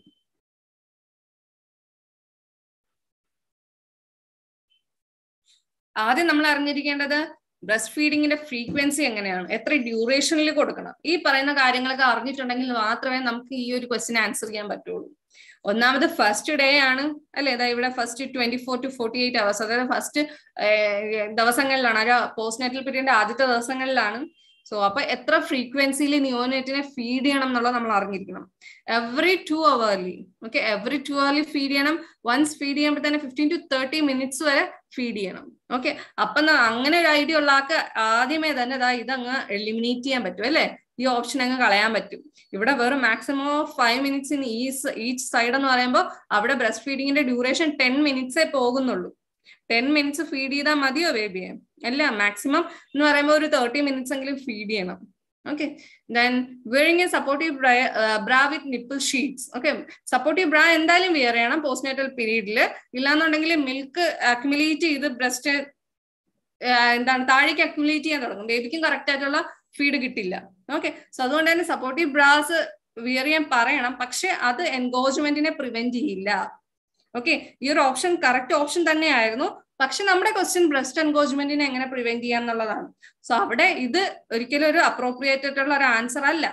Speaker 1: ആദ്യം നമ്മൾ അറിഞ്ഞിരിക്കേണ്ടത് ബ്രസ്റ്റ് ഫീഡിങ്ങിന്റെ ഫ്രീക്വൻസി എങ്ങനെയാണ് എത്ര ഡ്യൂറേഷനിൽ കൊടുക്കണം ഈ പറയുന്ന കാര്യങ്ങളൊക്കെ അറിഞ്ഞിട്ടുണ്ടെങ്കിൽ മാത്രമേ നമുക്ക് ഈ ഒരു ക്വസ്റ്റിന് ആൻസർ ചെയ്യാൻ പറ്റുള്ളൂ ഒന്നാമത് ഫസ്റ്റ് ഡേ ആണ് അല്ലെ ഇതാ ഇവിടെ first twenty four to forty eight hours അതായത് ഫസ്റ്റ് ദിവസങ്ങളിലാണ് ഒരു പോസ്റ്റ് നാറ്റൽ പീരീഡിന്റെ ആദ്യത്തെ ദിവസങ്ങളിലാണ് സോ അപ്പൊ എത്ര ഫ്രീക്വൻസിയിൽ നിയോനെറ്റിനെ ഫീഡ് ചെയ്യണം എന്നുള്ളത് നമ്മൾ അറിഞ്ഞിരിക്കണം every two hourly okay every two hourly feed ചെയ്യണം വൺസ് ഫീഡ് ചെയ്യുമ്പോൾ തന്നെ ഫിഫ്റ്റീൻ ടു തേർട്ടി മിനിറ്റ്സ് വരെ ഫീഡ് ചെയ്യണം ഓക്കെ അപ്പൊ അങ്ങനെ ഒരു ഐഡിയ ഉള്ള ആൾക്ക് ആദ്യമേ തന്നെ ഇതാ ഇതങ്ങ് എലിമിനേറ്റ് ചെയ്യാൻ പറ്റും അല്ലെ ഈ ഓപ്ഷൻ അങ്ങ് കളയാൻ പറ്റും ഇവിടെ വെറും maximum of five minutes in ഈ ഈച്ച് സൈഡ് എന്ന് പറയുമ്പോൾ അവിടെ ബ്രസ്റ്റ് ഫീഡിങ്ങിന്റെ ഡ്യൂറേഷൻ ടെൻ മിനിറ്റ്സേ പോകുന്നുള്ളൂ ടെൻ മിനിറ്റ്സ് ഫീഡ് ചെയ്താൽ മതിയോ ബേബിയെ അല്ല മാക്സിമം എന്ന് പറയുമ്പോൾ ഒരു തേർട്ടി മിനിറ്റ്സ് എങ്കിലും ഫീഡ് ചെയ്യണം okay then wearing a supportive bra with nipple sheets okay supportive bra എന്തായാലും വിയർ ചെയ്യണം പോസ്റ്റ്നേറ്റൽ പീരീഡിൽ ഇല്ലാന്നുണ്ടെങ്കിൽ മിൽക്ക് അക്യുമുലേറ്റ് ചെയ്ത് ബ്രസ്റ്റ് എന്താണ് താഴേക്ക് അക്യുമുലേറ്റ് ചെയ്യാൻ തുടങ്ങും ബേബിക്കും കറക്റ്റ് ആയിട്ടുള്ള ഫീഡ് കിട്ടില്ല ഓക്കെ സോ അതുകൊണ്ട് തന്നെ സപ്പോർട്ടീവ് ബ്രാസ് വിയർ ചെയ്യാൻ പറയണം പക്ഷെ അത് എൻഗോജ്മെന്റിനെ പ്രിവെന്റ് ചെയ്യില്ല ഓക്കെ ഈ ഒരു ഓപ്ഷൻ കറക്റ്റ് ഓപ്ഷൻ തന്നെയായിരുന്നു പക്ഷെ നമ്മുടെ ക്വസ്റ്റ്യൻ ബ്രസ്റ്റ് എൻഗോജ്മെന്റിനെ എങ്ങനെ പ്രിവെന്റ് ചെയ്യാം എന്നുള്ളതാണ് സോ അവിടെ ഇത് ഒരിക്കലും ഒരു അപ്രോപ്രിയേറ്റ് ആയിട്ടുള്ള ഒരു ആൻസർ അല്ല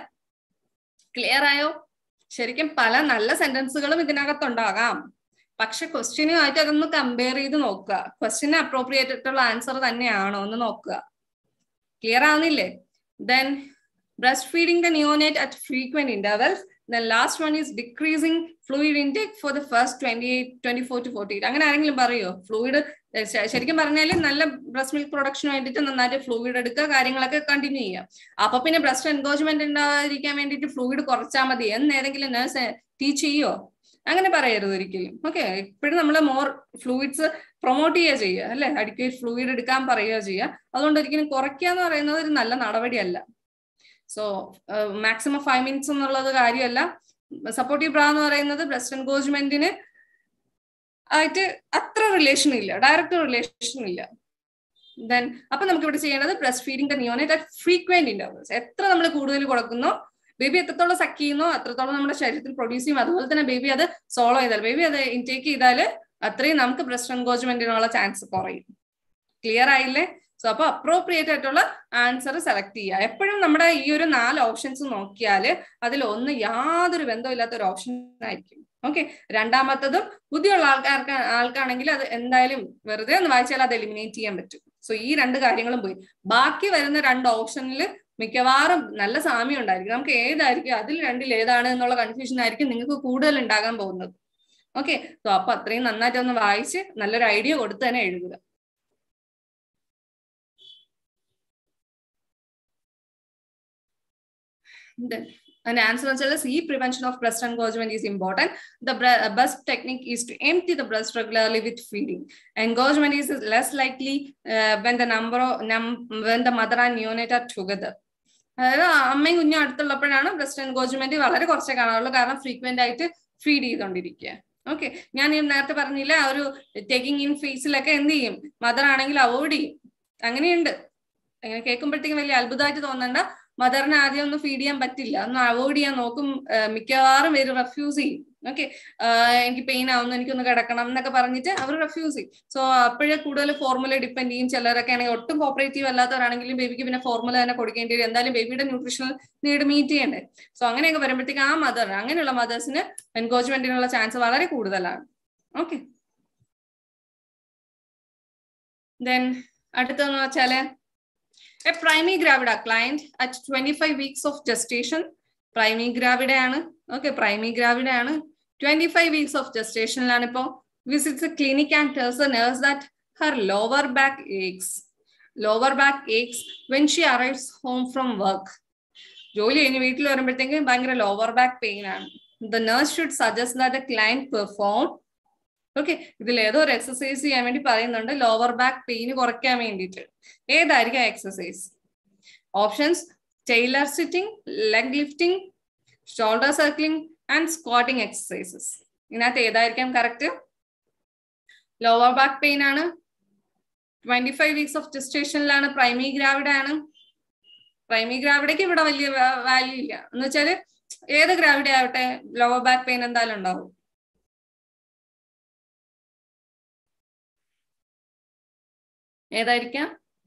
Speaker 1: ക്ലിയർ ആയോ ശരിക്കും പല നല്ല സെന്റൻസുകളും ഇതിനകത്തുണ്ടാകാം പക്ഷെ ക്വസ്റ്റ്യനുമായിട്ട് അതൊന്ന് കമ്പയർ ചെയ്ത് നോക്കുക ക്വസ്റ്റ്യന് അപ്രോപ്രിയേറ്റ് ആയിട്ടുള്ള ആൻസർ തന്നെയാണോ എന്ന് നോക്കുക ക്ലിയർ ആവുന്നില്ലേ then breast feeding the neonate at frequent intervals then last one is decreasing fluid intake for the first twenty eight twenty four to forty eight അങ്ങനെ ആരെങ്കിലും പറയോ ഫ്ലൂയിഡ് ശരിക്കും പറഞ്ഞാൽ നല്ല ബ്രസ്റ്റ് മിൽക്ക് പ്രൊഡക്ഷന് വേണ്ടിയിട്ട് നന്നായിട്ട് ഫ്ലൂയിഡ് എടുക്കുക കാര്യങ്ങളൊക്കെ കണ്ടിന്യൂ ചെയ്യുക അപ്പൊ പിന്നെ ബ്രസ്റ്റ് എൻഗോജ്മെന്റ് ഉണ്ടാകാതിരിക്കാൻ വേണ്ടിയിട്ട് ഫ്ലൂയിഡ് കുറച്ചാൽ മതി എന്ന് ഏതെങ്കിലും നേഴ്സ് ടീച്ച് ചെയ്യോ അങ്ങനെ പറയരുത് ഒരിക്കലും ഓക്കെ ഇപ്പോഴും നമ്മൾ മോർ ഫ്ലൂയിഡ്സ് പ്രൊമോട്ട് ചെയ്യുക ചെയ്യുക അല്ലെ അഡിക്വേറ്റ് ഫ്ലൂയിഡ് എടുക്കാൻ പറയുക ചെയ്യുക അതുകൊണ്ട് ഒരിക്കലും കുറയ്ക്കുക എന്ന് പറയുന്നത് ഒരു നല്ല നടപടിയല്ല സോ മാക്സിമം ഫൈവ് മിനിറ്റ്സ് എന്നുള്ളത് കാര്യമല്ല സപ്പോർട്ടീവ് ബ്രാ എന്ന് പറയുന്നത് ബ്രസ്റ്റ് എൻഗോജ്മെന്റിന് ആയിട്ട് അത്ര റിലേഷൻ ഇല്ല ഡയറക്റ്റ് റിലേഷൻ ഇല്ല ദെൻ അപ്പൊ നമുക്ക് ഇവിടെ ചെയ്യേണ്ടത് breast feeding the neonate at frequent intervals എത്ര നമ്മൾ കൂടുതൽ കൊടുക്കുന്നോ ബേബി എത്രത്തോളം സക്ക് ചെയ്യുന്നോ അത്രത്തോളം നമ്മുടെ ശരീരത്തിൽ പ്രൊഡ്യൂസ് ചെയ്യും അതുപോലെ തന്നെ ബേബി അത് സോളോ ചെയ്താൽ ബേബി അത് ഇൻടേക്ക് ചെയ്താൽ അത്രയും നമുക്ക് ബ്രസ്റ്റ് എൻഗോജ്മെന്റിനുള്ള ചാൻസ് കുറയും ക്ലിയർ ആയില്ലേ സോ അപ്പൊ അപ്രോപ്രിയേറ്റ് ആയിട്ടുള്ള ആൻസർ സെലക്ട് ചെയ്യുക എപ്പോഴും നമ്മുടെ ഈ ഒരു നാല് ഓപ്ഷൻസ് നോക്കിയാൽ അതിൽ ഒന്ന് യാതൊരു ബന്ധമില്ലാത്ത ഒരു ഓപ്ഷൻ ആയിരിക്കും ഓക്കെ രണ്ടാമത്തതും ബുദ്ധിയുള്ള ആൾക്കാർക്ക് ആൾക്കാണെങ്കിൽ അത് എന്തായാലും വെറുതെ ഒന്ന് വായിച്ചാൽ അത് എലിമിനേറ്റ് ചെയ്യാൻ പറ്റും സോ ഈ രണ്ട് കാര്യങ്ങളും പോയി ബാക്കി വരുന്ന രണ്ട് ഓപ്ഷനിൽ മിക്കവാറും നല്ല സാമ്യം ഉണ്ടായിരിക്കും നമുക്ക് ഏതായിരിക്കും അതിൽ രണ്ടിൽ ഏതാണ് എന്നുള്ള കൺഫ്യൂഷൻ ആയിരിക്കും നിങ്ങൾക്ക് കൂടുതൽ ഉണ്ടാകാൻ പോകുന്നത് ഓക്കെ സോ അപ്പൊ അത്രയും നന്നായിട്ട് ഒന്ന് വായിച്ച് നല്ലൊരു ഐഡിയ കൊടുത്ത് തന്നെ എഴുതുക Then, an answer answer is E prevention of breast engorgement is important. The best technique is to empty the breast regularly with feeding. Engorgement is less likely uh, when the number of num, when the mother and neonate are together. അതായത് അമ്മയും കുഞ്ഞും അടുത്തുള്ളപ്പോഴാണ് breast എൻഗോജ്മെന്റ് വളരെ കുറച്ചേ കാണാറുള്ളൂ കാരണം frequent ആയിട്ട് feed ചെയ്തുകൊണ്ടിരിക്കുക okay ഞാൻ നേരത്തെ പറഞ്ഞില്ല ആ ഒരു ടേക്കിംഗ് ഇൻ ഫേസിലൊക്കെ എന്ത് ചെയ്യും മദർ ആണെങ്കിൽ അവോയ്ഡ് ചെയ്യും അങ്ങനെയുണ്ട് അങ്ങനെ കേൾക്കുമ്പോഴത്തേക്കും വലിയ അത്ഭുതമായിട്ട് തോന്നണ്ട മദറിനെ ആദ്യം ഒന്നും ഫീഡ് ചെയ്യാൻ പറ്റില്ല ഒന്ന് അവോയ്ഡ് ചെയ്യാൻ നോക്കും മിക്കവാറും പേര് റെഫ്യൂസ് ചെയ്യും ഓക്കെ എനിക്ക് പെയിൻ ആവുന്നു എനിക്കൊന്ന് കിടക്കണം എന്നൊക്കെ പറഞ്ഞിട്ട് അവർ റെഫ്യൂസ് ചെയ്യും സോ അപ്പോഴേ കൂടുതൽ ഫോർമുല ഡിപ്പെൻഡ് ചെയ്യും ചിലരൊക്കെ ആണെങ്കിൽ ഒട്ടും കോപ്പറേറ്റീവ് അല്ലാത്തവരാണെങ്കിലും ബേബിക്ക് പിന്നെ ഫോർമുല തന്നെ കൊടുക്കേണ്ടി വരും എന്തായാലും ബേബിയുടെ ന്യൂട്രീഷണൽ നീഡ് മീറ്റ് ചെയ്യണ്ടേ സോ അങ്ങനെയൊക്കെ വരുമ്പോഴത്തേക്ക് ആ മദർ അങ്ങനെയുള്ള മദേഴ്സിന് എൻകോജ്മെന്റിനുള്ള ചാൻസ് വളരെ കൂടുതലാണ് ഓക്കെ ദെൻ അടുത്തെന്ന് വെച്ചാല് a primigravida client at twenty five weeks of gestation primigravida ആണ് ഓക്കെ പ്രൈമി ഗ്രാവിഡ ആണ് ട്വന്റി ഫൈവ് വീക്സ് ഓഫ് ജസ്റ്റേഷനിലാണ് ഇപ്പോൾ visits a clinic and tells nurse that her lower back ache lower back ache when she arrives home from work ജോലി കഴിഞ്ഞ് വീട്ടിൽ വരുമ്പോഴത്തേക്കും ഭയങ്കര lower back pain ആണ് the nurse should suggest that a client perform okay ഇതിൽ ഏതോ ഒരു exercise ചെയ്യാൻ വേണ്ടി പറയുന്നുണ്ട് ലോവർ ബാക്ക് പെയിൻ കുറയ്ക്കാൻ വേണ്ടിയിട്ട് ഏതായിരിക്കും exercise options tailor sitting leg lifting shoulder circling and squatting exercises ഇതിനകത്ത് ഏതായിരിക്കാം കറക്റ്റ് ലോവർ ബാക്ക് പെയിൻ ആണ് ട്വന്റി ഫൈവ് വീക്സ് ഓഫ് ജസ്റ്റേഷനിലാണ് പ്രൈമി ഗ്രാവിഡ് ആണ് പ്രൈമി ഗ്രാവിഡയ്ക്ക് ഇവിടെ വലിയ വാല്യൂ ഇല്ല എന്ന് വെച്ചാല് ഏത് ഗ്രാവിഡി ആവട്ടെ ലോവർ ബാക്ക് പെയിൻ എന്തായാലും ഉണ്ടാവും ഏതായിരിക്കാം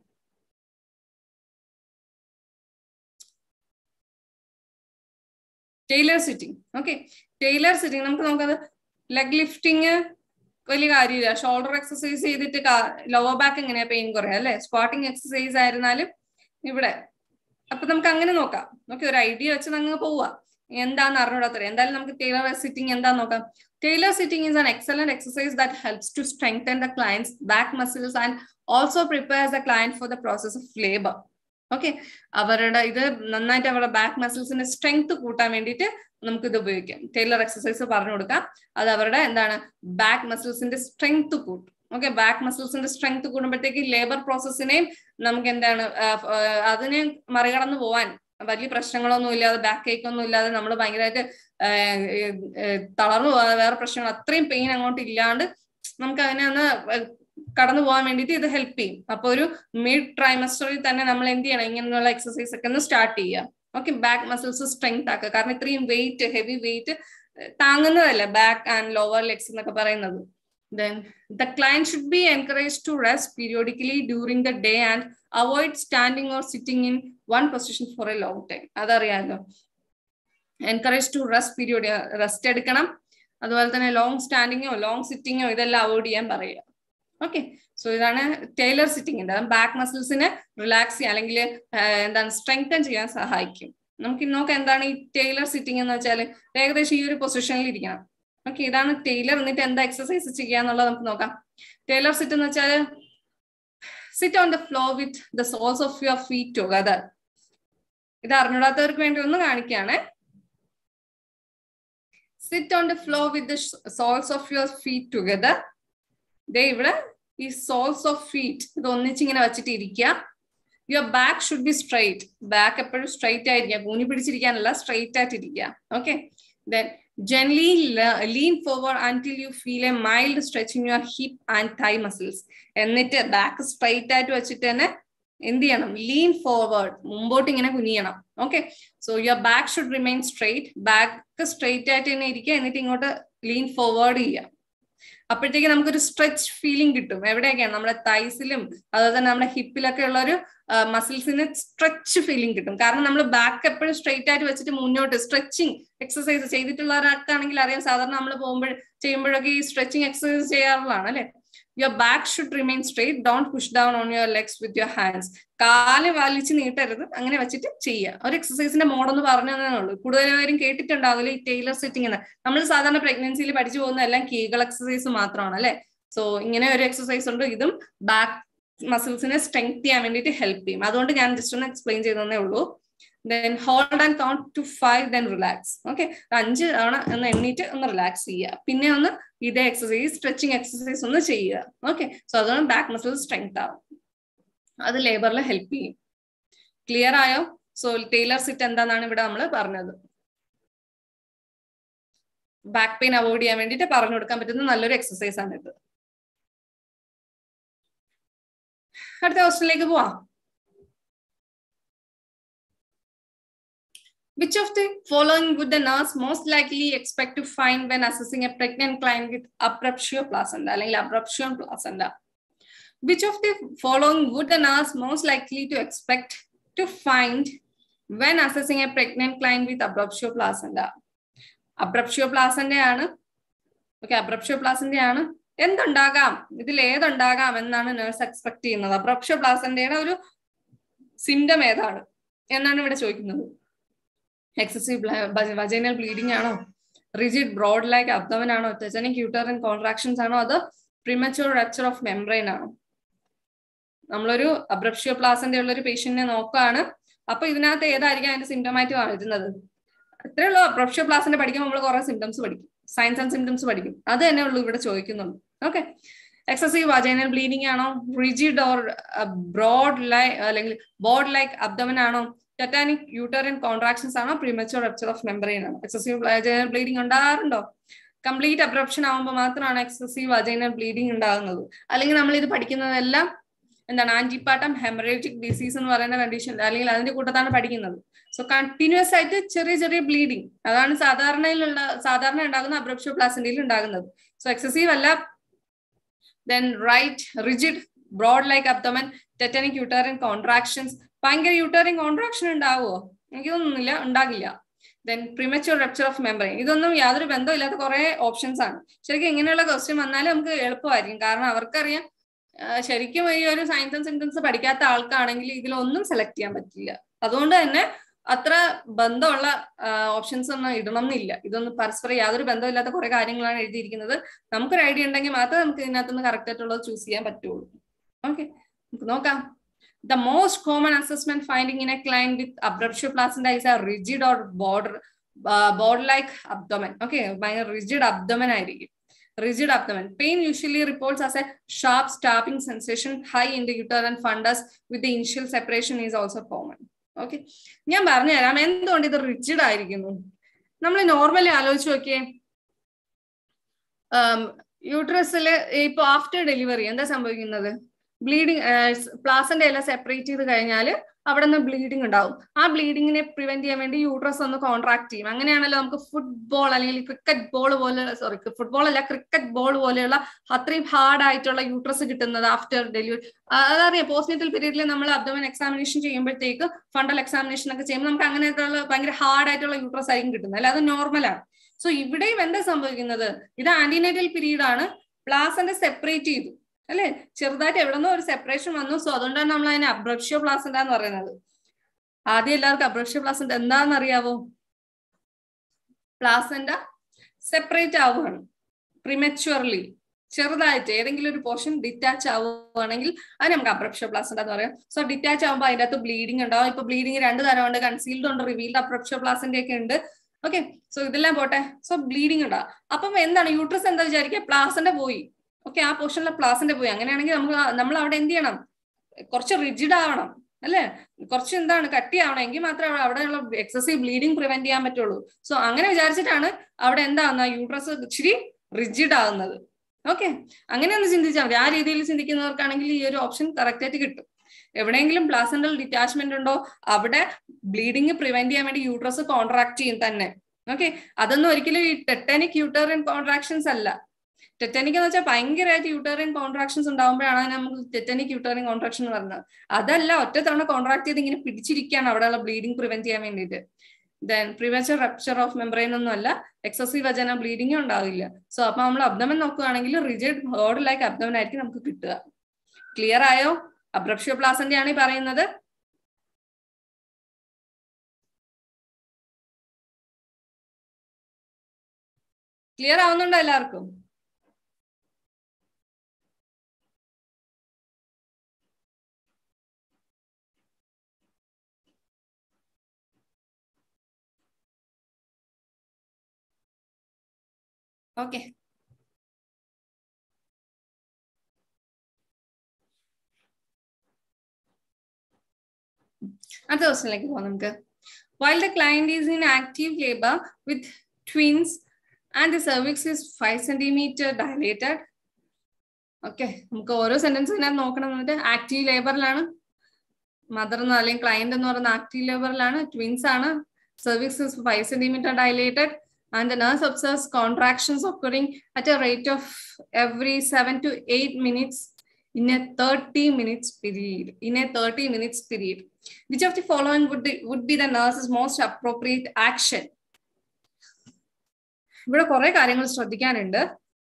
Speaker 1: tailor sitting okay tailor sitting നമുക്ക് നോക്കാം ലെഗ് ലിഫ്റ്റിംഗ് വലിയ കാര്യമില്ല ഷോൾഡർ എക്സസൈസ് ചെയ്തിട്ട് ലോവർ ബാക്ക് എങ്ങനെയാ പെയിൻ കുറയാ അല്ലെ സ്ക്വാട്ടിംഗ് എക്സസൈസ് ആയിരുന്നാലും ഇവിടെ അപ്പൊ നമുക്ക് അങ്ങനെ നോക്കാം ഓക്കെ ഒരു ഐഡിയ വെച്ച് അങ്ങ് പോവാ എന്താന്ന് അറിഞ്ഞൂടാത്തത് എന്തായാലും നമുക്ക് ടൈലർ സിറ്റിംഗ് എന്താന്ന് നോക്കാം tailor sitting is an excellent exercise that helps to strengthen the client's back muscles and also prepares the client for the process of labour okay അവരുടെ ഇത് നന്നായിട്ട് അവരുടെ ബാക്ക് മസിൽസിന്റെ സ്ട്രെങ്ത് കൂട്ടാൻ വേണ്ടിയിട്ട് നമുക്ക് ഇത് ഉപയോഗിക്കാം ടൈലർ എക്സസൈസ് പറഞ്ഞു കൊടുക്കാം അത് അവരുടെ എന്താണ് ബാക്ക് മസിൽസിന്റെ സ്ട്രെങ്ത് കൂട്ടും ഓക്കെ ബാക്ക് മസിൽസിന്റെ സ്ട്രെങ്ത് കൂടുമ്പോഴത്തേക്ക് ലേബർ പ്രോസസ്സിനെയും നമുക്ക് എന്താണ് അതിനെ മറികടന്നു പോവാൻ വലിയ പ്രശ്നങ്ങളൊന്നും ഇല്ലാതെ ബാക്ക് കേക്ക് ഒന്നും ഇല്ലാതെ നമ്മൾ ഭയങ്കരമായിട്ട് തളർന്നു പോകാതെ വേറെ പ്രശ്നങ്ങൾ അത്രയും പെയിൻ അങ്ങോട്ട് ഇല്ലാണ്ട് നമുക്ക് അതിനെ ഒന്ന് കടന്നു പോകാൻ വേണ്ടിയിട്ട് ഇത് ഹെൽപ്പ് ചെയ്യും അപ്പൊ ഒരു മിഡ് ട്രൈമസ്റ്ററിൽ തന്നെ നമ്മൾ എന്ത് ചെയ്യണം ഇങ്ങനെയുള്ള എക്സസൈസ് ഒക്കെ ഒന്ന് സ്റ്റാർട്ട് ചെയ്യുക ഓക്കെ ബാക്ക് മസിൽസ് സ്ട്രെങ്ത് ആക്കുക കാരണം ഇത്രയും വെയിറ്റ് ഹെവി വെയിറ്റ് താങ്ങുന്നതല്ല ബാക്ക് ആൻഡ് ലോവർ ലെഗ്സ് എന്നൊക്കെ പറയുന്നത് then the client should be encouraged to rest periodically during the day and avoid standing or sitting in one position for a long time അതറിയാലോ encourage to rest period rest എടുക്കണം അതുപോലെ തന്നെ long സ്റ്റാൻഡിങ്ങോ long സിറ്റിങ്ങോ ഇതെല്ലാം avoid ചെയ്യാൻ പറയുക okay so ഇതാണ് tailor സിറ്റിംഗിന്റെ back മസിൽസിനെ റിലാക്സ് ചെയ്യാൻ അല്ലെങ്കിൽ എന്താണ് സ്ട്രെങ്തൻ ചെയ്യാൻ സഹായിക്കും നമുക്ക് നോക്കാം എന്താണ് ഈ ടൈലർ സിറ്റിംഗ് എന്ന് വെച്ചാൽ ഏകദേശം ഈ ഒരു പൊസിഷനിൽ ഇരിക്കണം ഓക്കെ ഇതാണ് ടൈലർ എന്നിട്ട് എന്താ എക്സസൈസ് ചെയ്യുക എന്നുള്ളത് നമുക്ക് നോക്കാം ടൈലർ സിറ്റ് എന്ന് വെച്ചാൽ sit on the floor with the soles of your feet together ഇത് അറിഞ്ഞൂടാത്തവർക്ക് വേണ്ടി ഒന്ന് കാണിക്കുകയാണ് sit on the floor with the soles of your feet together ദേ ഇവിടെ ഈ സോൾസ് ഓഫ് ഫീറ്റ് ഇത് ഒന്നിച്ചിങ്ങനെ വെച്ചിട്ട് ഇരിക്കുക your back should be straight back എപ്പോഴും സ്ട്രൈറ്റ് ആയിരിക്കുക കൂനി പിടിച്ചിരിക്കാനല്ല സ്ട്രൈറ്റ് ആയിട്ട് ഇരിക്കുക okay then gently lean forward until you feel a mild stretch in your hip and thigh muscles എന്നിട്ട് ബാക്ക് സ്ട്രൈറ്റ് ആയിട്ട് വെച്ചിട്ട് തന്നെ എന്ത് ചെയ്യണം ലീൻ ഫോർവേഡ് മുമ്പോട്ട് ഇങ്ങനെ കുനിയണം okay so your back should remain straight back straight ആയിട്ട് തന്നെ ഇരിക്കുക എന്നിട്ട് ഇങ്ങോട്ട് ലീൻ ഫോർവേഡ് ചെയ്യുക അപ്പോഴത്തേക്ക് നമുക്കൊരു സ്ട്രെച്ച് ഫീലിംഗ് കിട്ടും എവിടെയൊക്കെയാണ് നമ്മുടെ തൈസിലും അതുപോലെ തന്നെ നമ്മുടെ ഹിപ്പിലൊക്കെ ഉള്ള ഒരു മസിൽസിന് സ്ട്രെച്ച് ഫീലിംഗ് കിട്ടും കാരണം നമ്മൾ ബാക്ക് എപ്പോഴും സ്ട്രെയിറ്റ് ആയിട്ട് വെച്ചിട്ട് മുന്നോട്ട് സ്ട്രെച്ചിങ് എക്സസൈസ് ചെയ്തിട്ടുള്ളവരൊക്കെയാണെങ്കിൽ അറിയാം സാധാരണ നമ്മൾ പോകുമ്പോൾ ചെയ്യുമ്പോഴൊക്കെ ഈ സ്ട്രെച്ചിങ് എക്സസൈസ് ചെയ്യാറുള്ളതാണ് അല്ലെ your back should remain straight don't push down on your legs with your hands കാല് വലിച്ച് നീട്ടരുത് അങ്ങനെ വെച്ചിട്ട് ചെയ്യുക ഒരു എക്സസൈസിന്റെ മോഡെന്ന് പറഞ്ഞു തന്നേ ഉള്ളൂ കൂടുതൽ പേരും കേട്ടിട്ടുണ്ടാവില്ല ഈ ടൈലർ സെറ്റിംഗ് എന്ന് നമ്മൾ സാധാരണ പ്രഗ്നൻസിയിൽ പഠിച്ചു പോകുന്ന എല്ലാം കീകൾ എക്സസൈസ് മാത്രമാണ് അല്ലെ സോ ഇങ്ങനെ ഒരു എക്സസൈസ് ഉണ്ട് ഇതും ബാക്ക് മസിൽസിനെ സ്ട്രെങ്ത് ചെയ്യാൻ വേണ്ടിയിട്ട് ഹെൽപ്പ് ചെയ്യും അതുകൊണ്ട് ഞാൻ ജസ്റ്റ് ഒന്ന് എക്സ്പ്ലെയിൻ ചെയ്തേ ഉള്ളൂ then hold and count to five then relax okay അഞ്ച് തവണ ഒന്ന് എണ്ണീറ്റ് ഒന്ന് റിലാക്സ് ചെയ്യുക പിന്നെ ഒന്ന് ഇതേ എക്സസൈസ് സ്ട്രെച്ചിങ് എക്സസൈസ് ഒന്ന് ചെയ്യുക ഓക്കെ സോ അതുകൊണ്ട് ബാക്ക് മസിൽ സ്ട്രെങ്ത് ആവും അത് ലേബറിൽ ഹെൽപ്പ് ചെയ്യും ക്ലിയർ ആയോ സോ ടൈലർ സിറ്റ് എന്താണെന്നാണ് ഇവിടെ നമ്മൾ പറഞ്ഞത് ബാക്ക് പെയിൻ അവോയ്ഡ് ചെയ്യാൻ വേണ്ടിയിട്ട് പറഞ്ഞു കൊടുക്കാൻ പറ്റുന്ന നല്ലൊരു എക്സസൈസ് ആണ് ഇത് അടുത്ത ക്വസ്റ്റിനിലേക്ക് പോവാം Which of the following would the nurse most likely expect to find when assessing a pregnant client with abruptio placenta അല്ലെങ്കിൽ abruption placenta? Which of the following would the nurse most likely to expect to find when assessing a pregnant client with abruptio placenta? abruptio placenta ആണ് okay abruptio placenta ആണ് എന്തുണ്ടാകാം ഇതിൽ ഏതുണ്ടാകാം എന്നാണ് nurse expect ചെയ്യുന്നത് അബ്രപ്ഷ്യ പ്ലാസന്റയുടെ ഒരു symptom ഏതാണ് എന്നാണ് ഇവിടെ ചോദിക്കുന്നത് എക്സസീവ് വജൈനൽ ബ്ലീഡിംഗ് ആണോ റിജിഡ് ബ്രോഡ് ലൈക്ക് അബ്ദമൻ ആണോ ടെറ്റനിക് യൂട്ടറിൻ കോൺട്രാക്ഷൻസ് ആണോ അത് പ്രിമച്യൂർ റപ്ചർ ഓഫ് മെംബ്രെയിൻ ആണോ നമ്മളൊരു അബ്രപ്ഷ്യോ പ്ലാസന്റെ ഉള്ള ഒരു പേഷ്യന്റിനെ നോക്കുകയാണ് അപ്പൊ ഇതിനകത്ത് ഏതായിരിക്കും അതിന്റെ സിംറ്റം ആയിട്ട് വരുന്നത് അത്രേ ഉള്ളൂ അബ്രപ്ഷ്യോ പ്ലാസന്റെ പഠിക്കുമ്പോൾ നമ്മൾ കുറെ സിംറ്റംസ് പഠിക്കും സയൻസ് ആൻഡ് സിംറ്റംസ് പഠിക്കും അത് തന്നെ ഉള്ളൂ ഇവിടെ ചോദിക്കുന്നുണ്ട് ഓക്കെ എക്സസീവ് വജൈനൽ ബ്ലീഡിംഗ് ആണോ റിജിഡ് ഓർ ബ്രോഡ് ലൈ അല്ലെങ്കിൽ ബോർഡ് ലൈക്ക് അബ്ദമൻ ആണോ ടെറ്റാനിക് യൂട്ടറിൻ കോൺട്രാക്ഷൻസ് ആണോ പ്രീമച്ചുവർ റപ്ചർ ഓഫ് മെമ്പറൈൻ ആണോ എക്സസീവ് വജൈനൽ ബ്ലീഡിംഗ് ഉണ്ടാകാറുണ്ടോ കംപ്ലീറ്റ് അബ്രപ്ഷൻ ആകുമ്പോൾ മാത്രമാണ് എക്സസീവ് വജൈനൽ ബ്ലീഡിംഗ് ഉണ്ടാകുന്നത് അല്ലെങ്കിൽ നമ്മൾ ഇത് പഠിക്കുന്നതെല്ലാം എന്താണ് ആന്റിപ്പാട്ടം ഹെമറേജിക് ഡിസീസ് എന്ന് പറയുന്ന കണ്ടീഷൻ അല്ലെങ്കിൽ അതിന്റെ കൂട്ടത്താണ് പഠിക്കുന്നത് സോ കണ്ടിന്യൂസ് ആയിട്ട് ചെറിയ ചെറിയ ബ്ലീഡിങ് അതാണ് സാധാരണയിലുള്ള സാധാരണ ഉണ്ടാകുന്ന അബ്രപ്ഷ്യോ പ്ലാസിന്റയിൽ ഉണ്ടാകുന്നത് സോ എക്സസീവ് അല്ല then right rigid broad like abdomen tetanic uterine contractions ഭയങ്കര യൂട്ടറിൻ കോൺട്രാക്ഷൻ ഉണ്ടാവുമോ എനിക്ക് തോന്നുന്നില്ല ഉണ്ടാകില്ല then premature rupture of membrane ഇതൊന്നും യാതൊരു ബന്ധമില്ലാത്ത കുറെ ഓപ്ഷൻസ് ആണ് ശരിക്കും ഇങ്ങനെയുള്ള ക്വസ്റ്റ്യൻ വന്നാലും നമുക്ക് എളുപ്പമായിരിക്കും കാരണം അവർക്കറിയാം ശരിക്കും ഈ ഒരു സയൻസ് ആൻഡ് സിംറ്റംസ് പഠിക്കാത്ത ആൾക്കാണെങ്കിൽ ഇതിലൊന്നും സെലക്ട് ചെയ്യാൻ പറ്റില്ല അതുകൊണ്ട് തന്നെ അത്ര ബന്ധമുള്ള ഓപ്ഷൻസ് ഒന്നും ഇടണം എന്നില്ല ഇതൊന്നും പരസ്പരം യാതൊരു ബന്ധമില്ലാത്ത കുറെ കാര്യങ്ങളാണ് എഴുതിയിരിക്കുന്നത് നമുക്കൊരു ഐഡിയ ഉണ്ടെങ്കിൽ മാത്രമേ നമുക്ക് ഇതിനകത്തുനിന്ന് കറക്റ്റ് ആയിട്ടുള്ളത് ചൂസ് ചെയ്യാൻ പറ്റുള്ളൂ ഓക്കെ നമുക്ക് നോക്കാം the most common assessment finding in a client with abruptio placentae is a rigid or border board like abdomen okay ഭയങ്കര റിജിഡ് അബ്ദമൻ ആയിരിക്കും rigid abdomen. Pain usually reports as a sharp stabbing sensation high in the uterine fundus with the initial separation is also common. Okay ഞാൻ പറഞ്ഞു തരാം എന്തുകൊണ്ട് ഇത് rigid ആയിരിക്കുന്നു നമ്മൾ normally ആലോചിച്ച് നോക്കിയേ യൂട്രസിൽ ഇപ്പൊ ആഫ്റ്റർ ഡെലിവറി എന്താ സംഭവിക്കുന്നത് ബ്ലീഡിങ് പ്ലാസന്റെ എല്ലാം സെപ്പറേറ്റ് ചെയ്ത് കഴിഞ്ഞാൽ അവിടെ നിന്ന് ബ്ലീഡിങ് ഉണ്ടാവും ആ ബ്ലീഡിങ്ങിനെ പ്രിവെന്റ് ചെയ്യാൻ വേണ്ടി യൂട്രസ് ഒന്ന് കോൺട്രാക്ട് ചെയ്യും അങ്ങനെയാണല്ലോ നമുക്ക് ഫുട്ബോൾ അല്ലെങ്കിൽ ക്രിക്കറ്റ് ബോൾ പോലെ സോറി ഫുട്ബോൾ അല്ല ക്രിക്കറ്റ് ബോൾ പോലെയുള്ള അത്രയും ഹാർഡ് ആയിട്ടുള്ള യൂട്രസ് കിട്ടുന്നത് ആഫ്റ്റർ ഡെലിവറി അതറിയാം പോസ്റ്റ്നേറ്റൽ പീരീഡിൽ നമ്മൾ അബ്ദോമൻ എക്സാമിനേഷൻ ചെയ്യുമ്പോഴത്തേക്ക് ഫണ്ടൽ എക്സാമിനേഷൻ ഒക്കെ ചെയ്യുമ്പോൾ നമുക്ക് അങ്ങനെയുള്ള ഭയങ്കര ഹാർഡ് ആയിട്ടുള്ള യൂട്രസ് ആയിരിക്കും കിട്ടുന്നത് അല്ല അത് നോർമലാണ് സോ ഇവിടെയും എന്താ സംഭവിക്കുന്നത് ഇത് ആന്റിനേറ്റൽ പീരീഡ് ആണ് പ്ലാസന്റെ സെപ്പറേറ്റ് ചെയ്തു അല്ലെ ചെറുതായിട്ട് എവിടെ നിന്നോ ഒരു സെപ്പറേഷൻ വന്നു സോ അതുകൊണ്ടാണ് നമ്മൾ അതിനെ അബ്രപ്ഷ്യോ പ്ലാസന്റ എന്ന് പറയുന്നത് ആദ്യം എല്ലാവർക്കും അബ്രപ്ഷ്യോ പ്ലാസന്റ എന്താണെന്ന് അറിയാവോ പ്ലാസന്റ സെപ്പറേറ്റ് ആവുകയാണ് പ്രിമച്വർലി ചെറുതായിട്ട് ഏതെങ്കിലും ഒരു പോർഷൻ ഡിറ്റാച്ച് ആവുകയാണെങ്കിൽ അത് നമുക്ക് അബ്രപ്ഷ്യോ പ്ലാസന്റ എന്ന് പറയാം സോ ഡിറ്റാച്ച് ആകുമ്പോൾ അതിന്റെ അകത്ത് ബ്ലീഡിംഗ് ഉണ്ടാവും ഇപ്പൊ ബ്ലീഡിംഗ് രണ്ട് തരമുണ്ട് കൺസീൽഡ് ഉണ്ട് റിവീൽഡ് അബ്രപ്ഷ്യോ പ്ലാസന്റ ഒക്കെ ഉണ്ട് ഓക്കെ സോ ഇതെല്ലാം പോട്ടെ സോ ബ്ലീഡിംഗ് ഉണ്ടാവും അപ്പം എന്താണ് യൂട്രസ് എന്താ വിചാരിക്കുക പ്ലാസന്റ പോയി ഓക്കെ ആ പോർഷനിലെ പ്ലാസിന്റെ പോയി അങ്ങനെയാണെങ്കിൽ നമുക്ക് നമ്മൾ അവിടെ എന്ത് ചെയ്യണം കുറച്ച് റിജിഡ് ആവണം അല്ലെ കുറച്ച് എന്താണ് കട്ടിയാവണം എങ്കിൽ മാത്രമേ അവിടെയുള്ള എക്സസീവ് ബ്ലീഡിങ് പ്രിവെന്റ് ചെയ്യാൻ പറ്റുള്ളൂ സോ അങ്ങനെ വിചാരിച്ചിട്ടാണ് അവിടെ എന്താകുന്ന യൂട്രസ് ഇച്ചിരി റിജിഡ് ആകുന്നത് ഓക്കെ അങ്ങനെ ഒന്ന് ചിന്തിച്ചാൽ മതി ആ രീതിയിൽ ചിന്തിക്കുന്നവർക്കാണെങ്കിൽ ഈ ഒരു ഓപ്ഷൻ കറക്റ്റ് ആയിട്ട് കിട്ടും എവിടെയെങ്കിലും പ്ലാസന്റൽ ഡിറ്റാച്ച്മെന്റ് ഉണ്ടോ അവിടെ ബ്ലീഡിങ് പ്രിവെന്റ് ചെയ്യാൻ വേണ്ടി യൂട്രസ് കോൺട്രാക്ട് ചെയ്യും തന്നെ ഓക്കെ അതൊന്നും ഒരിക്കലും ഈ ടെറ്റനിക് യൂട്ടറിൻ കോൺട്രാക്ഷൻസ് അല്ല ടെറ്റനിക് എന്ന് വെച്ചാൽ ഭയങ്കരമായിട്ട് യൂട്ടറിൻ കോൺട്രാക്ഷൻസ് ഉണ്ടാകുമ്പോഴാണ് നമുക്ക് ടെറ്റനിക് യൂട്ടറിൻ കോൺട്രാക്ഷൻ എന്ന് പറയുന്നത് അതല്ല ഒറ്റ തവണ കോൺട്രാക്ട് ചെയ്ത് ഇങ്ങനെ പിടിച്ചിരിക്കുകയാണ് അവിടെയുള്ള ബ്ലീഡിങ് പ്രിവെന്റ് ചെയ്യാൻ വേണ്ടിയിട്ട് then prevention rupture of membrane ഒന്നും അല്ല എക്സസീവ് വജന ബ്ലീഡിങ്ങും ഉണ്ടാവില്ല സോ അപ്പൊ നമ്മൾ അബ്ദമൻ നോക്കുകയാണെങ്കിൽ റിജിഡ് ഹേർഡ് ലൈക്ക് അബ്ദമൻ ആയിരിക്കും നമുക്ക് കിട്ടുക ക്ലിയർ ആയോ അബ്രപ്ഷ്യോ പ്ലാസന്റെ ആണ് ഈ പറയുന്നത് ക്ലിയർ ആവുന്നുണ്ടോ എല്ലാവർക്കും ഓക്കെ അടുത്ത ക്വസ്റ്റിനിലേക്ക് പോകാം നമുക്ക് while the client is in active labour with twins and the cervix is five centimetre dilated okay നമുക്ക് ഓരോ സെന്റൻസിനകത്ത് നോക്കണം എന്നിട്ട് ആക്റ്റീവ് ലേബറിലാണ് മദർ എന്ന് അല്ലെങ്കിൽ ക്ലയന്റ് എന്ന് പറയുന്ന ആക്റ്റീവ് ലേബറിലാണ് ട്വിൻസ് ആണ് cervix is 5 centimeter dilated and the nurse observes contractions occurring at a rate of every 7 to 8 minutes in a 30 minutes period in a 30 minutes period which of the following would be, would be the nurse's most appropriate action ഇവിടെ കുറെ കാര്യങ്ങൾ ശ്രദ്ധിക്കാനുണ്ട്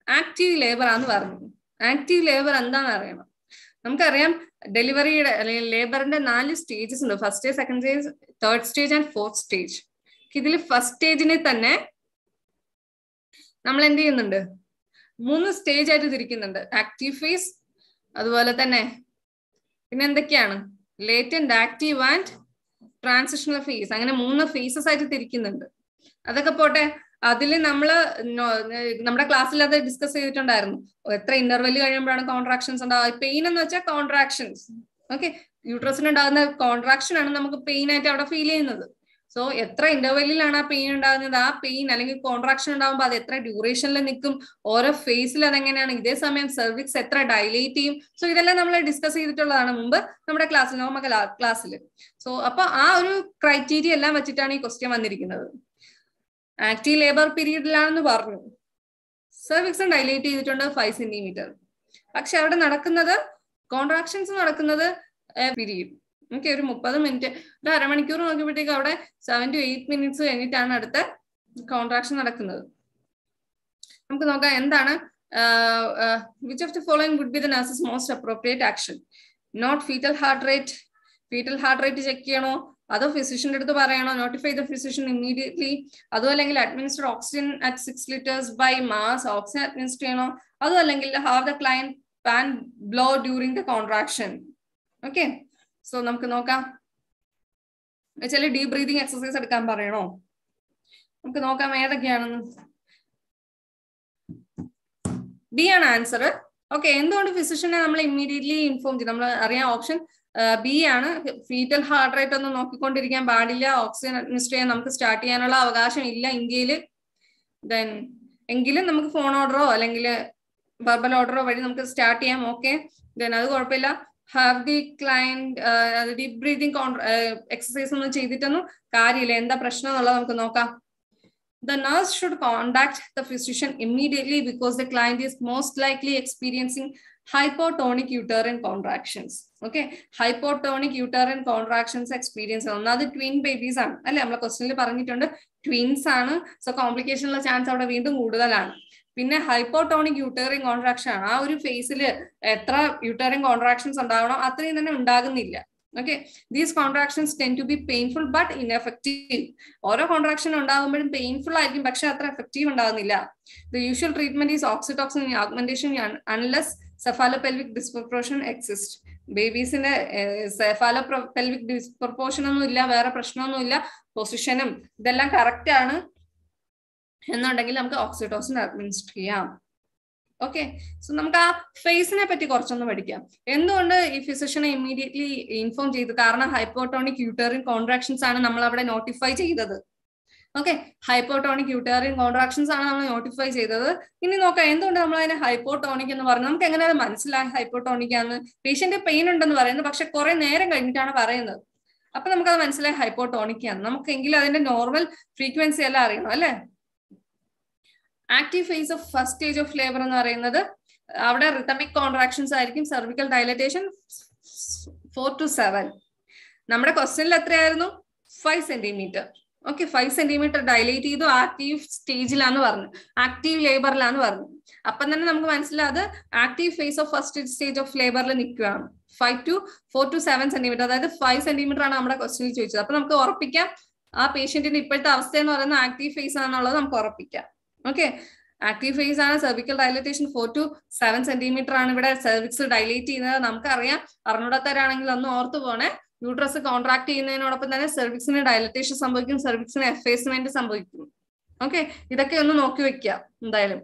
Speaker 1: active labour ആന്ന് പറഞ്ഞു active labour എന്താണെന്ന് അറിയണം നമുക്കറിയാം ഡെലിവറിയുടെ അല്ലെങ്കിൽ ലേബറിന്റെ നാല് സ്റ്റേജസ് ഉണ്ട് first stage second stage third stage and fourth stage ഇതിൽ ഫസ്റ്റ് സ്റ്റേജിനെ തന്നെ നമ്മൾ എന്ത് ചെയ്യുന്നുണ്ട് മൂന്ന് സ്റ്റേജ് ആയിട്ട് തിരിക്കുന്നുണ്ട് ആക്റ്റീവ് ഫേസ് അതുപോലെ തന്നെ പിന്നെ എന്തൊക്കെയാണ് latent active and transitional phase അങ്ങനെ മൂന്ന് ഫേസസ് ആയിട്ട് തിരിക്കുന്നുണ്ട് അതൊക്കെ പോട്ടെ അതിൽ നമ്മൾ നമ്മുടെ ക്ലാസ്സിൽ അത് ഡിസ്കസ് ചെയ്തിട്ടുണ്ടായിരുന്നു എത്ര ഇന്റർവെല് കഴിയുമ്പോഴാണ് കോൺട്രാക്ഷൻസ് ഉണ്ടാവുക പെയിൻ എന്ന് വെച്ചാൽ കോൺട്രാക്ഷൻസ് ഓക്കെ യൂട്രസിന് ഉണ്ടാകുന്ന കോൺട്രാക്ഷൻ ആണ് നമുക്ക് പെയിൻ ആയിട്ട് അവിടെ ഫീൽ ചെയ്യുന്നത് സോ എത്ര ഇന്റർവെല്ലിലാണ് ആ പെയിൻ ഉണ്ടാകുന്നത് ആ പെയിൻ അല്ലെങ്കിൽ കോൺട്രാക്ഷൻ ഉണ്ടാകുമ്പോൾ അത് എത്ര ഡ്യൂറേഷനിൽ നിൽക്കും ഓരോ ഫേസിൽ അതെങ്ങനെയാണ് ഇതേ സമയം സെർവിക്സ് എത്ര ഡൈലേറ്റ് ചെയ്യും സോ ഇതെല്ലാം നമ്മൾ ഡിസ്കസ് ചെയ്തിട്ടുള്ളതാണ് മുമ്പ് നമ്മുടെ ക്ലാസ്സിൽ നോർമൽ ക്ലാസ്സിൽ സോ അപ്പൊ ആ ഒരു ക്രൈറ്റീരിയ എല്ലാം വെച്ചിട്ടാണ് ഈ ക്വസ്റ്റ്യൻ വന്നിരിക്കുന്നത് ആക്റ്റീവ് ലേബർ പീരീഡിലാണെന്ന് പറഞ്ഞു സെർവിക്സും ഡൈലേറ്റ് ചെയ്തിട്ടുണ്ട് ഫൈവ് സെന്റിമീറ്റർ പക്ഷെ അവിടെ നടക്കുന്നത് കോൺട്രാക്ഷൻസ് നടക്കുന്നത് പീരീഡ് ഓക്കെ ഒരു മുപ്പത് മിനിറ്റ് ഒരു അരമണിക്കൂർ നോക്കിയപ്പോഴത്തേക്ക് അവിടെ സെവൻ ടു എയ്റ്റ് മിനിറ്റ്സ് കഴിഞ്ഞിട്ടാണ് അടുത്ത കോൺട്രാക്ഷൻ നടക്കുന്നത് നമുക്ക് നോക്കാം എന്താണ് which of the following would be the nurse's most appropriate action note fetal heart rate fetal heart rate check ചെയ്യണോ അതോ ഫിസിഷ്യന്റെ അടുത്ത് പറയണോ നോട്ടിഫൈ ദ ഫിസിഷ്യൻ ഇമ്മീഡിയറ്റ്ലി അതോ അല്ലെങ്കിൽ administer oxygen at six litres by mask oxygen administer ചെയ്യണോ അതോ അല്ലെങ്കിൽ have the client pant blow during the contraction okay so നമുക്ക് നോക്കാം ചില ഡീപ് ബ്രീതിങ് എക്സസൈസ് എടുക്കാൻ പറയണോ നമുക്ക് നോക്കാം ഏതൊക്കെയാണെന്ന് ബി ആണ് ആൻസർ ഓക്കെ എന്തുകൊണ്ട് ഫിസിഷ്യനെ നമ്മൾ ഇമ്മീഡിയറ്റ്ലി ഇൻഫോം ചെയ്യും നമ്മൾ അറിയാം ഓപ്ഷൻ ബി ആണ് ഫീറ്റൽ ഹാർട്ട് റേറ്റ് ഒന്നും നോക്കിക്കൊണ്ടിരിക്കാൻ പാടില്ല ഓക്സിജൻ അഡ്മിനിസ്റ്റർ ചെയ്യാൻ നമുക്ക് സ്റ്റാർട്ട് ചെയ്യാനുള്ള അവകാശം ഇല്ല ഇന്ത്യയിൽ ദെൻ എങ്കിലും നമുക്ക് ഫോൺ ഓർഡറോ അല്ലെങ്കിൽ ബർബൽ ഓർഡറോ വഴി നമുക്ക് സ്റ്റാർട്ട് ചെയ്യാം ഓക്കെ ദെൻ അത് കുഴപ്പമില്ല have the client deep breathing exercise ഒന്നും ചെയ്തിട്ടൊന്നും കാര്യമില്ല എന്താ പ്രശ്നം എന്നുള്ളത് നമുക്ക് നോക്കാം The nurse should contact the physician immediately because the client is most likely experiencing hypotonic uterine contractions. Okay, hypotonic uterine contractions experience ഒന്നാമത് ട്വിൻ ബേബീസ് ആണ് അല്ലെ നമ്മളെ ക്വസ്റ്റനിൽ പറഞ്ഞിട്ടുണ്ട് ട്വിൻസ് ആണ് സോ കോംപ്ലിക്കേഷനുള്ള ചാൻസ് അവിടെ വീണ്ടും കൂടുതലാണ് പിന്നെ ഹൈപ്പോട്ടോണിക് യൂട്ടറിൻ കോൺട്രാക്ഷൻ ആണ് ആ ഒരു ഫേസിൽ എത്ര യൂട്ടറിൻ കോൺട്രാക്ഷൻസ് ഉണ്ടാവണം അത്രയും തന്നെ ഉണ്ടാകുന്നില്ല okay these contractions tend to be painful but ineffective ഓരോ കോൺട്രാക്ഷൻ ഉണ്ടാകുമ്പോഴും പെയിൻഫുൾ ആയിരിക്കും പക്ഷെ അത്ര എഫക്റ്റീവ് ഉണ്ടാകുന്നില്ല the usual treatment is oxytocin augmentation unless cephalopelvic disproportion exist ബേബീസിന്റെ സെഫാലോ പെൽവിക് ഡിസ്പ്രപ്പോർഷൻ ഒന്നും ഇല്ല വേറെ പ്രശ്നമൊന്നും ഇല്ല പൊസിഷനും ഇതെല്ലാം കറക്റ്റ് ആണ് എന്നുണ്ടെങ്കിൽ നമുക്ക് ഓക്സിറ്റോസിൻ അഡ്മിനിസ്റ്റർ ചെയ്യാം ഓക്കെ സോ നമുക്ക് ആ ഫേസിനെ പറ്റി കുറച്ചൊന്ന് പഠിക്കാം എന്തുകൊണ്ട് ഈ ഫിസിഷ്യനെ ഇമ്മീഡിയറ്റ്ലി ഇൻഫോം ചെയ്തു കാരണം ഹൈപ്പോട്ടോണിക് യൂട്ടറിൻ കോൺട്രാക്ഷൻസ് ആണ് നമ്മൾ അവിടെ നോട്ടിഫൈ ചെയ്തത് ഓക്കെ ഹൈപ്പോട്ടോണിക് യൂട്ടറിൻ കോൺട്രാക്ഷൻസ് ആണ് നമ്മൾ നോട്ടിഫൈ ചെയ്തത് ഇനി നോക്കാം എന്തുകൊണ്ട് നമ്മൾ അതിനെ ഹൈപ്പോട്ടോണിക് എന്ന് പറഞ്ഞു നമുക്ക് എങ്ങനെ അത് മനസ്സിലായി ഹൈപ്പോട്ടോണിക് ആണെന്ന് പേഷ്യന്റ് പെയിൻ ഉണ്ടെന്ന് പറയുന്നത് പക്ഷെ കുറെ നേരം കഴിഞ്ഞിട്ടാണ് പറയുന്നത് അപ്പൊ നമുക്കത് മനസ്സിലായി ഹൈപ്പോട്ടോണിക് ആണ് നമുക്ക് എങ്കിലും അതിന്റെ നോർമൽ ഫ്രീക്വൻസി എല്ലാം അറിയണം അല്ലേ active phase of first stage of labour എന്ന് പറയുന്നത് അവിടെ റിത്തമിക് കോൺട്രാക്ഷൻസ് ആയിരിക്കും cervical dilatation four to seven നമ്മുടെ ക്വസ്റ്റനിൽ എത്രയായിരുന്നു five centimetre okay five centimetre dilate ചെയ്തു ആക്റ്റീവ് സ്റ്റേജിലാന്ന് പറഞ്ഞു ആക്റ്റീവ് ലേബറിലാന്ന് പറഞ്ഞു അപ്പം തന്നെ നമുക്ക് മനസ്സിലായത് അത് active phase of first stage of ലേബറിൽ നിൽക്കുകയാണ് five to four to seven centimetre അതായത് ഫൈവ് സെന്റിമീറ്റർ ആണ് നമ്മുടെ ക്വസ്റ്റനിൽ ചോദിച്ചത് അപ്പൊ നമുക്ക് ഉറപ്പിക്കാം ആ പേഷ്യന്റിന്റെ ഇപ്പോഴത്തെ അവസ്ഥ എന്ന് പറയുന്നത് ആക്റ്റീവ് ഫേസ് ആണെന്നുള്ളത് നമുക്ക് ഉറപ്പിക്കാം ഓക്കെ ആക്റ്റീവ് ഫേസ് ആണ് cervical dilatation four to seven centimetre ആണ് ഇവിടെ സെർവിക്സ് ഡൈലേറ്റ് ചെയ്യുന്നത് നമുക്കറിയാം അറിഞ്ഞൂടാത്തവരാണെങ്കിൽ ഒന്ന് ഓർത്തു പോണേ യൂട്രസ് കോൺട്രാക്ട് ചെയ്യുന്നതിനോടൊപ്പം തന്നെ സെർവിക്സിന് ഡയലറ്റേഷൻ സംഭവിക്കും സെർവിക്സിന് എഫേസ്മെന്റ് സംഭവിക്കും ഓക്കെ ഇതൊക്കെ ഒന്ന് നോക്കി വെക്കുക എന്തായാലും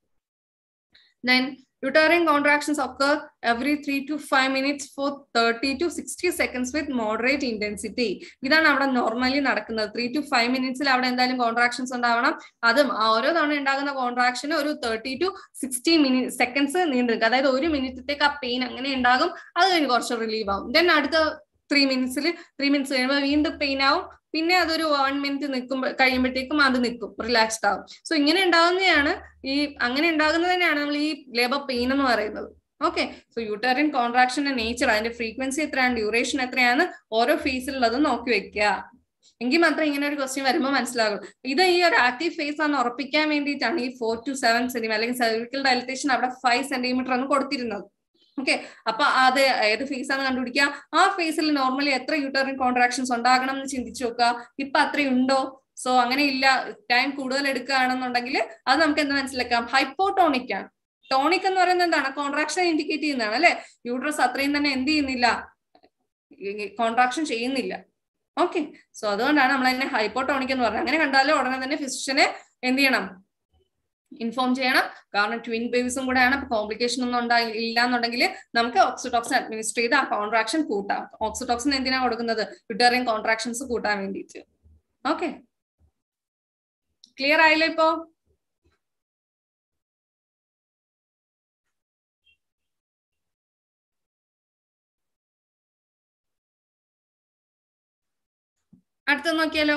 Speaker 1: then uterine contractions occur every 3 to 5 minutes for 30 to 60 seconds with moderate intensity ഇതാണ് അവിടെ നോർമലി നടക്കുന്നത് ത്രീ ടു ഫൈവ് മിനിറ്റ്സിൽ അവിടെ എന്തായാലും കോൺട്രാക്ഷൻസ് ഉണ്ടാവണം അതും ഓരോ തവണ ഉണ്ടാകുന്ന കോൺട്രാക്ഷന് ഒരു thirty to sixty minute seconds നീണ്ടു നിൽക്കും അതായത് ഒരു മിനിറ്റത്തേക്ക് ആ പെയിൻ അങ്ങനെ ഉണ്ടാകും അത് കഴിഞ്ഞ് കുറച്ച് റിലീവ് ആവും ദെൻ അടുത്ത ത്രീ മിനിറ്റ്സിൽ ത്രീ മിനിറ്റ്സ് കഴിയുമ്പോൾ വീണ്ടും പെയിൻ ആവും പിന്നെ അതൊരു വൺ മിനിറ്റ് നിൽക്കുമ്പോൾ കഴിയുമ്പോഴത്തേക്കും അത് നിൽക്കും റിലാക്സ്ഡ് ആവും സോ ഇങ്ങനെ ഉണ്ടാകുന്നതാണ് ഈ അങ്ങനെ ഉണ്ടാകുന്നത് തന്നെയാണ് നമ്മൾ ഈ ലേബർ പെയിൻ എന്ന് പറയുന്നത് ഓക്കെ സോ യൂട്ടറിൻ കോൺട്രാക്ഷന്റെ നേച്ചർ അതിന്റെ ഫ്രീക്വൻസി എത്രയാണ് ഡ്യൂറേഷൻ എത്രയാണ് ഓരോ ഫേസിലുള്ളത് നോക്കി വെക്കുക എങ്കിൽ മാത്രമേ ഇങ്ങനെ ഒരു ക്വസ്റ്റ്യൻ വരുമ്പോൾ മനസ്സിലാകും ഇത് ഈ ഒരു ആക്റ്റീവ് ഫേസ് ആണെന്ന് ഉറപ്പിക്കാൻ വേണ്ടിയിട്ടാണ് ഈ ഫോർ ടു സെവൻ സെന്റിമീറ്റർ അല്ലെങ്കിൽ സെർവിക്കൽ ഡയലറ്റേഷൻ അവിടെ ഫൈവ് സെന്റിമീറ്റർ ആണ് കൊടുത്തിരുന്നത് ഓക്കെ അപ്പൊ അത് ഏത് ഫേസ് ആണ് കണ്ടുപിടിക്കുക ആ ഫേസിൽ നോർമലി എത്ര യൂട്ടറിൻ കോൺട്രാക്ഷൻസ് ഉണ്ടാകണം എന്ന് ചിന്തിച്ചു നോക്കുക ഇപ്പൊ അത്രയുണ്ടോ സോ അങ്ങനെ ഇല്ല ടൈം കൂടുതൽ എടുക്കുകയാണെന്നുണ്ടെങ്കിൽ അത് നമുക്ക് എന്ത് മനസ്സിലാക്കാം ഹൈപ്പോട്ടോണിക് ആണ് ടോണിക് എന്ന് പറയുന്നത് എന്താണ് കോൺട്രാക്ഷൻ ഇൻഡിക്കേറ്റ് ചെയ്യുന്നതാണ് അല്ലെ യൂട്രസ് അത്രയും തന്നെ എന്ത് ചെയ്യുന്നില്ല കോൺട്രാക്ഷൻ ചെയ്യുന്നില്ല ഓക്കെ സോ അതുകൊണ്ടാണ് നമ്മൾ അതിനെ ഹൈപ്പോട്ടോണിക് എന്ന് പറഞ്ഞത് അങ്ങനെ കണ്ടാലും ഉടനെ തന്നെ ഫിസിഷ്യനെ എന്ത് ചെയ്യണം ഇൻഫോം ചെയ്യണം കാരണം ട്വിൻ ബേബീസും കൂടെയാണ് അപ്പൊ കോംപ്ലിക്കേഷൻ ഒന്നും ഉണ്ടായി ഇല്ല എന്നുണ്ടെങ്കിൽ നമുക്ക് ഓക്സിറ്റോക്സിൻ അഡ്മിനിസ്റ്റർ ചെയ്ത് ആ കോൺട്രാക്ഷൻ കൂട്ടാം ഓക്സിറ്റോക്സിൻ എന്തിനാ കൊടുക്കുന്നത് വിട്ടറിയൻ കോൺട്രാക്ഷൻസ് കൂട്ടാൻ വേണ്ടിയിട്ട് ഓക്കെ ക്ലിയർ ആയില്ലേ ഇപ്പോ അടുത്ത നോക്കിയാലോ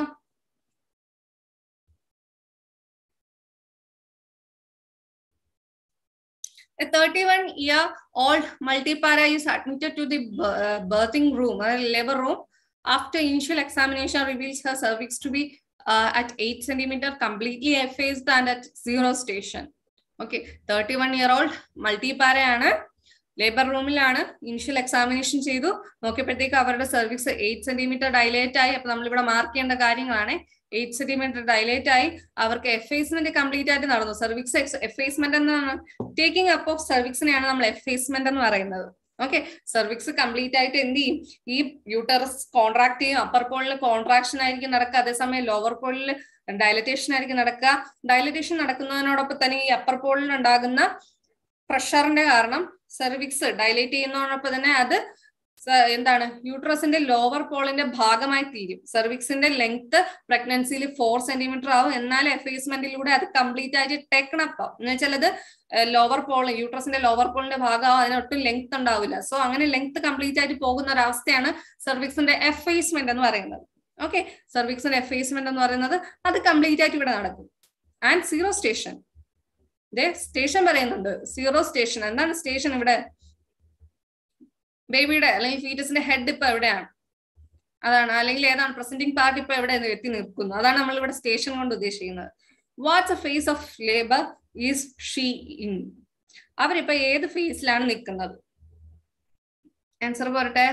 Speaker 1: A 31 year old multipara is admitted to the uh, birthing room, uh, labor room. After initial examination reveals her cervix to be uh, at 8 centimeter, completely effaced and at zero station. Okay, 31 year old multipara ആണ് labour റൂമിലാണ് initial examination ചെയ്തു നോക്കിയപ്പോഴത്തേക്ക് അവരുടെ cervix eight centimetre dilate ആയി അപ്പൊ നമ്മളിവിടെ mark ചെയ്യേണ്ട കാര്യങ്ങളാണ് എയ്റ്റ് സെന്റിമീറ്റർ ഡയലേറ്റ് ആയി അവർക്ക് എഫേസ്മെന്റ് കംപ്ലീറ്റ് ആയിട്ട് നടന്നു സർവിക്സ് എഫേസ്മെന്റ് എന്നാണ് ടേക്കിംഗ് അപ്പ് ഓഫ് സർവിക്സിനെയാണ് നമ്മൾ എഫേസ്മെന്റ് എന്ന് പറയുന്നത് ഓക്കെ സർവിക്സ് കംപ്ലീറ്റ് ആയിട്ട് എന്ത് ചെയ്യും ഈ യൂട്ടറസ് കോൺട്രാക്ട് ചെയ്യും അപ്പർ പോളിൽ കോൺട്രാക്ഷൻ ആയിരിക്കും നടക്കുക അതേസമയം ലോവർ പോളിൽ ഡയലറ്റേഷൻ ആയിരിക്കും നടക്കുക ഡയലറ്റേഷൻ നടക്കുന്നതിനോടൊപ്പം തന്നെ ഈ അപ്പർ പോളിൽ ഉണ്ടാകുന്ന പ്രഷറിന്റെ കാരണം സെർവിക്സ് ഡയലേറ്റ് ചെയ്യുന്നതോടൊപ്പം തന്നെ അത് എന്താണ് യൂട്രസിന്റെ ലോവർ പോളിന്റെ ഭാഗമായി തീരും സെർവിക്സിന്റെ ലെങ്ത് പ്രഗ്നൻസിയിൽ ഫോർ സെന്റിമീറ്റർ ആവും എന്നാൽ എഫേസ്മെന്റിലൂടെ അത് കംപ്ലീറ്റ് ആയിട്ട് ടേക്കൺ അപ്പ് ആവും എന്ന് വെച്ചാൽ അത് ലോവർ പോൾ യൂട്രസിന്റെ ലോവർ പോളിന്റെ ഭാഗമാവും അതിനൊട്ടും ലെങ്ത് ഉണ്ടാവില്ല സോ അങ്ങനെ ലെങ്ത് കംപ്ലീറ്റ് ആയിട്ട് പോകുന്ന ഒരു അവസ്ഥയാണ് സെർവിക്സിന്റെ എഫേസ്മെന്റ് എന്ന് പറയുന്നത് ഓക്കെ സെർവിക്സിന്റെ എഫേസ്മെന്റ് എന്ന് പറയുന്നത് അത് കംപ്ലീറ്റ് ആയിട്ട് ഇവിടെ നടക്കും ആൻഡ് സീറോ സ്റ്റേഷൻ ഇതേ സ്റ്റേഷൻ പറയുന്നുണ്ട് സീറോ സ്റ്റേഷൻ എന്താണ് സ്റ്റേഷൻ ഇവിടെ ബേബിയുടെ അല്ലെങ്കിൽ ഫീറ്റസിന്റെ ഹെഡ് ഇപ്പൊ എവിടെയാണ് അതാണ് അല്ലെങ്കിൽ ഏതാണ് പ്രസന്റിംഗ് പാർട്ട് ഇപ്പൊ എവിടെ എത്തി നിൽക്കുന്നു അതാണ് നമ്മൾ ഇവിടെ സ്റ്റേഷൻ കൊണ്ട് ഉദ്ദേശിക്കുന്നത് what's a phase of labour is she in അവരിപ്പൊ ഏത് ഫേസിലാണ് നിൽക്കുന്നത് ആൻസർ പോരട്ടെ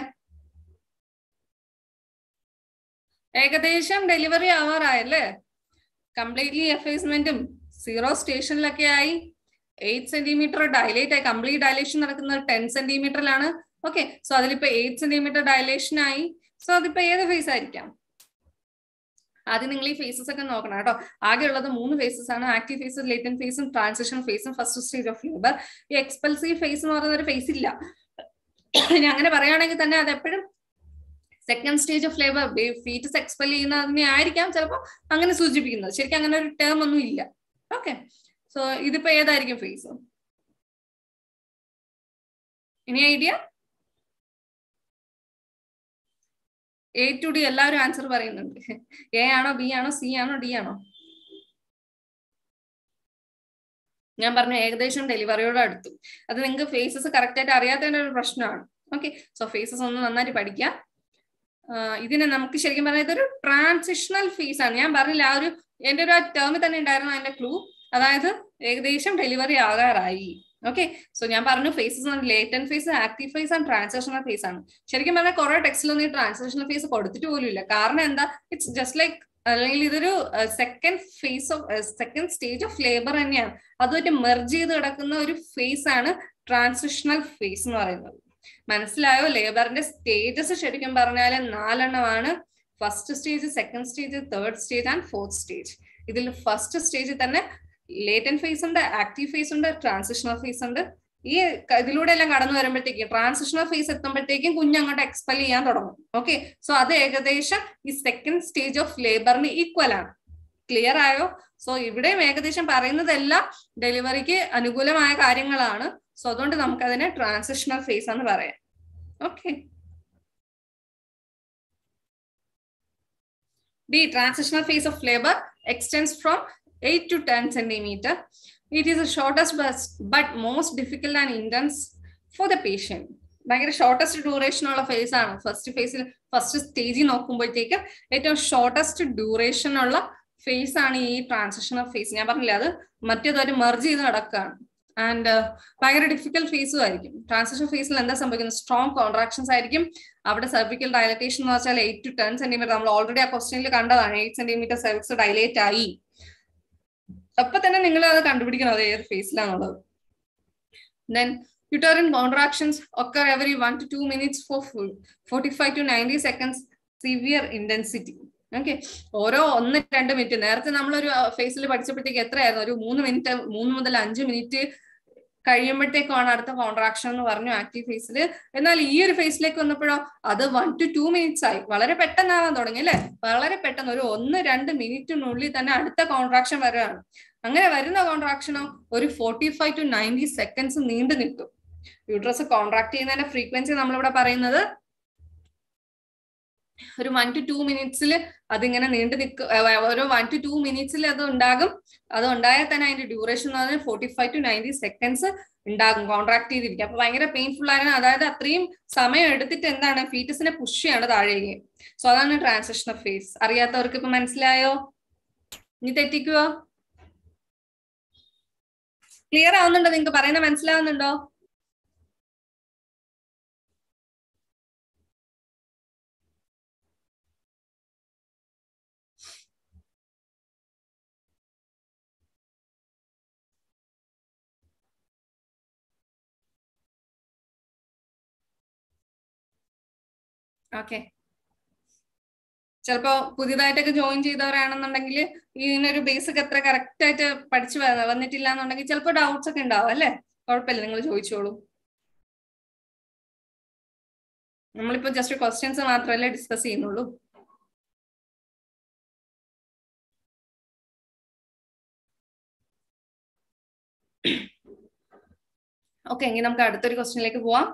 Speaker 1: ഏകദേശം ഡെലിവറി ആവാറായല്ലേ കംപ്ലീറ്റ്ലി എഫേസ്മെന്റും സീറോ സ്റ്റേഷനിലൊക്കെ ആയി എയ്റ്റ് സെന്റിമീറ്റർ ഡയലേറ്റ് ആയി കംപ്ലീറ്റ് ഡയലേഷൻ നടക്കുന്നത് ടെൻ സെന്റിമീറ്ററിലാണ് ഓക്കെ സോ അതിലിപ്പോ എയ്റ്റ് സെന്റിമീറ്റർ ഡയലേഷൻ ആയി സോ അതിപ്പോ ഏത് ഫേസ് ആയിരിക്കാം ആദ്യം നിങ്ങൾ ഈ ഫേസസ് ഒക്കെ നോക്കണം കേട്ടോ ആകെ ഉള്ളത് മൂന്ന് ഫേസസ് ആണ് ആക്റ്റീവ് ഫേസും ലേറ്റൻ ഫേസും ട്രാൻസിഷൻ ഫേസും ഫസ്റ്റ് സ്റ്റേജ് ഓഫ് ലേബർ ഈ എക്സ്പെൽസീവ് ഫേസ് എന്ന് പറയുന്ന ഒരു ഫേസ് ഇല്ല ഇനി അങ്ങനെ പറയുകയാണെങ്കിൽ തന്നെ അത് എപ്പോഴും second stage of labour fetus expel ചെയ്യുന്നതിനെ ആയിരിക്കാം ചിലപ്പോൾ അങ്ങനെ സൂചിപ്പിക്കുന്നത് ശരിക്കും അങ്ങനെ ഒരു ടേം ഒന്നും ഇല്ല ഓക്കെ സോ ഇതിപ്പോ ഏതായിരിക്കും ഫേസ് ഇനി ഐഡിയ എ ടു ഡി എല്ലാവരും ആൻസർ പറയുന്നുണ്ട് എ ആണോ ബി ആണോ സി ആണോ ഡി ആണോ ഞാൻ പറഞ്ഞു ഏകദേശം ഡെലിവറിയോട് അടുത്തു അത് നിങ്ങൾക്ക് ഫേസസ് കറക്റ്റ് ആയിട്ട് അറിയാത്തതിന്റെ ഒരു പ്രശ്നമാണ് ഓക്കെ സോ ഫേസസ് ഒന്ന് നന്നായിട്ട് പഠിക്കാം ഇതിനെ നമുക്ക് ശരിക്കും പറഞ്ഞാൽ ഇതൊരു ട്രാൻസിഷണൽ ഫേസ് ആണ് ഞാൻ പറഞ്ഞില്ല ആ ഒരു എന്റെ ഒരു ടേമിൽ തന്നെ ഉണ്ടായിരുന്നു അതിന്റെ ക്ലൂ അതായത് ഏകദേശം ഡെലിവറി ആകാറായി ഓക്കെ സോ ഞാൻ പറഞ്ഞു phases latent phase active phase and transitional phase ആണ് ശരിക്കും പറഞ്ഞാൽ കുറെ ടെക്സ്റ്റിലൊന്നും ഈ ട്രാൻസാക്ഷണൽ ഫേസ് കൊടുത്തിട്ട് പോലും ഇല്ല കാരണം എന്താ ഇറ്റ്സ് ജസ്റ്റ് ലൈക്ക് അല്ലെങ്കിൽ ഇതൊരു second phase of second stage of labour തന്നെയാണ് അതുമായിട്ട് മെർജ് ചെയ്ത് കിടക്കുന്ന ഒരു ഫേസ് ആണ് ട്രാൻസിഷണൽ ഫേസ് എന്ന് പറയുന്നത് മനസ്സിലായോ ലേബറിന്റെ സ്റ്റേജസ് ശരിക്കും പറഞ്ഞാൽ നാലെണ്ണമാണ് first stage second stage third stage and fourth stage ഇതിൽ ഫസ്റ്റ് സ്റ്റേജിൽ തന്നെ ലേറ്റൻ ഫേസ് ഉണ്ട് ആക്റ്റീവ് ഫേസ് ഉണ്ട് ട്രാൻസിഷണൽ ഫേസ് ഉണ്ട് ഈ ഇതിലൂടെ എല്ലാം കടന്നു വരുമ്പോഴത്തേക്കും ട്രാൻസിഷണൽ ഫേസ് എത്തുമ്പോഴത്തേക്കും കുഞ്ഞ് അങ്ങോട്ട് എക്സ്പെൽ ചെയ്യാൻ തുടങ്ങും ഓക്കെ സോ അത് ഏകദേശം ഈ സെക്കൻഡ് സ്റ്റേജ് ഓഫ് ലേബറിന് ഈക്വൽ ആണ് ക്ലിയർ ആയോ സോ ഇവിടെയും ഏകദേശം പറയുന്നതെല്ലാം ഡെലിവറിക്ക് അനുകൂലമായ കാര്യങ്ങളാണ് സോ അതുകൊണ്ട് നമുക്ക് അതിനെ ട്രാൻസിഷണൽ ഫേസ് എന്ന് പറയാം okay The transitional phase of labor extends from 8 to 10 centimeter. It is the shortest but, but most difficult and intense for the patient. ഭയങ്കര ഷോർട്ടസ്റ്റ് ഡ്യൂറേഷൻ ഉള്ള ഫേസ് ആണ് ഫസ്റ്റ് ഫേസിൽ ഫസ്റ്റ് സ്റ്റേജിൽ നോക്കുമ്പോഴത്തേക്ക് ഏറ്റവും ഷോർട്ടസ്റ്റ് ഡ്യൂറേഷൻ ഉള്ള ഫേസ് ആണ് ഈ ട്രാൻസിഷൻ ഓഫ് ഫേസ് ഞാൻ പറഞ്ഞില്ല അത് മറ്റേതൊരു മെർജ് ചെയ്ത് നടക്കുകയാണ് ആൻഡ് ഭയങ്കര ഡിഫിക്കൽട്ട് ഫേസും ആയിരിക്കും ട്രാൻസിഷൻ ഫേസിൽ എന്താ സംഭവിക്കുന്നത് സ്ട്രോങ് കോൺട്രാക്ഷൻസ് ആയിരിക്കും അവിടെ സെർവിക്കൽ ഡയലറ്റേഷൻ എന്ന് വെച്ചാൽ എയ്റ്റ് ടു ടെൻ സെന്റിമീറ്റർ നമ്മൾ ഓൾറെഡി ആ ക്വസ്റ്റ്യനിൽ കണ്ടതാണ് എയ്റ്റ് സെന്റിമീറ്റർ സെർവിക്സ് ഡയലേറ്റ് ആയി അപ്പൊ തന്നെ നിങ്ങൾ അത് കണ്ടുപിടിക്കണം അത് ഏത് ഫേസിലാണുള്ളത് then uterine contractions occur every 1 to 2 minutes for full 45 to 90 seconds severe intensity okay ഓരോ ഒന്ന് രണ്ട് മിനിറ്റ് നേരത്തെ നമ്മളൊരു ഫേസിൽ പഠിച്ചപ്പോഴത്തേക്ക് എത്രയായിരുന്നു ഒരു മൂന്ന് മിനിറ്റ് മൂന്ന് മുതൽ അഞ്ച് മിനിറ്റ് കഴിയുമ്പോഴത്തേക്കാണ് അടുത്ത കോൺട്രാക്ഷൻ എന്ന് പറഞ്ഞു ആക്റ്റീവ് ഫേസിൽ എന്നാൽ ഈ ഒരു ഫേസിലേക്ക് വന്നപ്പോഴോ അത് വൺ ടു ടു മിനിറ്റ്സ് ആയി വളരെ പെട്ടെന്നാവാൻ തുടങ്ങി അല്ലെ വളരെ പെട്ടെന്ന് ഒരു ഒന്ന് രണ്ട് മിനിറ്റിനുള്ളിൽ തന്നെ അടുത്ത കോൺട്രാക്ഷൻ വരികയാണ് അങ്ങനെ വരുന്ന കോൺട്രാക്ഷനോ ഒരു forty five to ninety seconds നീണ്ടു നിൽക്കും യൂട്രസ് കോൺട്രാക്ട് ചെയ്യുന്നതിന്റെ ഫ്രീക്വൻസി നമ്മളിവിടെ പറയുന്നത് ഒരു വൺ ടു ടു മിനിറ്റ്സിൽ അതിങ്ങനെ നീണ്ടു നിൽക്കും ഒരു വൺ ടു ടു മിനിറ്റ്സിൽ അത് ഉണ്ടാകും അത് ഉണ്ടായാൽ തന്നെ അതിന്റെ ഡ്യൂറേഷൻ എന്ന് പറഞ്ഞാൽ forty five to ninety seconds ഉണ്ടാകും കോൺട്രാക്ട് ചെയ്തിരിക്കും അപ്പൊ ഭയങ്കര പെയിൻഫുൾ ആണ് അതായത് അത്രയും സമയം എടുത്തിട്ട് എന്താണ് ഫീറ്റസിനെ പുഷ് ചെയ്യാണ് താഴേക്ക് സോ അതാണ് ട്രാൻസിഷൻ ഓഫ് ഫേസ് അറിയാത്തവർക്ക് ഇപ്പൊ മനസ്സിലായോ ഇനി തെറ്റിക്കുവോ ക്ലിയർ ആവുന്നുണ്ടോ നിങ്ങൾക്ക് പറയുന്നത് മനസ്സിലാവുന്നുണ്ടോ ഓക്കെ ചിലപ്പോ പുതിയതായിട്ടൊക്കെ ജോയിൻ ചെയ്തവരാണെന്നുണ്ടെങ്കിൽ ഇതിനൊരു ബേസിക് എത്ര കറക്റ്റ് ആയിട്ട് പഠിച്ചു വന്നിട്ടില്ല എന്നുണ്ടെങ്കിൽ ചിലപ്പോൾ ഡൗട്ട്സ് ഒക്കെ ഉണ്ടാവും അല്ലേ കുഴപ്പമില്ല നിങ്ങൾ ചോദിച്ചോളൂ നമ്മളിപ്പോ ജസ്റ്റ് ക്വസ്റ്റ്യൻസ് മാത്രമല്ലേ ഡിസ്കസ് ചെയ്യുന്നുള്ളൂ ഓക്കെ എങ്കിൽ നമുക്ക് അടുത്തൊരു ക്വസ്റ്റ്യനിലേക്ക് പോവാം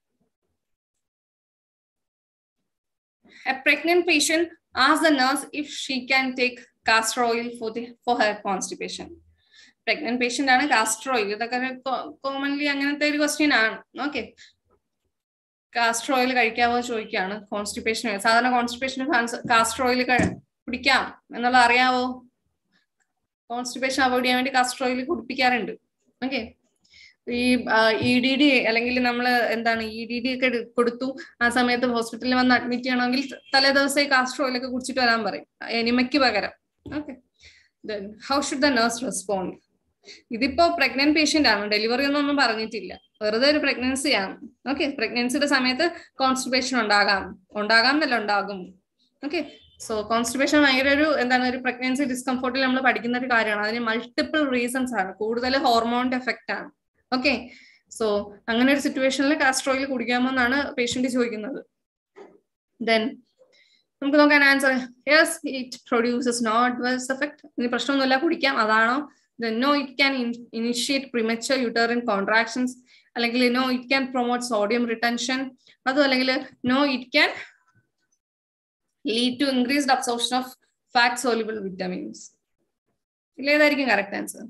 Speaker 1: a pregnant patient asks the nurse if she can take castor oil for the for her constipation. Pregnant patient ആണ് കാസ്റ്റർ ഓയിൽ ഇതൊക്കെ കോമൺലി അങ്ങനത്തെ ഒരു ക്വസ്റ്റ്യൻ ആണ് ഓക്കെ കാസ്റ്റർ ഓയിൽ കഴിക്കാമോ ചോദിക്കുകയാണ് കോൺസ്റ്റിപ്പേഷൻ സാധാരണ കോൺസ്റ്റിപ്പേഷന് കാസ്റ്റർ ഓയിൽ കുടിക്കാം എന്നുള്ള അറിയാവോ കോൺസ്റ്റിപ്പേഷൻ അവോയ്ഡ് ചെയ്യാൻ വേണ്ടി കാസ്റ്റർ ഓയിൽ കുടിപ്പിക്കാറുണ്ട് ഓക്കെ ഈ ഇ ഡി ഡി അല്ലെങ്കിൽ നമ്മൾ എന്താണ് ഇ ഡി ഡി ഒക്കെ കൊടുത്തു ആ സമയത്ത് ഹോസ്പിറ്റലിൽ വന്ന് അഡ്മിറ്റ് ചെയ്യണമെങ്കിൽ തലേ ദിവസം കാസ്റ്റർ ഓയിലൊക്കെ കുടിച്ചിട്ട് വരാൻ പറയും എനിമയ്ക്ക് പകരം okay how should the nurse respond ഇതിപ്പോ പ്രഗ്നന്റ് പേഷ്യന്റ് ആണ് ഡെലിവറി ഒന്നും ഒന്നും പറഞ്ഞിട്ടില്ല വെറുതെ ഒരു പ്രഗ്നൻസി ആണ് ഓക്കെ പ്രഗ്നൻസിയുടെ സമയത്ത് കോൺസ്റ്റിപ്പേഷൻ ഉണ്ടാകാം ഉണ്ടാകാം എന്നല്ല ഉണ്ടാകും ഓക്കെ സോ കോൺസ്റ്റിപ്പേഷൻ ഭയങ്കര ഒരു എന്താണ് ഒരു പ്രഗ്നൻസി ഡിസ്കംഫോർട്ടിൽ നമ്മൾ പഠിക്കുന്ന ഒരു കാര്യമാണ് അതിന് മൾട്ടിപ്പിൾ റീസൺസ് ആണ് കൂടുതൽ ഹോർമോണിന്റെ എഫക്റ്റ് ആണ് ഓക്കെ സോ അങ്ങനെ ഒരു സിറ്റുവേഷനിൽ കാസ്ട്രോയിൽ കുടിക്കാമോ എന്നാണ് പേഷ്യന്റ് ചോദിക്കുന്നത് ദെൻ നമുക്ക് നോക്കാൻ answer yes it produces no adverse effect ഇനി പ്രശ്നമൊന്നുമില്ല കുടിക്കാം അതാണോ no it can initiate premature uterine contractions അല്ലെങ്കിൽ no it can promote sodium retention അതും അല്ലെങ്കിൽ no it can lead to increased absorption of fat soluble vitamins ഇല്ലേതായിരിക്കും correct answer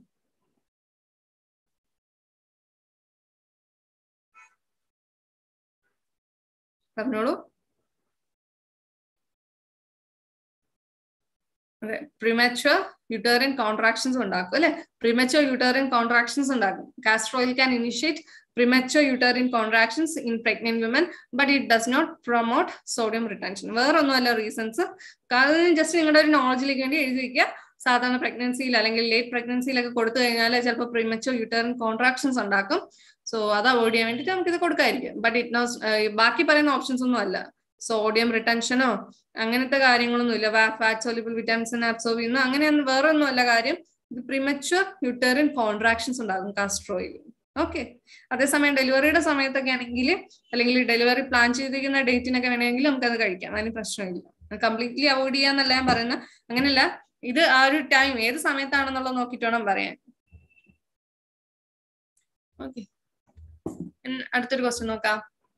Speaker 1: പറഞ്ഞോളൂ അതെ പ്രിമച്ചുവർ യൂട്ടേറിയൻ കോൺട്രാക്ഷൻസ് ഉണ്ടാക്കും അല്ലെ പ്രിമച്ചുവർ യൂട്ടേറിയൻ കോൺട്രാക്ഷൻസ് ഉണ്ടാക്കും castor oil can initiate premature uterine contractions in pregnant women but it does not promote sodium retention വേറെ ഒന്നുമല്ല reasons കാരണം just നിങ്ങളുടെ ഒരു നോളജിലേക്ക് വേണ്ടി എഴുതി വയ്ക്കുക സാധാരണ പ്രഗ്നൻസിയിൽ അല്ലെങ്കിൽ ലേറ്റ് പ്രഗ്നൻസിയിലൊക്കെ കൊടുത്തു കഴിഞ്ഞാൽ ചിലപ്പോൾ പ്രിമച്ചുവർ യൂട്ടേറിയൻ കോൺട്രാക്ഷൻസ് ഉണ്ടാക്കും സോ അത് അവോയ്ഡ് ചെയ്യാൻ വേണ്ടിയിട്ട് നമുക്ക് ഇത് കൊടുക്കായിരിക്കും ബട്ട് ഇറ്റ് നോസ് ബാക്കി പറയുന്ന ഓപ്ഷൻസ് ഒന്നും അല്ല സോഡിയം റിട്ടൻഷനോ അങ്ങനത്തെ കാര്യങ്ങളൊന്നും ഇല്ല ഫാറ്റ് സോലിബിൾ വിറ്റാമിൻസിനെ അബ്സോർവ് ചെയ്യുന്നു അങ്ങനെയൊന്നും വേറെ ഒന്നും അല്ല കാര്യം ഇത് പ്രിമച്ചുവർ യൂട്ടേറിയൻ കോൺട്രാക്ഷൻസ് ഉണ്ടാകും കാസ്ട്രോയിൽ ഓക്കെ അതേസമയം ഡെലിവറിയുടെ സമയത്തൊക്കെ ആണെങ്കിൽ അല്ലെങ്കിൽ ഡെലിവറി പ്ലാൻ ചെയ്തിരിക്കുന്ന ഡേറ്റിനൊക്കെ വേണമെങ്കിൽ നമുക്ക് അത് കഴിക്കാം അതിന് പ്രശ്നമില്ല കംപ്ലീറ്റ്ലി അവോയ്ഡ് ചെയ്യാന്നല്ല ഞാൻ പറയുന്നത് അങ്ങനെയല്ല ഇത് ആ ഒരു ടൈം ഏത് സമയത്താണെന്നുള്ളത് നോക്കിയിട്ട് വേണം പറയാൻ ഓക്കെ അടുത്തൊരു ക്വസ്റ്റ്യൻ നോക്കാം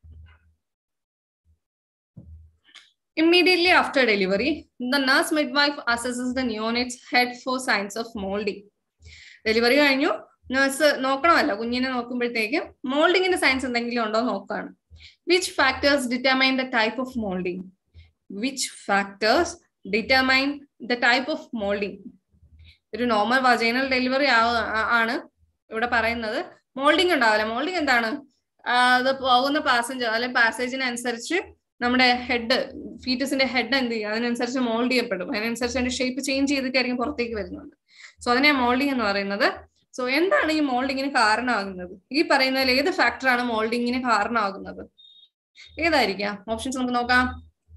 Speaker 1: Immediately after delivery, the nurse midwife assesses the neonate's head for signs of molding. ഡെലിവറി കഴിഞ്ഞു നഴ്സ് നോക്കണമല്ലോ കുഞ്ഞിനെ നോക്കുമ്പോഴത്തേക്കും മോൾഡിങ്ങിന്റെ സയൻസ് എന്തെങ്കിലും ഉണ്ടോ നോക്കുകയാണ് which factors determine the type of moulding which factors determine the type of moulding ഒരു നോർമൽ വജൈനൽ ഡെലിവറി ആണ് ഇവിടെ പറയുന്നത് മോൾഡിംഗ് ഉണ്ടാവില്ല മോൾഡിംഗ് എന്താണ് അത് പോകുന്ന പാസഞ്ചർ അല്ലെങ്കിൽ പാസേജിനനുസരിച്ച് നമ്മുടെ ഹെഡ് ഫീറ്റസിന്റെ ഹെഡ് എന്ത് ചെയ്യും അതിനനുസരിച്ച് മോൾഡ് ചെയ്യപ്പെടും അതിനനുസരിച്ച് അതിന്റെ ഷേപ്പ് ചേഞ്ച് ചെയ്തിട്ടായിരിക്കും പുറത്തേക്ക് വരുന്നത് സോ അതിനെ മോൾഡിംഗ് എന്ന് പറയുന്നത് സോ എന്താണ് ഈ മോൾഡിങ്ങിന് കാരണമാകുന്നത് ഈ പറയുന്നതിൽ ഏത് ഫാക്ടറാണ് മോൾഡിങ്ങിന് കാരണമാകുന്നത് ഏതായിരിക്കാം ഓപ്ഷൻസ് നമുക്ക് നോക്കാം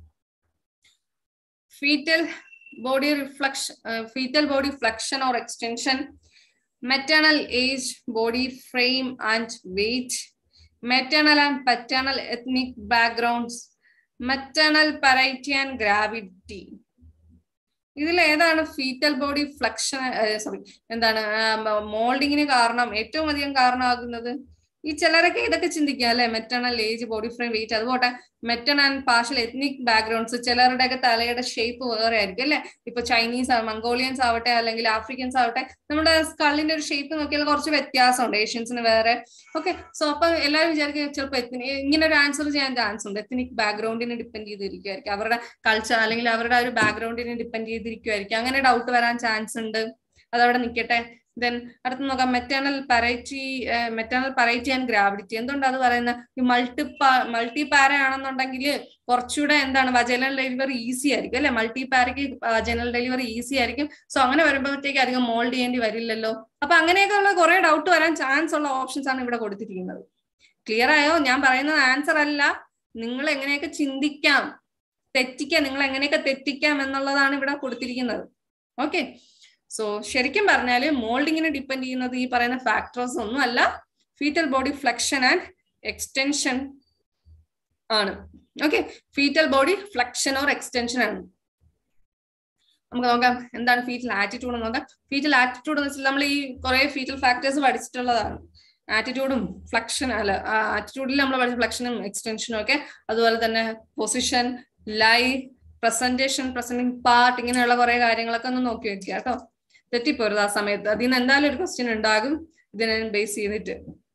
Speaker 1: fetal body reflection, uh, fetal body flexion or extension, maternal age, body frame and weight, maternal and paternal ethnic backgrounds, maternal parity and gravity. ഇതിൽ ഏതാണ് ഫീറ്റൽ ബോഡി ഫ്ലക്ഷൻ സോറി എന്താണ് മോൾഡിങ്ങിന് കാരണം ഏറ്റവും അധികം കാരണമാകുന്നത് ഈ ചിലരൊക്കെ ഇതൊക്കെ ചിന്തിക്കുക അല്ലെ maternal age body frame weight അതുപോട്ടെ maternal and paternal ethnic backgrounds ചിലരുടെയൊക്കെ തലയുടെ ഷേപ്പ് വേറെ ആയിരിക്കും അല്ലെ ഇപ്പൊ ചൈനീസ് മംഗോളിയൻസ് ആവട്ടെ അല്ലെങ്കിൽ ആഫ്രിക്കൻസ് ആവട്ടെ നമ്മുടെ സ്കള്ളിന്റെ ഒരു ഷേപ്പ് നോക്കിയാൽ കുറച്ച് വ്യത്യാസമുണ്ട് ഏഷ്യൻസിന് വേറെ ഓക്കെ സോ അപ്പൊ എല്ലാവരും വിചാരിക്കും ചിലപ്പോൾ ഇങ്ങനെ ഒരു ആൻസർ ചെയ്യാൻ ചാൻസ് ഉണ്ട് എത്നിക് ബാക്ക്ഗ്രൗണ്ടിനെ ഡിപ്പെൻഡ് ചെയ്തിരിക്കുമായിരിക്കും അവരുടെ കൾച്ചർ അല്ലെങ്കിൽ അവരുടെ ഒരു ബാക്ക്ഗ്രൗണ്ടിനെ ഡിപ്പെൻഡ് ചെയ്തിരിക്കുമായിരിക്കും അങ്ങനെ ഡൗട്ട് വരാൻ ചാൻസ് ഉണ്ട് അതവിടെ നിൽക്കട്ടെ ദെൻ അടുത്ത് നോക്കാം maternal parity maternal parity and gravidity എന്തുകൊണ്ട് അത് പറയുന്നത് ഈ മൾട്ടി മൾട്ടി പാര ആണെന്നുണ്ടെങ്കിൽ കുറച്ചുകൂടെ എന്താണ് വജനൽ ഡെലിവറി ഈസി ആയിരിക്കും അല്ലെ മൾട്ടി പാരയ്ക്ക് വജനൽ ഡെലിവറി ഈസി ആയിരിക്കും സോ അങ്ങനെ വരുമ്പോഴത്തേക്ക് അധികം മോൾഡ് ചെയ്യേണ്ടി വരില്ലല്ലോ അപ്പൊ അങ്ങനെയൊക്കെ ഉള്ള കുറെ ഡൗട്ട് വരാൻ ചാൻസ് ഉള്ള ഓപ്ഷൻസ് ആണ് ഇവിടെ കൊടുത്തിരിക്കുന്നത് ക്ലിയർ ആയോ ഞാൻ പറയുന്നത് ആൻസർ അല്ല നിങ്ങൾ എങ്ങനെയൊക്കെ ചിന്തിക്കാം തെറ്റിക്കാം നിങ്ങൾ എങ്ങനെയൊക്കെ തെറ്റിക്കാം എന്നുള്ളതാണ് ഇവിടെ കൊടുത്തിരിക്കുന്നത് ഓക്കെ സോ ശരിക്കും പറഞ്ഞാൽ മോൾഡിങ്ങിനെ ഡിപ്പെൻഡ് ചെയ്യുന്നത് ഈ പറയുന്ന ഫാക്ടേഴ്സ് ഒന്നും അല്ല fetal body flexion and extension ആണ് okay fetal body flexion or extension ആണ് നമുക്ക് നോക്കാം എന്താണ് ഫീറ്റൽ ആറ്റിറ്റ്യൂഡ് എന്ന് നോക്കാം ഫീറ്റൽ ആറ്റിറ്റ്യൂഡ് എന്ന് വെച്ചാൽ നമ്മൾ ഈ കുറെ ഫീറ്റൽ ഫാക്ടേഴ്സ് പഠിച്ചിട്ടുള്ളതാണ് ആറ്റിറ്റ്യൂഡും ഫ്ലക്ഷൻ അല്ല ആറ്റിറ്റ്യൂഡിൽ നമ്മൾ പഠിച്ച ഫ്ലക്ഷനും എക്സ്റ്റൻഷനും ഒക്കെ അതുപോലെ തന്നെ position lie presentation presenting part ഇങ്ങനെയുള്ള കുറെ കാര്യങ്ങളൊക്കെ ഒന്ന് നോക്കി വെക്കുക കേട്ടോ തെറ്റിപ്പോരുത് ആ സമയത്ത് അതിൽ നിന്ന് എന്തായാലും ഒരു ക്വസ്റ്റ്യൻ ഉണ്ടാകും ഇതിനെ ബേസ് ചെയ്തിട്ട്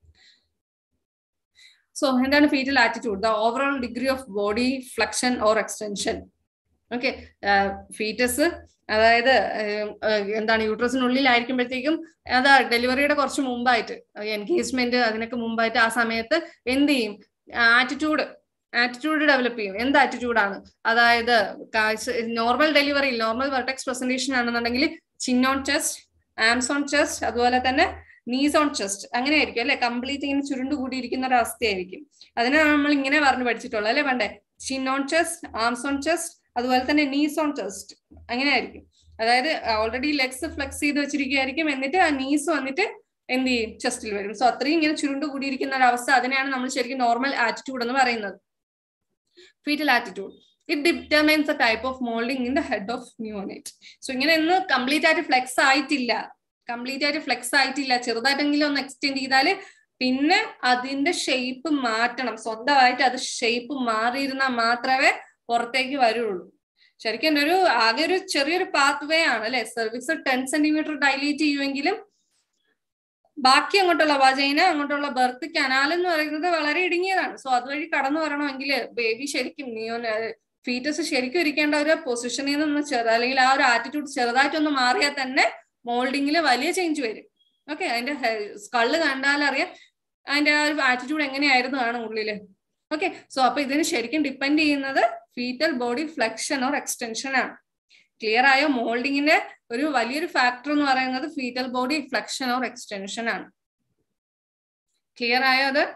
Speaker 1: സോ എന്താണ് fetal attitude the overall degree of body flexion or extension okay fetus അതായത് എന്താണ് യൂട്രസിനുള്ളിലായിരിക്കുമ്പോഴത്തേക്കും അത് ഡെലിവറിയുടെ കുറച്ച് മുമ്പായിട്ട് എൻഗേജ്മെന്റ് അതിനൊക്കെ മുമ്പായിട്ട് ആ സമയത്ത് എന്ത് ചെയ്യും ആറ്റിറ്റ്യൂഡ് ആറ്റിറ്റ്യൂഡ് ഡെവലപ്പ് ചെയ്യും എന്ത് ആറ്റിറ്റ്യൂഡാണ് അതായത് normal delivery normal vertex presentation ആണെന്നുണ്ടെങ്കിൽ chin on chest arms on chest അതുപോലെ തന്നെ നീസ് ഓൺ ചെസ്റ്റ് അങ്ങനെ ആയിരിക്കും അല്ലെ കംപ്ലീറ്റ് ഇങ്ങനെ ചുരുണ്ടു കൂടിയിരിക്കുന്ന ഒരു അവസ്ഥയായിരിക്കും അതിനെ നമ്മൾ ഇങ്ങനെ പറഞ്ഞു പഠിച്ചിട്ടുള്ളൂ അല്ലെ പണ്ടേ chin on chest arms on chest അതുപോലെ തന്നെ നീസ് ഓൺ ചെസ്റ്റ് അങ്ങനെ ആയിരിക്കും അതായത് ഓൾറെഡി ലെഗ്സ് ഫ്ലെക്സ് ചെയ്ത് വെച്ചിരിക്കുകയായിരിക്കും എന്നിട്ട് ആ നീസ് വന്നിട്ട് എന്ത് ചെയ്യും ചെസ്റ്റിൽ വരും സോ അത്രയും ഇങ്ങനെ ചുരുണ്ടു കൂടിയിരിക്കുന്ന ഒരു അവസ്ഥ അതിനെയാണ് നമ്മൾ ശരിക്കും നോർമൽ ആറ്റിറ്റ്യൂഡ് എന്ന് പറയുന്നത് fetal attitude it determines the type of moulding in the head of neonate so ഇങ്ങനെ ഒന്ന് കംപ്ലീറ്റ് ആയിട്ട് ഫ്ലെക്സ് ആയിട്ടില്ല കംപ്ലീറ്റ് ആയിട്ട് ഫ്ലെക്സ് ആയിട്ടില്ല ചെറുതായിട്ടെങ്കിലും ഒന്ന് എക്സ്റ്റെൻഡ് ചെയ്താൽ പിന്നെ അതിന്റെ ഷേപ്പ് മാറ്റണം സ്വന്തമായിട്ട് അത് ഷേപ്പ് മാറിയിരുന്നാൽ മാത്രമേ പുറത്തേക്ക് വരുള്ളൂ ശരിക്കും ഒരു ആകെ ഒരു ചെറിയൊരു പാത്ത് വേ ആണ് അല്ലെ സർവിക്സ് ടെൻ സെന്റിമീറ്റർ ഡൈലേറ്റ് ചെയ്യുമെങ്കിലും ബാക്കി അങ്ങോട്ടുള്ള വജൈന അങ്ങോട്ടുള്ള ബർത്ത് കനാൽ എന്ന് പറയുന്നത് വളരെ ഇടുങ്ങിയതാണ് സോ അതുവഴി കടന്നു വരണമെങ്കിൽ ബേബി ശരിക്കും നിയോൻ ഫീറ്റസ് ശരിക്കും ഇരിക്കേണ്ട ഒരു പൊസിഷനിൽ നിന്ന് ചെറു അല്ലെങ്കിൽ ആ ഒരു ആറ്റിറ്റ്യൂഡ് ചെറുതായിട്ടൊന്ന് മാറിയാൽ തന്നെ മോൾഡിങ്ങിൽ വലിയ ചേഞ്ച് വരും ഓക്കെ അതിന്റെ സ്കള്ള് കണ്ടാലറിയാം അതിന്റെ ആ ഒരു ആറ്റിറ്റ്യൂഡ് എങ്ങനെയായിരുന്നു ആണ് ഉള്ളില് ഓക്കെ സോ അപ്പൊ ഇതിന് ശരിക്കും ഡിപ്പെൻഡ് ചെയ്യുന്നത് fetal body flexion or extension ആണ് ക്ലിയർ ആയോ മോൾഡിങ്ങിന്റെ ഒരു വലിയൊരു ഫാക്ടർ എന്ന് പറയുന്നത് fetal body flexion or extension ആണ് ക്ലിയർ ആയോ അത്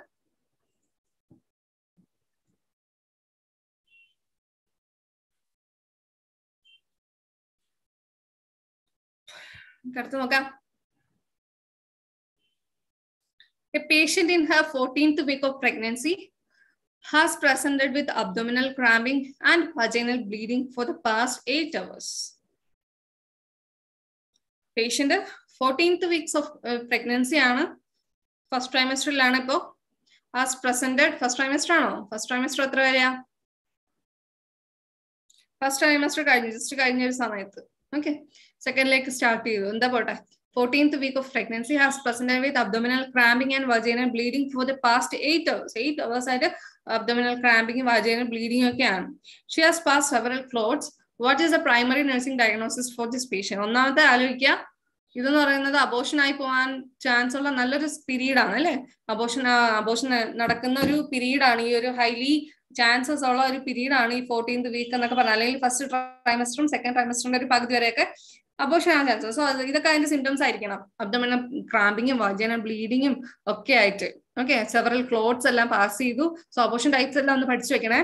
Speaker 1: അടുത്ത് നോക്കാം A patient in her 14th week of pregnancy has presented with abdominal cramping and vaginal bleeding for the past eight hours. Patient 14th weeks of uh, pregnancy ആണ് first ട്രൈമസ്റ്ററിലാണ് ഇപ്പോൾ has presented first trimester ആണോ first trimester എത്ര വരെയാ first trimester കഴിഞ്ഞു just കഴിഞ്ഞ ഒരു സമയത്ത് ഓക്കെ സെക്കൻഡിലേക്ക് സ്റ്റാർട്ട് ചെയ്തു എന്താ പോട്ടെ 14th week of pregnancy has presented with abdominal cramping and vaginal bleeding for the past eight hours. Eight hours ആയിട്ട് abdominal cramping, vaginal bleeding ഒക്കെയാണ്. She has passed several clots. What is the primary nursing diagnosis for this patient? ഒന്നാമത്തെ ആലോചിക്കുക ഇതെന്ന് പറയുന്നത് abortion ആയി പോകാൻ chance ഉള്ള നല്ലൊരു പീരീഡ് ആണ് അല്ലെ അബോഷൻ അബോഷൻ നടക്കുന്ന ഒരു പീരീഡ് ആണ് ഈ ഒരു ഹൈലി ചാൻസസ് ഉള്ള ഒരു പീരീഡ് ആണ് ഈ ഫോർട്ടീൻത് വീക്ക് എന്നൊക്കെ പറഞ്ഞാൽ അല്ലെങ്കിൽ ഫസ്റ്റ് ട്രൈമസ്റ്ററും സെക്കൻഡ് ട്രൈമസ്റ്ററിന്റെ ഒരു പകുതി വരെയൊക്കെ അബോഷൻ ആവാൻ ചാൻസ് സോ ഇതൊക്കെ അതിന്റെ സിംറ്റംസ് ആയിരിക്കണം അബ്ദമന ക്രാമ്പിങ്ങും വജന ബ്ലീഡിങ്ങും ഒക്കെ ആയിട്ട് ഓക്കെ സെവറൽ ക്ലോത്ത്സ് എല്ലാം പാസ് ചെയ്തു സോ അബോഷൻ ടൈപ്സ് എല്ലാം ഒന്ന് പഠിച്ചു വെക്കണേ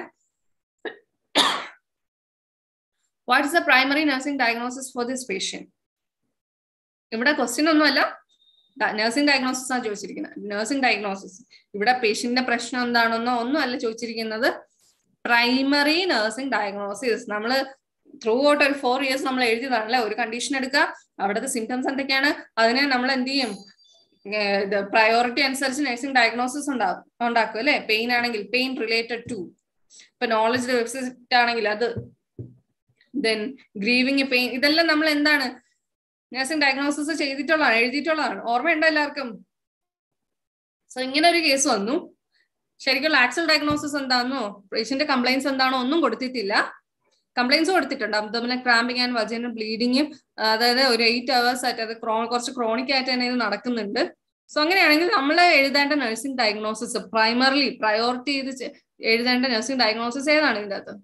Speaker 1: what is the primary nursing diagnosis for this patient ഇവിടെ ക്വസ്റ്റ്യൻ ഒന്നുമല്ല നഴ്സിംഗ് ഡയഗ്നോസിസ് ആണ് ചോദിച്ചിരിക്കുന്നത് നഴ്സിംഗ് ഡയഗ്നോസിസ് ഇവിടെ പേഷ്യന്റിന്റെ പ്രശ്നം എന്താണെന്നോ ഒന്നും അല്ല ചോദിച്ചിരിക്കുന്നത് പ്രൈമറി നഴ്സിംഗ് ഡയഗ്നോസിസ് നമ്മൾ ത്രൂ ഔട്ട് ഒരു ഫോർ ഇയേഴ്സ് നമ്മൾ എഴുതിയതാണല്ലേ ഒരു കണ്ടീഷൻ എടുക്കുക അവിടുത്തെ സിംറ്റംസ് എന്തൊക്കെയാണ് അതിനെ നമ്മൾ എന്ത് ചെയ്യും പ്രയോറിറ്റി അനുസരിച്ച് നഴ്സിംഗ് ഡയഗ്നോസിസ് ഉണ്ടാകും ഉണ്ടാക്കും അല്ലെ പെയിൻ ആണെങ്കിൽ പെയിൻ റിലേറ്റഡ് ടു ഇപ്പൊ നോളജ് ഡെഫിസിറ്റ് ആണെങ്കിൽ അത് ദെൻ ഗ്രീവിങ് പെയിൻ ഇതെല്ലാം നമ്മൾ എന്താണ് നഴ്സിംഗ് ഡയഗ്നോസിസ് ചെയ്തിട്ടുള്ളതാണ് എഴുതിയിട്ടുള്ളതാണ് ഓർമ്മയുണ്ടോ എല്ലാവർക്കും സോ ഇങ്ങനെ ഒരു കേസ് വന്നു ശരിക്കും ആക്സൽ ഡയഗ്നോസിസ് എന്താണെന്നോ പേഷ്യന്റ് കംപ്ലൈൻസ് എന്താണോ ഒന്നും കൊടുത്തിട്ടില്ല കംപ്ലൈൻസ് കൊടുത്തിട്ടുണ്ട് അബ്ദോമിനൽ ക്രാമ്പിങ് ആൻഡ് വജന ബ്ലീഡിങ്ങും അതായത് ഒരു എയ്റ്റ് അവേഴ്സ് ആയിട്ട് അത് ക്രോ കുറച്ച് ക്രോണിക് ആയിട്ട് തന്നെ ഇത് നടക്കുന്നുണ്ട് സോ അങ്ങനെയാണെങ്കിൽ നമ്മൾ എഴുതേണ്ട നഴ്സിംഗ് ഡയഗ്നോസിസ് പ്രൈമറിലി പ്രയോറിറ്റി ചെയ്ത് എഴുതേണ്ട നഴ്സിംഗ് ഡയഗ്നോസിസ് ഏതാണ് ഇതിൻ്റെ അകത്ത്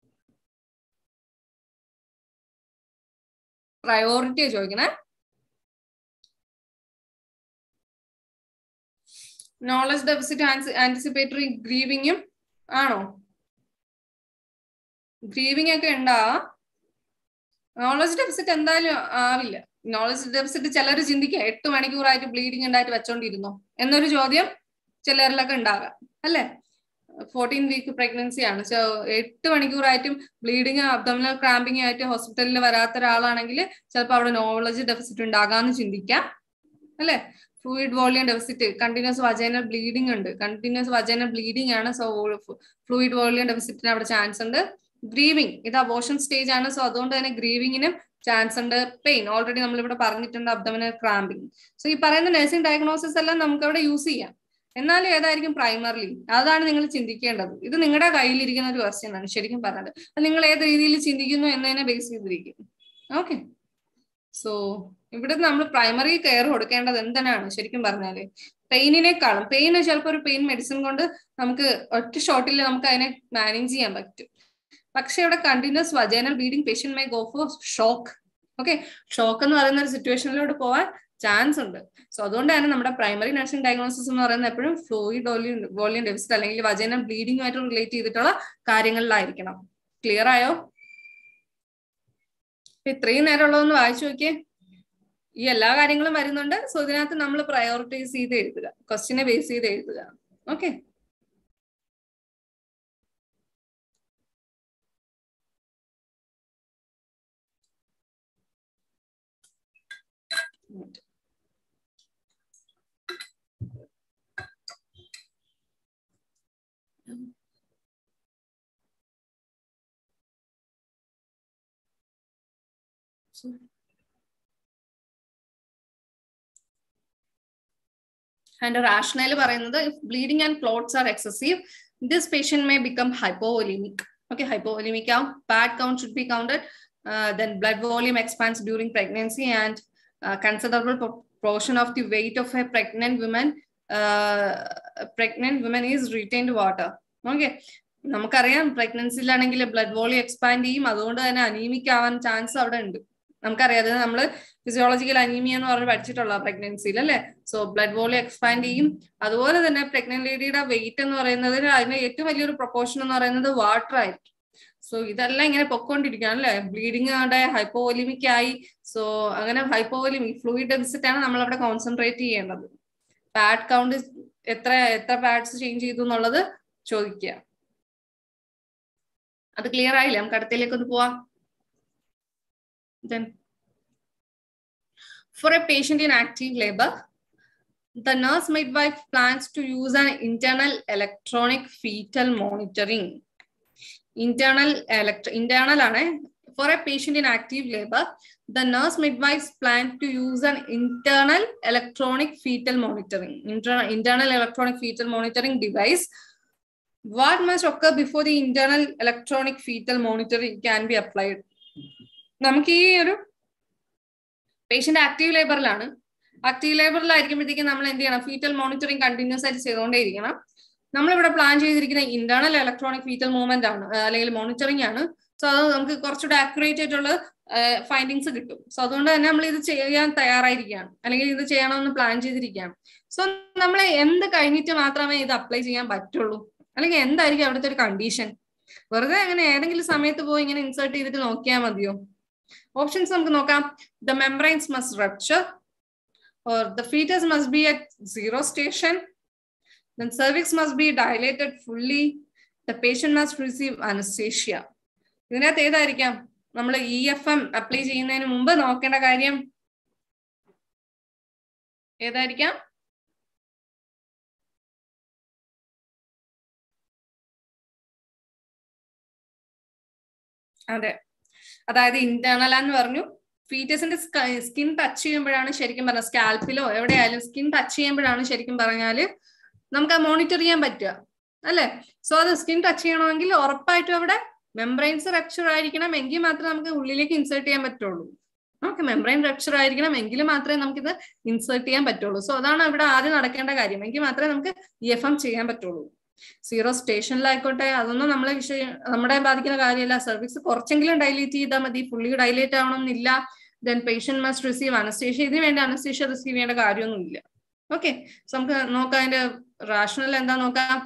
Speaker 1: പ്രയോറിറ്റിയാ ചോദിക്കണേ നോളജ് ഡെഫിസിറ്റ് ആന്റിസിപ്പേറ്ററി ഗ്രീവിങ്ങും ആണോ ഗ്രീവിംഗ് ഒക്കെ ഉണ്ടാ നോളജ് ഡെഫിസിറ്റ് എന്തായാലും ആവില്ല നോളജ് ഡെഫിസിറ്റ് ചിലർ ചിന്തിക്കുക എട്ട് മണിക്കൂറായിട്ട് ബ്ലീഡിങ് ഉണ്ടായിട്ട് വെച്ചോണ്ടിരുന്നോ എന്നൊരു ചോദ്യം ചിലരിലൊക്കെ ഉണ്ടാകാം അല്ലേ ഫോർട്ടീൻ വീക്ക് പ്രഗ്നൻസി ആണ് സോ എട്ട് മണിക്കൂറായിട്ടും ബ്ലീഡിങ് അബ്ഡോമിനൽ ക്രാമ്പിങ് ആയിട്ട് ഹോസ്പിറ്റലിൽ വരാത്ത ഒരാളാണെങ്കിൽ ചിലപ്പോൾ അവിടെ നോളജ് ഡെഫിസിറ്റ് ഉണ്ടാകാമെന്ന് ചിന്തിക്കാം അല്ലേ fluid volume deficit continuous vaginal bleeding ഉണ്ട് കണ്ടിന്യൂസ് വജൈനൽ ബ്ലീഡിംഗ് ആണ് സോ ഫ്ലൂയിഡ് വോളിയം ഡെഫിസിറ്റിന് അവിടെ ചാൻസ് ഉണ്ട് ഗ്രീവിങ് ഇത് അബോഷൻ സ്റ്റേജ് ആണ് സോ അതുകൊണ്ട് തന്നെ ഗ്രീവിങ്ങിനും ചാൻസ് ഉണ്ട് പെയിൻ ഓൾറെഡി നമ്മൾ ഇവിടെ പറഞ്ഞിട്ടുണ്ട് അബ്ഡമിനൽ ക്രാമ്പിങ് സോ ഈ പറയുന്ന നഴ്സിംഗ് ഡയഗ്നോസിസ് എല്ലാം നമുക്ക് അവിടെ യൂസ് ചെയ്യാം എന്നാലും ഏതായിരിക്കും പ്രൈമറിലി അതാണ് നിങ്ങൾ ചിന്തിക്കേണ്ടത് ഇത് നിങ്ങളുടെ കയ്യിലിരിക്കുന്ന ഒരു ക്വസ്റ്റ്യൻ ആണ് ശരിക്കും പറഞ്ഞത് നിങ്ങൾ ഏത് രീതിയിൽ ചിന്തിക്കുന്നു എന്നതിനെ ബേസ് ചെയ്തിരിക്കും ഓക്കെ സോ ഇവിടെ നമ്മൾ പ്രൈമറി കെയർ കൊടുക്കേണ്ടത് എന്തിനാണ് ശരിക്കും പറഞ്ഞാല് പെയിനിനേക്കാളും പെയിൻ ചിലപ്പോൾ ഒരു പെയിൻ മെഡിസിൻ കൊണ്ട് നമുക്ക് ഒറ്റ ഷോട്ടിൽ നമുക്ക് അതിനെ മാനേജ് ചെയ്യാൻ പറ്റും പക്ഷെ ഇവിടെ continuous vaginal bleeding patient may go for shock okay shock എന്ന് പറയുന്ന ഒരു സിറ്റുവേഷനിലോട്ട് പോവാൻ ചാൻസ് ഉണ്ട് സോ അതുകൊണ്ട് തന്നെ നമ്മുടെ പ്രൈമറി നഴ്സിംഗ് ഡയഗ്നോസിസ് എന്ന് പറയുന്നത് എപ്പോഴും ഫ്ലൂയിഡ് വോളിയം വോളിയം ഡെഫിസിറ്റ് അല്ലെങ്കിൽ വജൈനൽ ബ്ലീഡിങ്ങുമായിട്ട് റിലേറ്റ് ചെയ്തിട്ടുള്ള കാര്യങ്ങളിലായിരിക്കണം ക്ലിയർ ആയോ ഇത്രയും നേരമുള്ളതൊന്ന് വായിച്ചു നോക്കിയേ ഈ എല്ലാ കാര്യങ്ങളും വരുന്നുണ്ട് സോ ഇതിനകത്ത് നമ്മൾ പ്രയോറിറ്റൈസ് ചെയ്ത് എഴുതുക ക്വസ്റ്റിനെ ബേസ് ചെയ്ത് എഴുതുക ഓക്കെ ആൻഡ് റാഷണൽ പറയുന്നത് if bleeding and clots are excessive this patient may become hypovolemic okay hypovolemic ആവും pad count should be counted then blood volume expands during pregnancy and uh, considerable proportion of the weight of a pregnant woman uh, pregnant woman is retained water okay നമുക്കറിയാം പ്രഗ്നൻസിയിലാണെങ്കിൽ blood volume expand ചെയ്യും അതുകൊണ്ട് തന്നെ anaemic ആവാൻ chance അവിടെ ഉണ്ട് നമുക്കറിയാം അത് നമ്മൾ ഫിസിയോളജിക്കൽ അനീമിയ എന്ന് പറഞ്ഞ് പഠിച്ചിട്ടുള്ള പ്രഗ്നൻസിയിൽ അല്ലെ സോ ബ്ലഡ് വോളിയം എക്സ്പാൻഡ് ചെയ്യും അതുപോലെ തന്നെ പ്രഗ്നന്റ് ലേഡിയുടെ വെയിറ്റ് എന്ന് പറയുന്നത് അതിന്റെ ഏറ്റവും വലിയൊരു പ്രൊപ്പോർഷൻ എന്ന് പറയുന്നത് വാട്ടർ ആയിരിക്കും സോ ഇതെല്ലാം ഇങ്ങനെ പൊക്കോണ്ടിരിക്കുകയാണ് അല്ലെ ബ്ലീഡിങ് അവിടെ ഹൈപ്പോവോലിമിക് ആയി സോ അങ്ങനെ ഹൈപ്പോവോലിമിക് ഫ്ലൂയിഡ് ഡെഫിസിറ്റ് ആണ് നമ്മൾ അവിടെ കോൺസെൻട്രേറ്റ് ചെയ്യേണ്ടത് പാഡ് കൗണ്ട് എത്ര എത്ര പാഡ്സ് ചേഞ്ച് ചെയ്തു എന്നുള്ളത് ചോദിക്കുക അത് ക്ലിയർ ആയില്ലേ നമുക്ക് അടുത്തേക്ക് ഒന്ന് പോവാം then for a patient in active labor the nurse midwife plans to use an internal electronic fetal monitoring internal electro internal ആണ് for a patient in active labor the nurse midwives plan to use an internal electronic fetal monitoring internal, internal electronic fetal monitoring device what must occur before the internal electronic fetal monitoring can be applied നമുക്ക് ഈ ഒരു patient active ലേബറിലാണ് active ലേബറിലായിരിക്കുമ്പോഴത്തേക്കും നമ്മൾ എന്ത് ചെയ്യണം fetal monitoring continuous ആയിട്ട് ചെയ്തുകൊണ്ടേയിരിക്കണം നമ്മളിവിടെ പ്ലാൻ ചെയ്തിരിക്കുന്ന ഇന്റേണൽ ഇലക്ട്രോണിക് ഫീറ്റൽ മൂവ്മെന്റ് ആണ് അല്ലെങ്കിൽ മോണിറ്ററിംഗ് ആണ് സോ അത് നമുക്ക് കുറച്ചുകൂടെ ആക്യുറേറ്റ് ആയിട്ടുള്ള ഫൈൻഡിങ്സ് കിട്ടും സോ അതുകൊണ്ട് തന്നെ നമ്മൾ ഇത് ചെയ്യാൻ തയ്യാറായിരിക്കുകയാണ് അല്ലെങ്കിൽ ഇത് ചെയ്യണമെന്ന് പ്ലാൻ ചെയ്തിരിക്കുകയാണ് സോ നമ്മൾ എന്ത് കഴിഞ്ഞിട്ട് മാത്രമേ ഇത് അപ്ലൈ ചെയ്യാൻ പറ്റുള്ളൂ അല്ലെങ്കിൽ എന്തായിരിക്കും അവിടുത്തെ ഒരു കണ്ടീഷൻ വെറുതെ അങ്ങനെ ഏതെങ്കിലും സമയത്ത് പോയി ഇങ്ങനെ ഇൻസേർട്ട് ചെയ്തിട്ട് നോക്കിയാൽ മതിയോ ഓപ്ഷൻസ് നമുക്ക് നോക്കാം the membranes must rupture or the fetus must be at zero station then cervix must be dilated fully the patient must receive anesthesia ഇതിനകത്ത് ഏതായിരിക്കാം നമ്മൾ ഇ എഫ് എം അപ്ലൈ ചെയ്യുന്നതിന് മുമ്പ് നോക്കേണ്ട കാര്യം ഏതായിരിക്കാം അതെ അതായത് ഇന്റേണൽ എന്ന് പറഞ്ഞു ഫീറ്റസിന്റെ സ്കിൻ ടച്ച് ചെയ്യുമ്പോഴാണ് ശരിക്കും പറഞ്ഞാൽ സ്കാൽപ്പിലോ എവിടെയായാലും സ്കിൻ ടച്ച് ചെയ്യുമ്പോഴാണ് ശരിക്കും പറഞ്ഞാല് നമുക്ക് ആ മോണിറ്റർ ചെയ്യാൻ പറ്റുക അല്ലെ സോ അത് സ്കിൻ ടച്ച് ചെയ്യണമെങ്കിൽ ഉറപ്പായിട്ടും അവിടെ മെംബ്രൈൻസ് റപ്ചർ ആയിരിക്കണം എങ്കിൽ മാത്രമേ നമുക്ക് ഉള്ളിലേക്ക് ഇൻസേർട്ട് ചെയ്യാൻ പറ്റുള്ളൂ നമുക്ക് മെംബ്രൈൻ റപ്ചർ ആയിരിക്കണം എങ്കിൽ മാത്രമേ നമുക്കിത് ഇൻസേർട്ട് ചെയ്യാൻ പറ്റുള്ളൂ സോ അതാണ് ഇവിടെ ആദ്യം നടക്കേണ്ട കാര്യം എങ്കിൽ മാത്രമേ നമുക്ക് ഇ എഫ് എം ചെയ്യാൻ പറ്റുള്ളൂ സീറോ സ്റ്റേഷനിലായിക്കോട്ടെ അതൊന്നും നമ്മളെ വിഷയം നമ്മളെ ബാധിക്കുന്ന കാര്യമല്ല സർവീസ് കുറച്ചെങ്കിലും ഡൈലേറ്റ് ചെയ്താൽ മതി ഫുള്ളി ഡൈലേറ്റ് ആവണമെന്നില്ല then patient must receive anaesthesia ഇതിന് വേണ്ടി അനസ്തേഷ്യ റിസീവ് ചെയ്യേണ്ട കാര്യമൊന്നുമില്ല ഓക്കെ സോ നമുക്ക് നോക്കാം അതിന്റെ റാഷണൽ എന്താ നോക്കാം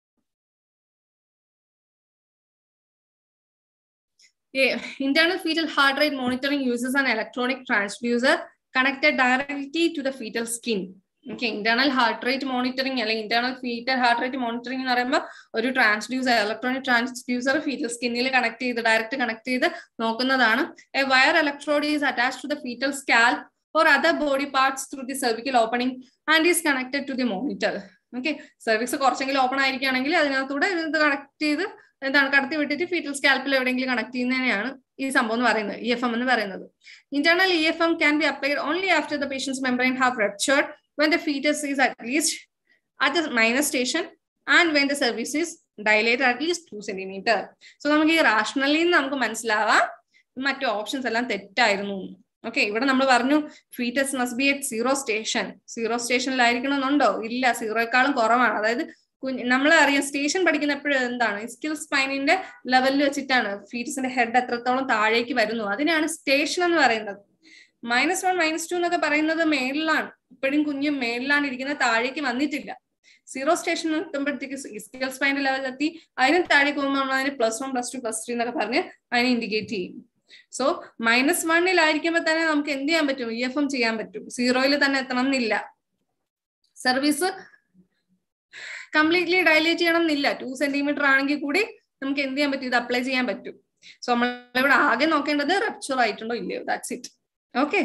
Speaker 1: internal fetal heart rate monitoring uses an electronic transducer connected directly to the fetal skin okay internal heart rate monitoring അല്ലെങ്കിൽ internal fetal heart rate monitoring എന്ന് പറയുമ്പോൾ ഒരു ട്രാൻസ്ഡ്യൂസർ ഇലക്ട്രോണിക് ട്രാൻസ്ഡ്യൂസർ ഫീറ്റൽ സ്കിന്നിൽ കണക്ട് ചെയ്ത് direct connect ചെയ്ത് നോക്കുന്നതാണ് a wire electrode is attach to the fetal scalp or other body parts through the cervical opening and is connected to the monitor. Okay cervix കുറച്ചെങ്കിലും open ആയിരിക്കുകയാണെങ്കിൽ അതിനകത്തൂടെ ഇത് connect ചെയ്ത് എന്താണ് കടത്തി വിട്ടിട്ട് ഫീറ്റൽ സ്കാൽപ്പിൽ എവിടെയെങ്കിലും കണക്ട് ചെയ്യുന്നതിനെയാണ് ഈ സംഭവം എന്ന് പറയുന്നത് ഇ എഫ് എം എന്ന് പറയുന്നത് internal E F M can be applied only after the patient's membrane have ruptured when the fetus is at least at the minor station and when the cervix is dilated at least two centimeter. So നമുക്ക് ഈ rationally നമുക്ക് മനസ്സിലാവാം മറ്റു options എല്ലാം തെറ്റായിരുന്നു okay ഇവിടെ നമ്മൾ പറഞ്ഞു fetus must be at zero station zero സ്റ്റേഷനിലായിരിക്കണമെന്നുണ്ടോ ഇല്ല സീറോയെക്കാളും കുറവാണ് അതായത് കുഞ്ഞ് നമ്മൾ അറിയാം സ്റ്റേഷൻ പഠിക്കുന്ന എപ്പോഴും എന്താണ് സ്കിൽ സ്പൈനിന്റെ ലെവലിൽ വെച്ചിട്ടാണ് ഫീറ്റസിന്റെ ഹെഡ് എത്രത്തോളം താഴേക്ക് വരുന്നു അതിനാണ് സ്റ്റേഷൻ എന്ന് പറയുന്നത് മൈനസ് വൺ മൈനസ് ടു എന്നൊക്കെ പറയുന്നത് മേളിലാണ് ഇപ്പോഴും കുഞ്ഞ് മേളിലാണ് ഇരിക്കുന്നത് താഴേക്ക് വന്നിട്ടില്ല സീറോ സ്റ്റേഷൻ എത്തുമ്പോഴത്തേക്ക് സ്കിൽ സ്പൈൻ്റെ ലെവൽ എത്തി അതിന് താഴേക്ക് പോകുമ്പോൾ നമ്മൾ അതിന് plus one plus two plus three എന്നൊക്കെ പറഞ്ഞ് അതിനെ ഇൻഡിക്കേറ്റ് ചെയ്യും സോ മൈനസ് വണ്ണിലായിരിക്കുമ്പോൾ തന്നെ നമുക്ക് എന്ത് ചെയ്യാൻ പറ്റും ഇ എഫ് എം ചെയ്യാൻ പറ്റും സീറോയിൽ തന്നെ എത്തണം എന്നില്ല സർവീസ് കംപ്ലീറ്റ്ലി ഡയലേറ്റ് ചെയ്യണം എന്നില്ല ടു സെന്റിമീറ്റർ ആണെങ്കിൽ കൂടി നമുക്ക് എന്ത് ചെയ്യാൻ പറ്റും ഇത് അപ്ലൈ ചെയ്യാൻ പറ്റും സോ നമ്മളിവിടെ ആകെ നോക്കേണ്ടത് റപ്ചർ ആയിട്ടുണ്ടോ ഇല്ലയോ ദാറ്റ്സ് ഇറ്റ് ഓക്കെ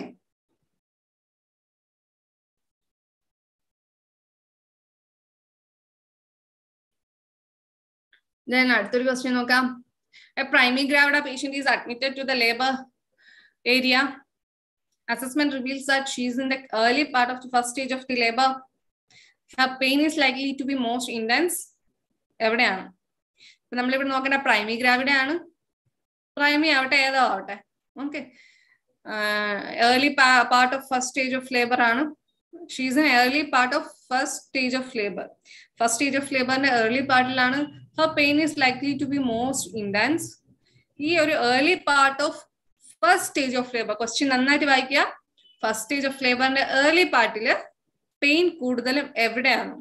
Speaker 1: Then അടുത്തൊരു ക്വസ്റ്റ്യൻ നോക്കാം a primary gravida patient is admitted to the labour area assessment reveals that she is in the early part of the first stage of the labor. Her pain is likely to be most intense. എവിടെയാണ് ഇപ്പൊ നമ്മളിവിടെ നോക്കേണ്ട primary gravida ആണ് primary ആവട്ടെ ഏതോ ആവട്ടെ okay early part of first stage of labour ആണ് she's in early part of first stage of labour first stage of ലേബറിന്റെ ഏർലി പാർട്ടിലാണ് her pain is likely to be most intense ഈ ഒരു early part of first stage of labour question നന്നായിട്ട് വായിക്കുക first stage of ലേബറിന്റെ early പാർട്ടില് pain കൂടുതലും എവിടെയാണ്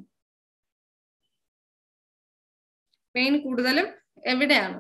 Speaker 1: പെയിൻ കൂടുതലും എവിടെയാണ്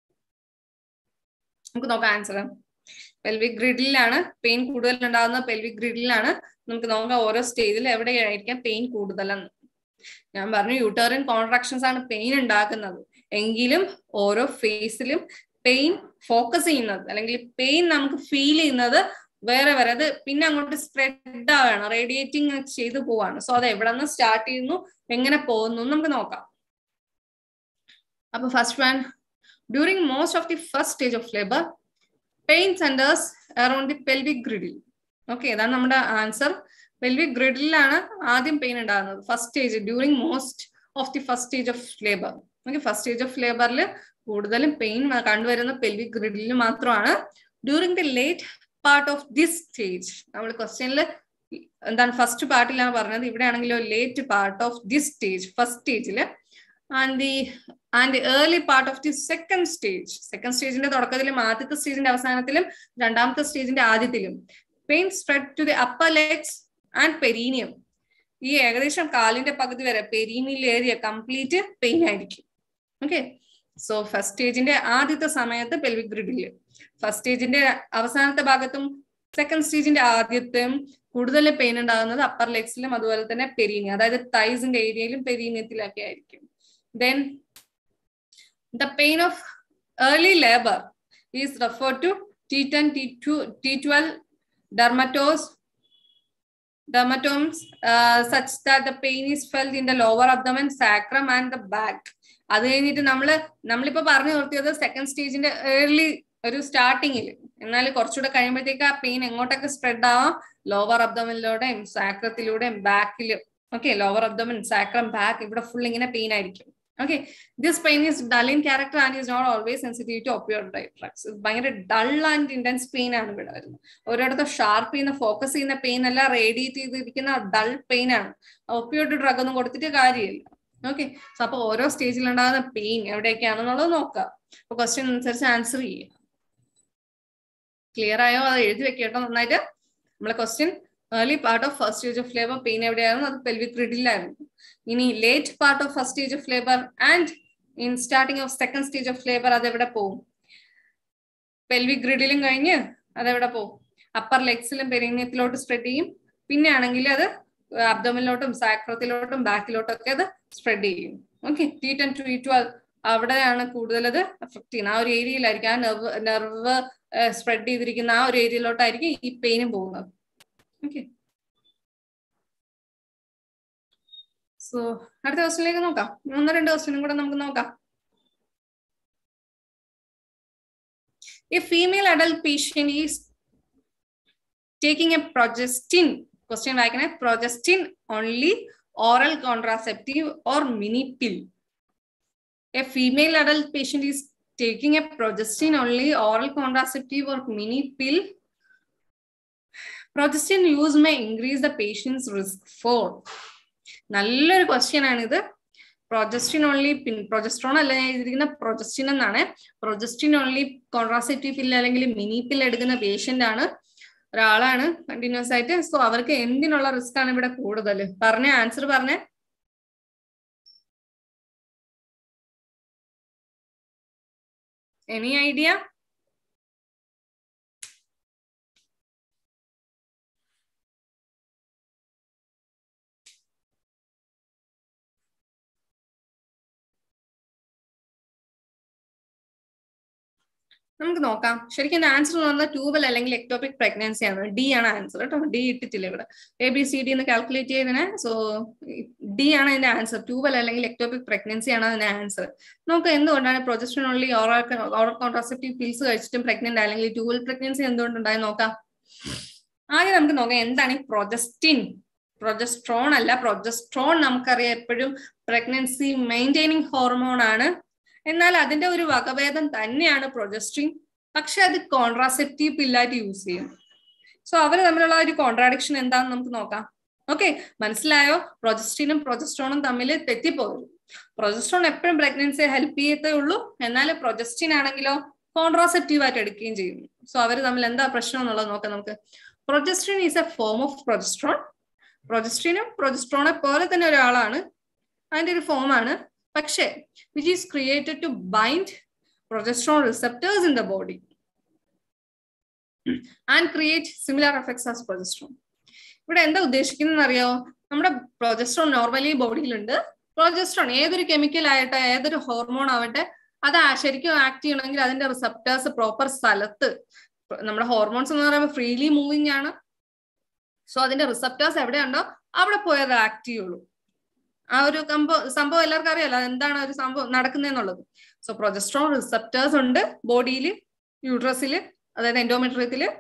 Speaker 1: നമുക്ക് നോക്കാം ആൻസർ പെൽവിക് ഗ്രിഡിലാണ് പെയിൻ കൂടുതൽ ഉണ്ടാകുന്ന പെൽവിക് ഗ്രിഡിലാണ് നമുക്ക് നോക്കാം ഓരോ സ്റ്റേജിൽ എവിടെയായിരിക്കാം പെയിൻ കൂടുതലെന്ന് ഞാൻ പറഞ്ഞു യൂട്ടറിൻ കോൺട്രാക്ഷൻസ് ആണ് പെയിൻ ഉണ്ടാക്കുന്നത് എങ്കിലും ഓരോ ഫേസിലും പെയിൻ ഫോക്കസ് ചെയ്യുന്നത് അല്ലെങ്കിൽ പെയിൻ നമുക്ക് ഫീൽ ചെയ്യുന്നത് വേറെ വേറെ അത് പിന്നെ അങ്ങോട്ട് സ്പ്രെഡ് ആവാണ് റേഡിയേറ്റിംഗ് ചെയ്തു പോവാണ് സോ അത് എവിടെ നിന്ന് സ്റ്റാർട്ട് ചെയ്യുന്നു എങ്ങനെ പോകുന്നു നമുക്ക് നോക്കാം അപ്പൊ first one during most of the first stage of labour pain centres around the pelvic ഗ്രിഡിൽ ഓക്കെ ഇതാണ് നമ്മുടെ ആൻസർ പെൽവിക് ഗ്രിഡിലാണ് ആദ്യം പെയിൻ ഉണ്ടാകുന്നത് first stage during most of the first stage of labour okay first stage of ലേബറിൽ കൂടുതലും pain കണ്ടുവരുന്ന pelvic ഗ്രിഡിൽ മാത്രമാണ് during the late part of this stage നമ്മൾ ക്വസ്റ്റ്യനിൽ എന്താണ് ഫസ്റ്റ് പാർട്ടിലാണ് പറഞ്ഞത് ഇവിടെ ആണെങ്കിലോ late part of this stage first സ്റ്റേജിൽ and the and early part of the second stage second സ്റ്റേജിന്റെ തുടക്കത്തിലും ആദ്യത്തെ സ്റ്റേജിന്റെ അവസാനത്തിലും രണ്ടാമത്തെ സ്റ്റേജിന്റെ ആദ്യത്തിലും pain spread to the upper legs and perineum ഈ ഏകദേശം കാലിന്റെ പകുതി വരെ പെരീനിയൽ ഏരിയ കംപ്ലീറ്റ് പെയിൻ ആയിരിക്കും ഓക്കെ സോ ഫസ്റ്റ് സ്റ്റേജിന്റെ ആദ്യത്തെ സമയത്ത് പെൽവിക് ഗ്രിഡില് ഫസ്റ്റ് സ്റ്റേജിന്റെ അവസാനത്തെ ഭാഗത്തും സെക്കൻഡ് സ്റ്റേജിന്റെ ആദ്യത്തെയും കൂടുതൽ പെയിൻ ഉണ്ടാകുന്നത് അപ്പർ ലെഗ്സിലും അതുപോലെ തന്നെ പെരീനിയ അതായത് തൈസിന്റെ ഏരിയയിലും പെരീനിയത്തിലൊക്കെ ആയിരിക്കും then the pain of early labour is refer to T ten T to T twelve dermatomes dermatomes uh, such that the pain is felt in the lower abdomen, sacrum and the back. അത് കഴിഞ്ഞിട്ട് നമ്മള് നമ്മളിപ്പോ പറഞ്ഞു നിർത്തിയത് second സ്റ്റേജിന്റെ early ഒരു സ്റ്റാർട്ടിങ്ങിൽ എന്നാൽ കുറച്ചുകൂടെ കഴിയുമ്പോഴത്തേക്ക് ആ പെയിൻ എങ്ങോട്ടൊക്കെ സ്പ്രെഡ് ആവാം ലോവർ അബ്ദോമിലൂടെയും സാക്രത്തിലൂടെയും ബാക്കിലും okay lower abdomen sacrum back ഇവിടെ ഫുൾ ഇങ്ങനെ പെയിൻ ആയിരിക്കും okay this pain is dull in character and is not always sensitive to opioid drugs ഭയങ്കര ഡൾ ആൻഡ് ഇന്റൻസ് പെയിൻ ആണ് ഇവിടെ വരുന്നത് ഒരിടത്ത് ഷാർപ്പ് ചെയ്യുന്ന ഫോക്കസ് ചെയ്യുന്ന പെയിൻ അല്ല റേഡിയേറ്റ് ചെയ്തിരിക്കുന്ന ഡൾ പെയിൻ ആണ് ഒപ്പിയോഡ് ഡ്രഗ് ഒന്നും കൊടുത്തിട്ട് കാര്യമില്ല ഓക്കെ സോ അപ്പൊ ഓരോ സ്റ്റേജിൽ ഉണ്ടാകുന്ന പെയിൻ എവിടെയൊക്കെയാണെന്നുള്ളത് നോക്കുക അപ്പൊ ക്വസ്റ്റ്യൻ അനുസരിച്ച് ആൻസർ ചെയ്യുക ക്ലിയർ ആയോ അത് എഴുതി വെക്കട്ടോ നന്നായിട്ട് നമ്മളെ question early part of first stage of labour pain എവിടെയായിരുന്നു അത് പെൽവിക് റിഡിലായിരുന്നു ഇനി late part of first stage of labour and in starting of second stage of labour അതെവിടെ പോകും പെൽവിക് ഗ്രിഡിലും കഴിഞ്ഞ് അതെവിടെ പോകും അപ്പർ ലെഗ്സിലും പെരിനിയത്തിലോട്ട് സ്പ്രെഡ് ചെയ്യും പിന്നെ ആണെങ്കിൽ അത് അബ്ദോമിലോട്ടും സാക്രത്തിലോട്ടും ബാക്കിലോട്ടും ഒക്കെ അത് സ്പ്രെഡ് ചെയ്യും okay T ten to twelve അവിടെയാണ് കൂടുതൽ അത് എഫക്ട് ചെയ്യുന്നത് ആ ഒരു ഏരിയയിലായിരിക്കും ആ നെർവ് നെർവ് സ്പ്രെഡ് ചെയ്തിരിക്കുന്ന ആ ഒരു ഏരിയയിലോട്ടായിരിക്കും ഈ പെയിനും പോകുന്നത് ഓക്കെ സോ അടുത്ത ക്വസ്റ്റിനിലേക്ക് നോക്കാം ഒന്ന് രണ്ട് ക്വസ്റ്റിനും കൂടെ നമുക്ക് നോക്കാം A female adult patient is taking a progestin question വായിക്കണേ progestin only oral contraceptive or mini pill. A female adult patient is taking a progestin only oral contraceptive or mini pill. Progestin use may increase the patient's risk for. നല്ലൊരു question ആണിത് progestin only പിൻ progesterone അല്ല എഴുതിയിരിക്കുന്ന progestin എന്നാണ് progestin only contraceptive pill അല്ലെങ്കിൽ mini pill എടുക്കുന്ന patient ആണ് ഒരാളാണ് കണ്ടിന്യൂസ് ആയിട്ട് സോ അവർക്ക് എന്തിനുള്ള റിസ്ക് ആണ് ഇവിടെ കൂടുതൽ പറഞ്ഞ ആൻസർ പറഞ്ഞ എനി ഐഡിയ നമുക്ക് നോക്കാം ശരിക്കും ആൻസർ എന്ന് പറഞ്ഞാൽ ട്യൂബൽ അല്ലെങ്കിൽ എക്ടോപിക് പ്രഗ്നൻസി ആണ് ഡി ആണ് ആൻസർ കേട്ടോ ഡി ഇട്ടിട്ടില്ല ഇവിടെ എ ബി സി ഡി എന്ന് കാൽക്കുലേറ്റ് ചെയ്തതിന് സോ ഡി ആണ് അതിന്റെ ആൻസർ ട്യൂബൽ അല്ലെങ്കിൽ എക്ടോപിക് പ്രഗ്നൻസി ആണ് അതിന്റെ ആൻസർ നമുക്ക് എന്തുകൊണ്ടാണ് progestin only oral contraceptive pills കഴിച്ചിട്ടും പ്രഗ്നന്റ് അല്ലെങ്കിൽ ട്യൂബൽ പ്രഗ്നൻസി എന്തുകൊണ്ടുണ്ടായി നോക്കാം ആദ്യം നമുക്ക് നോക്കാം എന്താണ് ഈ പ്രൊജസ്റ്റിൻ പ്രൊജസ്ട്രോൺ അല്ല പ്രൊജസ്ട്രോൺ നമുക്കറിയാം എപ്പോഴും പ്രഗ്നൻസി മെയിൻറ്റെയിനിങ് ഹോർമോൺ ആണ് എന്നാൽ അതിന്റെ ഒരു വകഭേദം തന്നെയാണ് പ്രൊജസ്ട്രിൻ പക്ഷെ അത് കോൺട്രാസെപ്റ്റീവ് പില്ലായിട്ട് യൂസ് ചെയ്യും സോ അവർ തമ്മിലുള്ള ഒരു കോൺട്രാഡിക്ഷൻ എന്താണെന്ന് നമുക്ക് നോക്കാം ഓക്കെ മനസ്സിലായോ പ്രൊജസ്ട്രീനും പ്രൊജസ്ട്രോണും തമ്മിൽ തെറ്റിപ്പോകും പ്രൊജസ്ട്രോൺ എപ്പോഴും പ്രഗ്നൻസിയെ ഹെൽപ്പ് ചെയ്യത്തേ ഉള്ളൂ എന്നാൽ പ്രൊജസ്റ്റിൻ ആണെങ്കിലോ കോൺട്രാസെപ്റ്റീവ് ആയിട്ട് എടുക്കുകയും ചെയ്യും സോ അവർ തമ്മിൽ എന്താ പ്രശ്നം എന്നുള്ളത് നോക്കാം നമുക്ക് progestin is a form of progesterone പ്രൊജസ്ട്രീനും പ്രൊജസ്ട്രോണെ പോലെ തന്നെ ഒരാളാണ് അതിന്റെ ഒരു ഫോമാണ് പക്ഷേ which is created to bind progesterone receptors in the body and create similar effects as progesterone ഇവിടെ എന്താ ഉദ്ദേശിക്കുന്നത് അറിയോ നമ്മുടെ പ്രൊജസ്ട്രോൺ നോർമലി ബോഡിയിലുണ്ട് പ്രൊജസ്ട്രോൺ ഏതൊരു കെമിക്കൽ ആയിട്ടെ ഏതൊരു ഹോർമോൺ ആവട്ടെ അത് ശരിക്കും ആക്ട് ചെയ്യണമെങ്കിൽ അതിന്റെ റിസെപ്റ്റേഴ്സ് പ്രോപ്പർ സ്ഥലത്ത് നമ്മുടെ ഹോർമോൺസ് എന്ന് പറയുമ്പോൾ ഫ്രീലി മൂവിങ് ആണ് സോ അതിന്റെ റിസെപ്റ്റേഴ്സ് എവിടെയുണ്ടോ അവിടെ പോയി അത് ആക്ട് ചെയ്യുള്ളൂ ആ ഒരു കമ്പോ സംഭവം എല്ലാവർക്കും അറിയാലോ എന്താണ് ഒരു സംഭവം നടക്കുന്നതെന്നുള്ളത് സോ പ്രൊജസ്ട്രോൺ റിസെപ്റ്റേഴ്സ് ഉണ്ട് ബോഡിയിൽ യൂട്രസിൽ അതായത് എൻഡോമെട്രിയത്തില്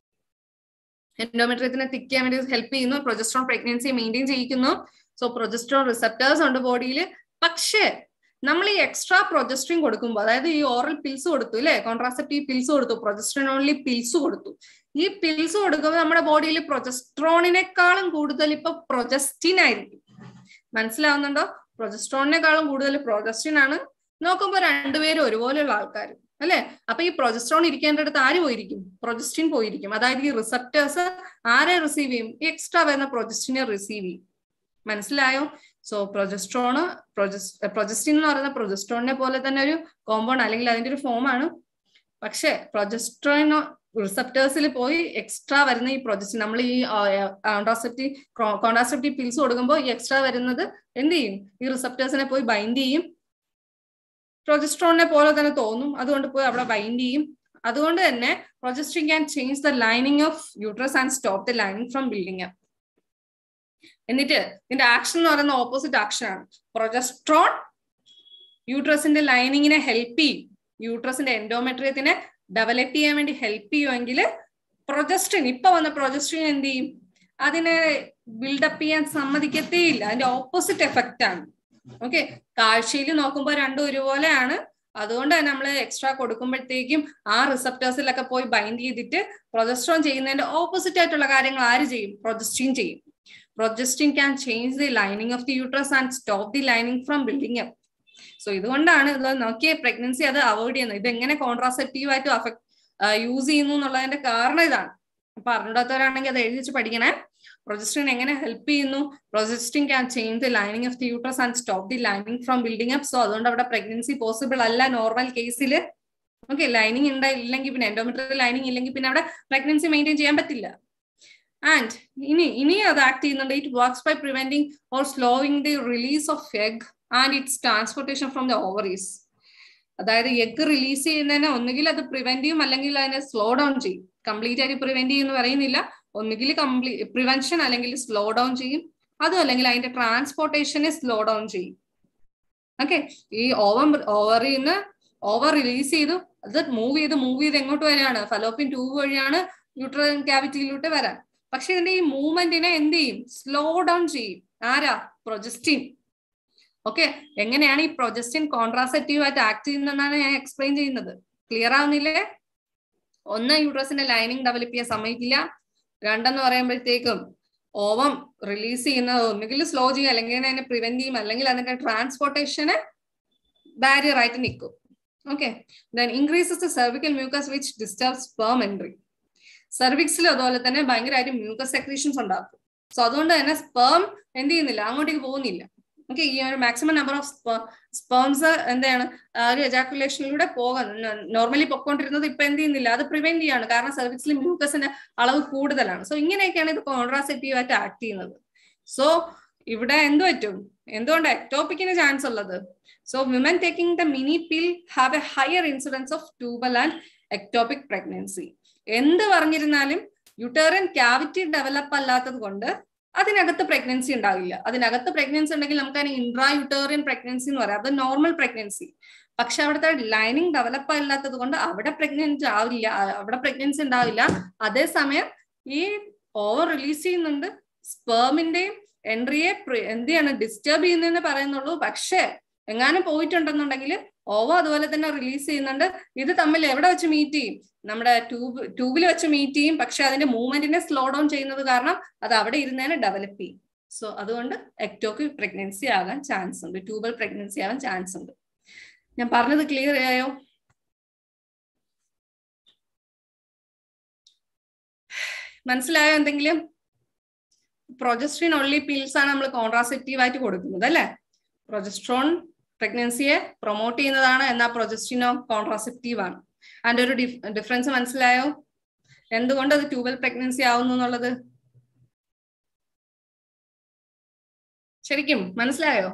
Speaker 1: എൻഡോമെട്രിയത്തിനെ തിക്ക് ചെയ്യാൻ വേണ്ടി ഹെൽപ്പ് ചെയ്യുന്നു പ്രൊജസ്ട്രോൺ പ്രഗ്നൻസി മെയിൻറ്റെയിൻ ചെയ്യിക്കുന്നു സോ പ്രൊജസ്ട്രോൺ റിസപ്റ്റേഴ്സ് ഉണ്ട് ബോഡിയിൽ പക്ഷേ നമ്മൾ ഈ എക്സ്ട്രാ പ്രൊജസ്ട്രീൻ കൊടുക്കുമ്പോൾ അതായത് ഈ ഓറൽ പിൽസ് കൊടുത്തു അല്ലെ കോൺട്രാസെപ്റ്റീവ് പിൽസ് കൊടുത്തു പ്രൊജസ്ട്രോൺ ഓൺലി പിൽസ് കൊടുത്തു ഈ പിൽസ് കൊടുക്കുമ്പോൾ നമ്മുടെ ബോഡിയിൽ പ്രൊജസ്ട്രോണിനേക്കാളും കൂടുതൽ ഇപ്പൊ പ്രൊജസ്റ്റിൻ ആയിരിക്കും മനസ്സിലാവുന്നുണ്ടോ പ്രൊജസ്ട്രോണിനേക്കാളും കൂടുതൽ പ്രൊജസ്റ്റിൻ ആണ് നോക്കുമ്പോൾ രണ്ടുപേരും ഒരുപോലെയുള്ള ആൾക്കാർ അല്ലെ അപ്പൊ ഈ പ്രൊജസ്ട്രോൺ ഇരിക്കേണ്ടടുത്ത് ആര് പോയിരിക്കും പ്രൊജസ്റ്റിൻ പോയിരിക്കും അതായത് ഈ റിസപ്റ്റേഴ്സ് ആരെ റിസീവ് ചെയ്യും ഈ എക്സ്ട്രാ വരുന്ന പ്രൊജസ്റ്റിനെ റിസീവ് ചെയ്യും മനസ്സിലായോ സോ പ്രൊജസ്ട്രോണ് പ്രൊജസ്റ്റിൻ എന്ന് പറയുന്ന പ്രൊജസ്ട്രോണിനെ പോലെ തന്നെ ഒരു കോമ്പൗണ്ട് അല്ലെങ്കിൽ അതിന്റെ ഒരു ഫോമാണ് പക്ഷെ പ്രൊജസ്ട്രോയിനോ റിസപ്റ്റേഴ്സിൽ പോയി എക്സ്ട്രാ വരുന്ന ഈ പ്രൊജസ്റ്റിൻ നമ്മൾ ഈ കോൺട്രാസെപ്റ്റീവ് കോൺട്രാസെപ്റ്റീവ് പിൽസ് കൊടുക്കുമ്പോൾ ഈ എക്സ്ട്രാ വരുന്നത് എന്ത് ചെയ്യും ഈ റിസപ്റ്റേഴ്സിനെ പോയി ബൈൻഡ് ചെയ്യും പ്രൊജസ്ട്രോണിനെ പോലെ തന്നെ തോന്നും അതുകൊണ്ട് പോയി അവിടെ ബൈൻഡ് ചെയ്യും അതുകൊണ്ട് തന്നെ progestin can change the lining of uterus and stop the lining from building up എന്നിട്ട് ഇതിന്റെ ആക്ഷൻ എന്ന് പറയുന്ന ഓപ്പോസിറ്റ് ആക്ഷൻ ആണ് പ്രൊജസ്ട്രോൺ യൂട്രസിന്റെ ലൈനിങ്ങിനെ ഹെൽപ്പ് ചെയ്യും യൂട്രസിന്റെ എൻഡോമെട്രിയത്തിനെ ഡെവലപ്പ് ചെയ്യാൻ വേണ്ടി ഹെൽപ്പ് ചെയ്യുമെങ്കിൽ പ്രൊജസ്ട്രിൻ ഇപ്പൊ വന്ന പ്രൊജസ്ട്രിൻ എന്ത് ചെയ്യും അതിനെ ബിൽഡപ്പ് ചെയ്യാൻ സമ്മതിക്കത്തേ ഇല്ല അതിന്റെ ഓപ്പോസിറ്റ് എഫക്റ്റ് ആണ് ഓക്കെ കാഴ്ചയിൽ നോക്കുമ്പോൾ രണ്ടും ഒരുപോലെയാണ് അതുകൊണ്ട് തന്നെ നമ്മൾ എക്സ്ട്രാ കൊടുക്കുമ്പോഴത്തേക്കും ആ റിസപ്റ്റേഴ്സിലൊക്കെ പോയി ബൈൻഡ് ചെയ്തിട്ട് പ്രൊജസ്ട്രോൺ ചെയ്യുന്നതിന്റെ ഓപ്പോസിറ്റ് ആയിട്ടുള്ള കാര്യങ്ങൾ ആര് ചെയ്യും പ്രൊജസ്ട്രീൻ ചെയ്യും progestin can change the lining of the uterus and stop the lining from building up so ഇതുകൊണ്ടാണ് ഇത് നോക്കിയ പ്രഗ്നൻസി അത് അവോയ്ഡ് ചെയ്യുന്നത് ഇത് എങ്ങനെ കോൺട്രാസെപ്റ്റീവ് ആയിട്ട് അഫക്ട് യൂസ് ചെയ്യുന്നു എന്നുള്ളതിന്റെ കാരണം ഇതാണ് അപ്പൊ അറിഞ്ഞിടാത്തവരാണെങ്കിൽ അത് എഴുതി വെച്ച് പഠിക്കണേ പ്രൊജസ്റ്റിൻ എങ്ങനെ ഹെൽപ്പ് ചെയ്യുന്നു progestin can change the lining of the uterus and stop the lining from building up so അതുകൊണ്ട് അവിടെ പ്രഗ്നൻസി പോസിബിൾ അല്ല നോർമൽ കേസിൽ ഓക്കെ ലൈനിങ് ഉണ്ടായില്ലെങ്കിൽ പിന്നെ എൻഡോമെട്രിയൽ ലൈനിങ് ഇല്ലെങ്കിൽ പിന്നെ അവിടെ പ്രഗ്നൻസി മെയിൻറ്റെയിൻ ചെയ്യാൻ പറ്റില്ല ആൻഡ് ഇനി ഇനി അത് ആക്ട് ചെയ്യുന്നുണ്ട് it works by preventing or slowing the release of egg and its transportation from the ovaries അതായത് എഗ് റിലീസ് ചെയ്യുന്നതിനെ ഒന്നുകിൽ അത് പ്രിവെന്റ് ചെയ്യും അല്ലെങ്കിൽ അതിനെ സ്ലോ ഡൗൺ ചെയ്യും കംപ്ലീറ്റ് ആയിട്ട് പ്രിവെന്റ് ചെയ്യുമെന്ന് പറയുന്നില്ല ഒന്നുകിൽ കംപ്ലീ പ്രിവെൻഷൻ അല്ലെങ്കിൽ സ്ലോ ഡൗൺ ചെയ്യും അതും അല്ലെങ്കിൽ അതിന്റെ ട്രാൻസ്പോർട്ടേഷനെ സ്ലോ ഡൗൺ ചെയ്യും ഓക്കെ ഈ ഓവർ ഓവറിൽ നിന്ന് ഓവർ റിലീസ് ചെയ്തു അത് മൂവ് ചെയ്ത് മൂവ് ചെയ്ത് എങ്ങോട്ട് വരികയാണ് ഫലോപ്പിൻ ട്യൂബ് വഴിയാണ് യൂട്രൻ ക്യാവിറ്റിയിലോട്ട് വരാൻ പക്ഷെ ഇതിന്റെ ഈ മൂവ്മെന്റിനെ എന്ത് ചെയ്യും സ്ലോ ഡൗൺ ചെയ്യും ആരാ പ്രൊജസ്റ്റിൻ ഓക്കെ എങ്ങനെയാണ് ഈ പ്രൊജസ്റ്റിൻ കോൺട്രാസെപ്റ്റീവ് ആയിട്ട് ആക്ട് ചെയ്യുന്നതെന്നാണ് ഞാൻ എക്സ്പ്ലെയിൻ ചെയ്യുന്നത് ക്ലിയർ ആവുന്നില്ലേ ഒന്ന് യൂട്രസിന്റെ ലൈനിങ് ഡെവലപ്പ് ചെയ്യാൻ സമ്മതിക്കില്ല രണ്ടെന്ന് പറയുമ്പോഴത്തേക്കും ഓവം റിലീസ് ചെയ്യുന്നത് ഒന്നുകിൽ സ്ലോ ചെയ്യും അല്ലെങ്കിൽ അതിനെ പ്രിവെന്റ് ചെയ്യും അല്ലെങ്കിൽ അതിന്റെ ട്രാൻസ്പോർട്ടേഷന് ബാരിയർ ആയിട്ട് നിൽക്കും okay then increases the cervical mucus which disturb sperm entry സെർവിക്സിൽ അതുപോലെ തന്നെ ഭയങ്കരമായിട്ട് മ്യൂക്കസ് സെക്രീഷൻസ് ഉണ്ടാക്കും സോ അതുകൊണ്ട് തന്നെ സ്പേം എന്ത് ചെയ്യുന്നില്ല അങ്ങോട്ടേക്ക് പോകുന്നില്ല ഓക്കെ ഈ ഒരു മാക്സിമം നമ്പർ ഓഫ് സ്പേംസ് എന്താണ് ഒരു എജാക്കുലേഷനിലൂടെ പോകാൻ നോർമലി പൊക്കോണ്ടിരുന്നത് ഇപ്പൊ എന്ത് ചെയ്യുന്നില്ല അത് പ്രിവെന്റ് ചെയ്യാണ് കാരണം സെർവിക്സിൽ മ്യൂക്കസിന്റെ അളവ് കൂടുതലാണ് സോ ഇങ്ങനെയൊക്കെയാണ് ഇത് കോൺട്രാസെപ്റ്റീവ് ആയിട്ട് ആക്ട് ചെയ്യുന്നത് സോ ഇവിടെ എന്ത് പറ്റും എന്തുകൊണ്ട് എക്ടോപ്പിക്കിന് ചാൻസ് ഉള്ളത് so women taking the mini pill have a higher incidence of tubal and ectopic pregnancy എന്ത് പറഞ്ഞിരുന്നാലും യുട്ടേറിയൻ ക്യാവിറ്റി ഡെവലപ്പ് അല്ലാത്തത് കൊണ്ട് അതിനകത്ത് പ്രഗ്നൻസി ഉണ്ടാവില്ല അതിനകത്ത് പ്രഗ്നൻസി ഉണ്ടെങ്കിൽ നമുക്ക് അതിന് ഇൻട്രാ യുട്ടേറിയൻ പ്രഗ്നൻസി എന്ന് പറയാം അത് നോർമൽ പ്രഗ്നൻസി പക്ഷെ അവിടുത്തെ ലൈനിങ് ഡെവലപ്പ് അല്ലാത്തത് കൊണ്ട് അവിടെ പ്രഗ്നൻസി ആവില്ല അവിടെ പ്രഗ്നൻസി ഉണ്ടാവില്ല അതേസമയം ഈ ഓവർ റിലീസ് ചെയ്യുന്നുണ്ട് സ്പേമിന്റെയും എൻട്രിയെ എന്ത് ചെയ്യാണ് ഡിസ്റ്റർബ് ചെയ്യുന്നതെന്ന് പറയുന്നുള്ളൂ പക്ഷേ എങ്ങാനും പോയിട്ടുണ്ടെന്നുണ്ടെങ്കിൽ ഓവോ അതുപോലെ തന്നെ റിലീസ് ചെയ്യുന്നുണ്ട് ഇത് തമ്മിൽ എവിടെ വെച്ച് മീറ്റ് ചെയ്യും നമ്മുടെ ട്യൂബ് ട്യൂബിൽ വെച്ച് മീറ്റ് ചെയ്യും പക്ഷെ അതിന്റെ മൂവ്മെന്റിനെ സ്ലോ ഡൗൺ ചെയ്യുന്നത് കാരണം അത് അവിടെ ഇരുന്നതിനെ ഡെവലപ്പ് ചെയ്യും സോ അതുകൊണ്ട് എക്ടോക്ക് പ്രഗ്നൻസി ആകാൻ ചാൻസ് ഉണ്ട് ട്യൂബൽ പ്രഗ്നൻസി ആകാൻ ചാൻസ് ഉണ്ട് ഞാൻ പറഞ്ഞത് ക്ലിയർ ആയോ മനസ്സിലായോ എന്തെങ്കിലും പ്രൊജസ്ട്രീൻ ഓൺലി പിൽസ് ആണ് നമ്മൾ കോൺട്രാസെപ്റ്റീവ് ആയിട്ട് കൊടുക്കുന്നത് അല്ലെ പ്രൊജസ്ട്രോൺ പ്രഗ്നൻസിയെ പ്രൊമോട്ട് ചെയ്യുന്നതാണ് എന്നാൽ പ്രൊജസ്റ്റിനോ കോൺട്രാസെപ്റ്റീവ് ആണ് അതിന്റെ ഒരു ഡിഫറൻസ് മനസ്സിലായോ എന്തുകൊണ്ട് അത് ട്യൂബൽ പ്രഗ്നൻസി ആവുന്നു എന്നുള്ളത് ശരിക്കും മനസ്സിലായോ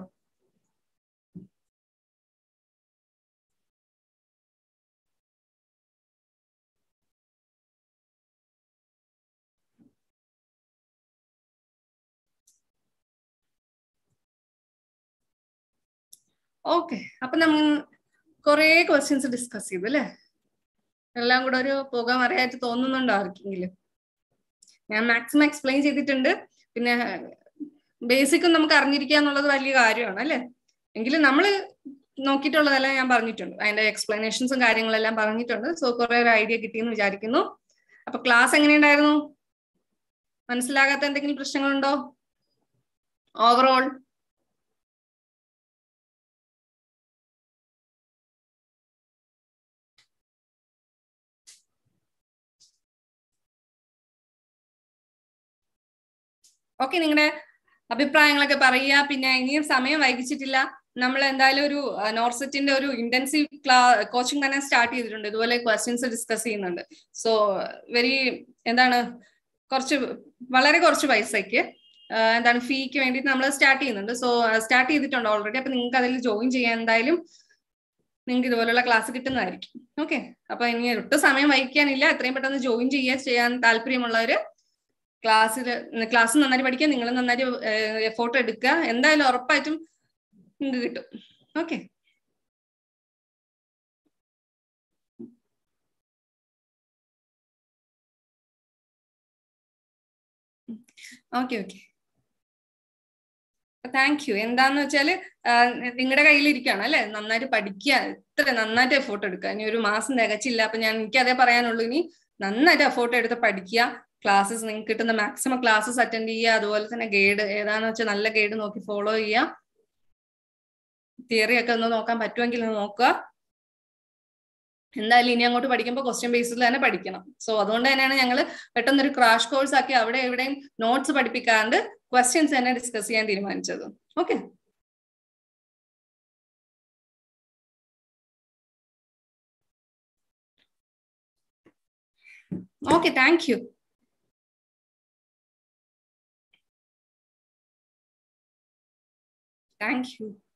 Speaker 1: ഓക്കെ അപ്പൊ നമ്മൾ കുറെ ക്വസ്റ്റ്യൻസ് ഡിസ്കസ് ചെയ്തു അല്ലേ എല്ലാം കൂടെ ഒരു പുക മറയായിട്ട് തോന്നുന്നുണ്ടോ ആർക്കെങ്കിലും ഞാൻ മാക്സിമം എക്സ്പ്ലെയിൻ ചെയ്തിട്ടുണ്ട് പിന്നെ ബേസിക്കും നമുക്ക് അറിഞ്ഞിരിക്കുക എന്നുള്ളത് വലിയ കാര്യമാണ് അല്ലെ എങ്കിലും നമ്മൾ നോക്കിയിട്ടുള്ളതെല്ലാം ഞാൻ പറഞ്ഞിട്ടുണ്ട് അതിന്റെ എക്സ്പ്ലനേഷൻസും കാര്യങ്ങളെല്ലാം പറഞ്ഞിട്ടുണ്ട് സോ കുറെ ഒരു ഐഡിയ കിട്ടിയെന്ന് വിചാരിക്കുന്നു അപ്പൊ ക്ലാസ് എങ്ങനെയുണ്ടായിരുന്നു മനസ്സിലാകാത്ത എന്തെങ്കിലും പ്രശ്നങ്ങളുണ്ടോ ഓവറോൾ ഓക്കെ നിങ്ങളുടെ അഭിപ്രായങ്ങളൊക്കെ പറയുക പിന്നെ ഇനിയും സമയം വൈകിച്ചിട്ടില്ല നമ്മൾ എന്തായാലും ഒരു നോർസെറ്റിന്റെ ഒരു ഇന്റൻസീവ് ക്ലാ കോച്ചിങ് തന്നെ സ്റ്റാർട്ട് ചെയ്തിട്ടുണ്ട് ഇതുപോലെ ക്വസ്റ്റ്യൻസ് ഡിസ്കസ് ചെയ്യുന്നുണ്ട് സോ വെരി എന്താണ് കുറച്ച് വളരെ കുറച്ച് പൈസയ്ക്ക് എന്താണ് ഫീക്ക് വേണ്ടിയിട്ട് നമ്മൾ സ്റ്റാർട്ട് ചെയ്യുന്നുണ്ട് സോ സ്റ്റാർട്ട് ചെയ്തിട്ടുണ്ട് ഓൾറെഡി അപ്പൊ നിങ്ങൾക്ക് അതിൽ ജോയിൻ ചെയ്യാൻ എന്തായാലും നിങ്ങൾക്ക് ഇതുപോലുള്ള ക്ലാസ് കിട്ടുന്നതായിരിക്കും ഓക്കെ അപ്പൊ ഇനി ഒട്ടും സമയം വഹിക്കാനില്ല എത്രയും പെട്ടെന്ന് ജോയിൻ ചെയ്യുക ചെയ്യാൻ താല്പര്യമുള്ളവര് ക്ലാസ്സിൽ ക്ലാസ് നന്നായിട്ട് പഠിക്കുക നിങ്ങൾ നന്നായിട്ട് എഫോർട്ട് എടുക്കുക എന്തായാലും ഉറപ്പായിട്ടും നിങ്ങൾക്ക് കിട്ടും okay okay okay thank you എന്താന്ന് വെച്ചാല് നിങ്ങളുടെ കയ്യിലിരിക്കുകയാണ് അല്ലെ നന്നായിട്ട് പഠിക്കുക എത്ര നന്നായിട്ട് എഫോർട്ട് എടുക്കുക ഇനി ഒരു മാസം തികച്ചില്ല അപ്പൊ ഞാൻ എനിക്ക് അതേ പറയാനുള്ളൂ ഇനി നന്നായിട്ട് എഫോർട്ട് എടുത്ത് പഠിക്കുക ക്ലാസ്സസ് നിങ്ങൾക്ക് കിട്ടുന്ന മാക്സിമം ക്ലാസ്സസ് അറ്റൻഡ് ചെയ്യുക അതുപോലെ തന്നെ ഗൈഡ് ഏതാന്ന് വെച്ചാൽ നല്ല ഗൈഡ് നോക്കി ഫോളോ ചെയ്യുക തിയറി ഒക്കെ ഒന്ന് നോക്കാൻ പറ്റുമെങ്കിൽ ഒന്ന് നോക്കുക എന്തായാലും ഇനി അങ്ങോട്ട് പഠിക്കുമ്പോൾ ക്വസ്റ്റ്യൻ ബേസിൽ തന്നെ പഠിക്കണം സോ അതുകൊണ്ട് തന്നെയാണ് ഞങ്ങൾ പെട്ടെന്ന് ഒരു ക്രാഷ് കോഴ്സ് ആക്കി അവിടെ എവിടെയും നോട്ട്സ് പഠിപ്പിക്കാണ്ട് ക്വസ്റ്റ്യൻസ് തന്നെ ഡിസ്കസ് ചെയ്യാൻ തീരുമാനിച്ചത് okay okay thank you thank U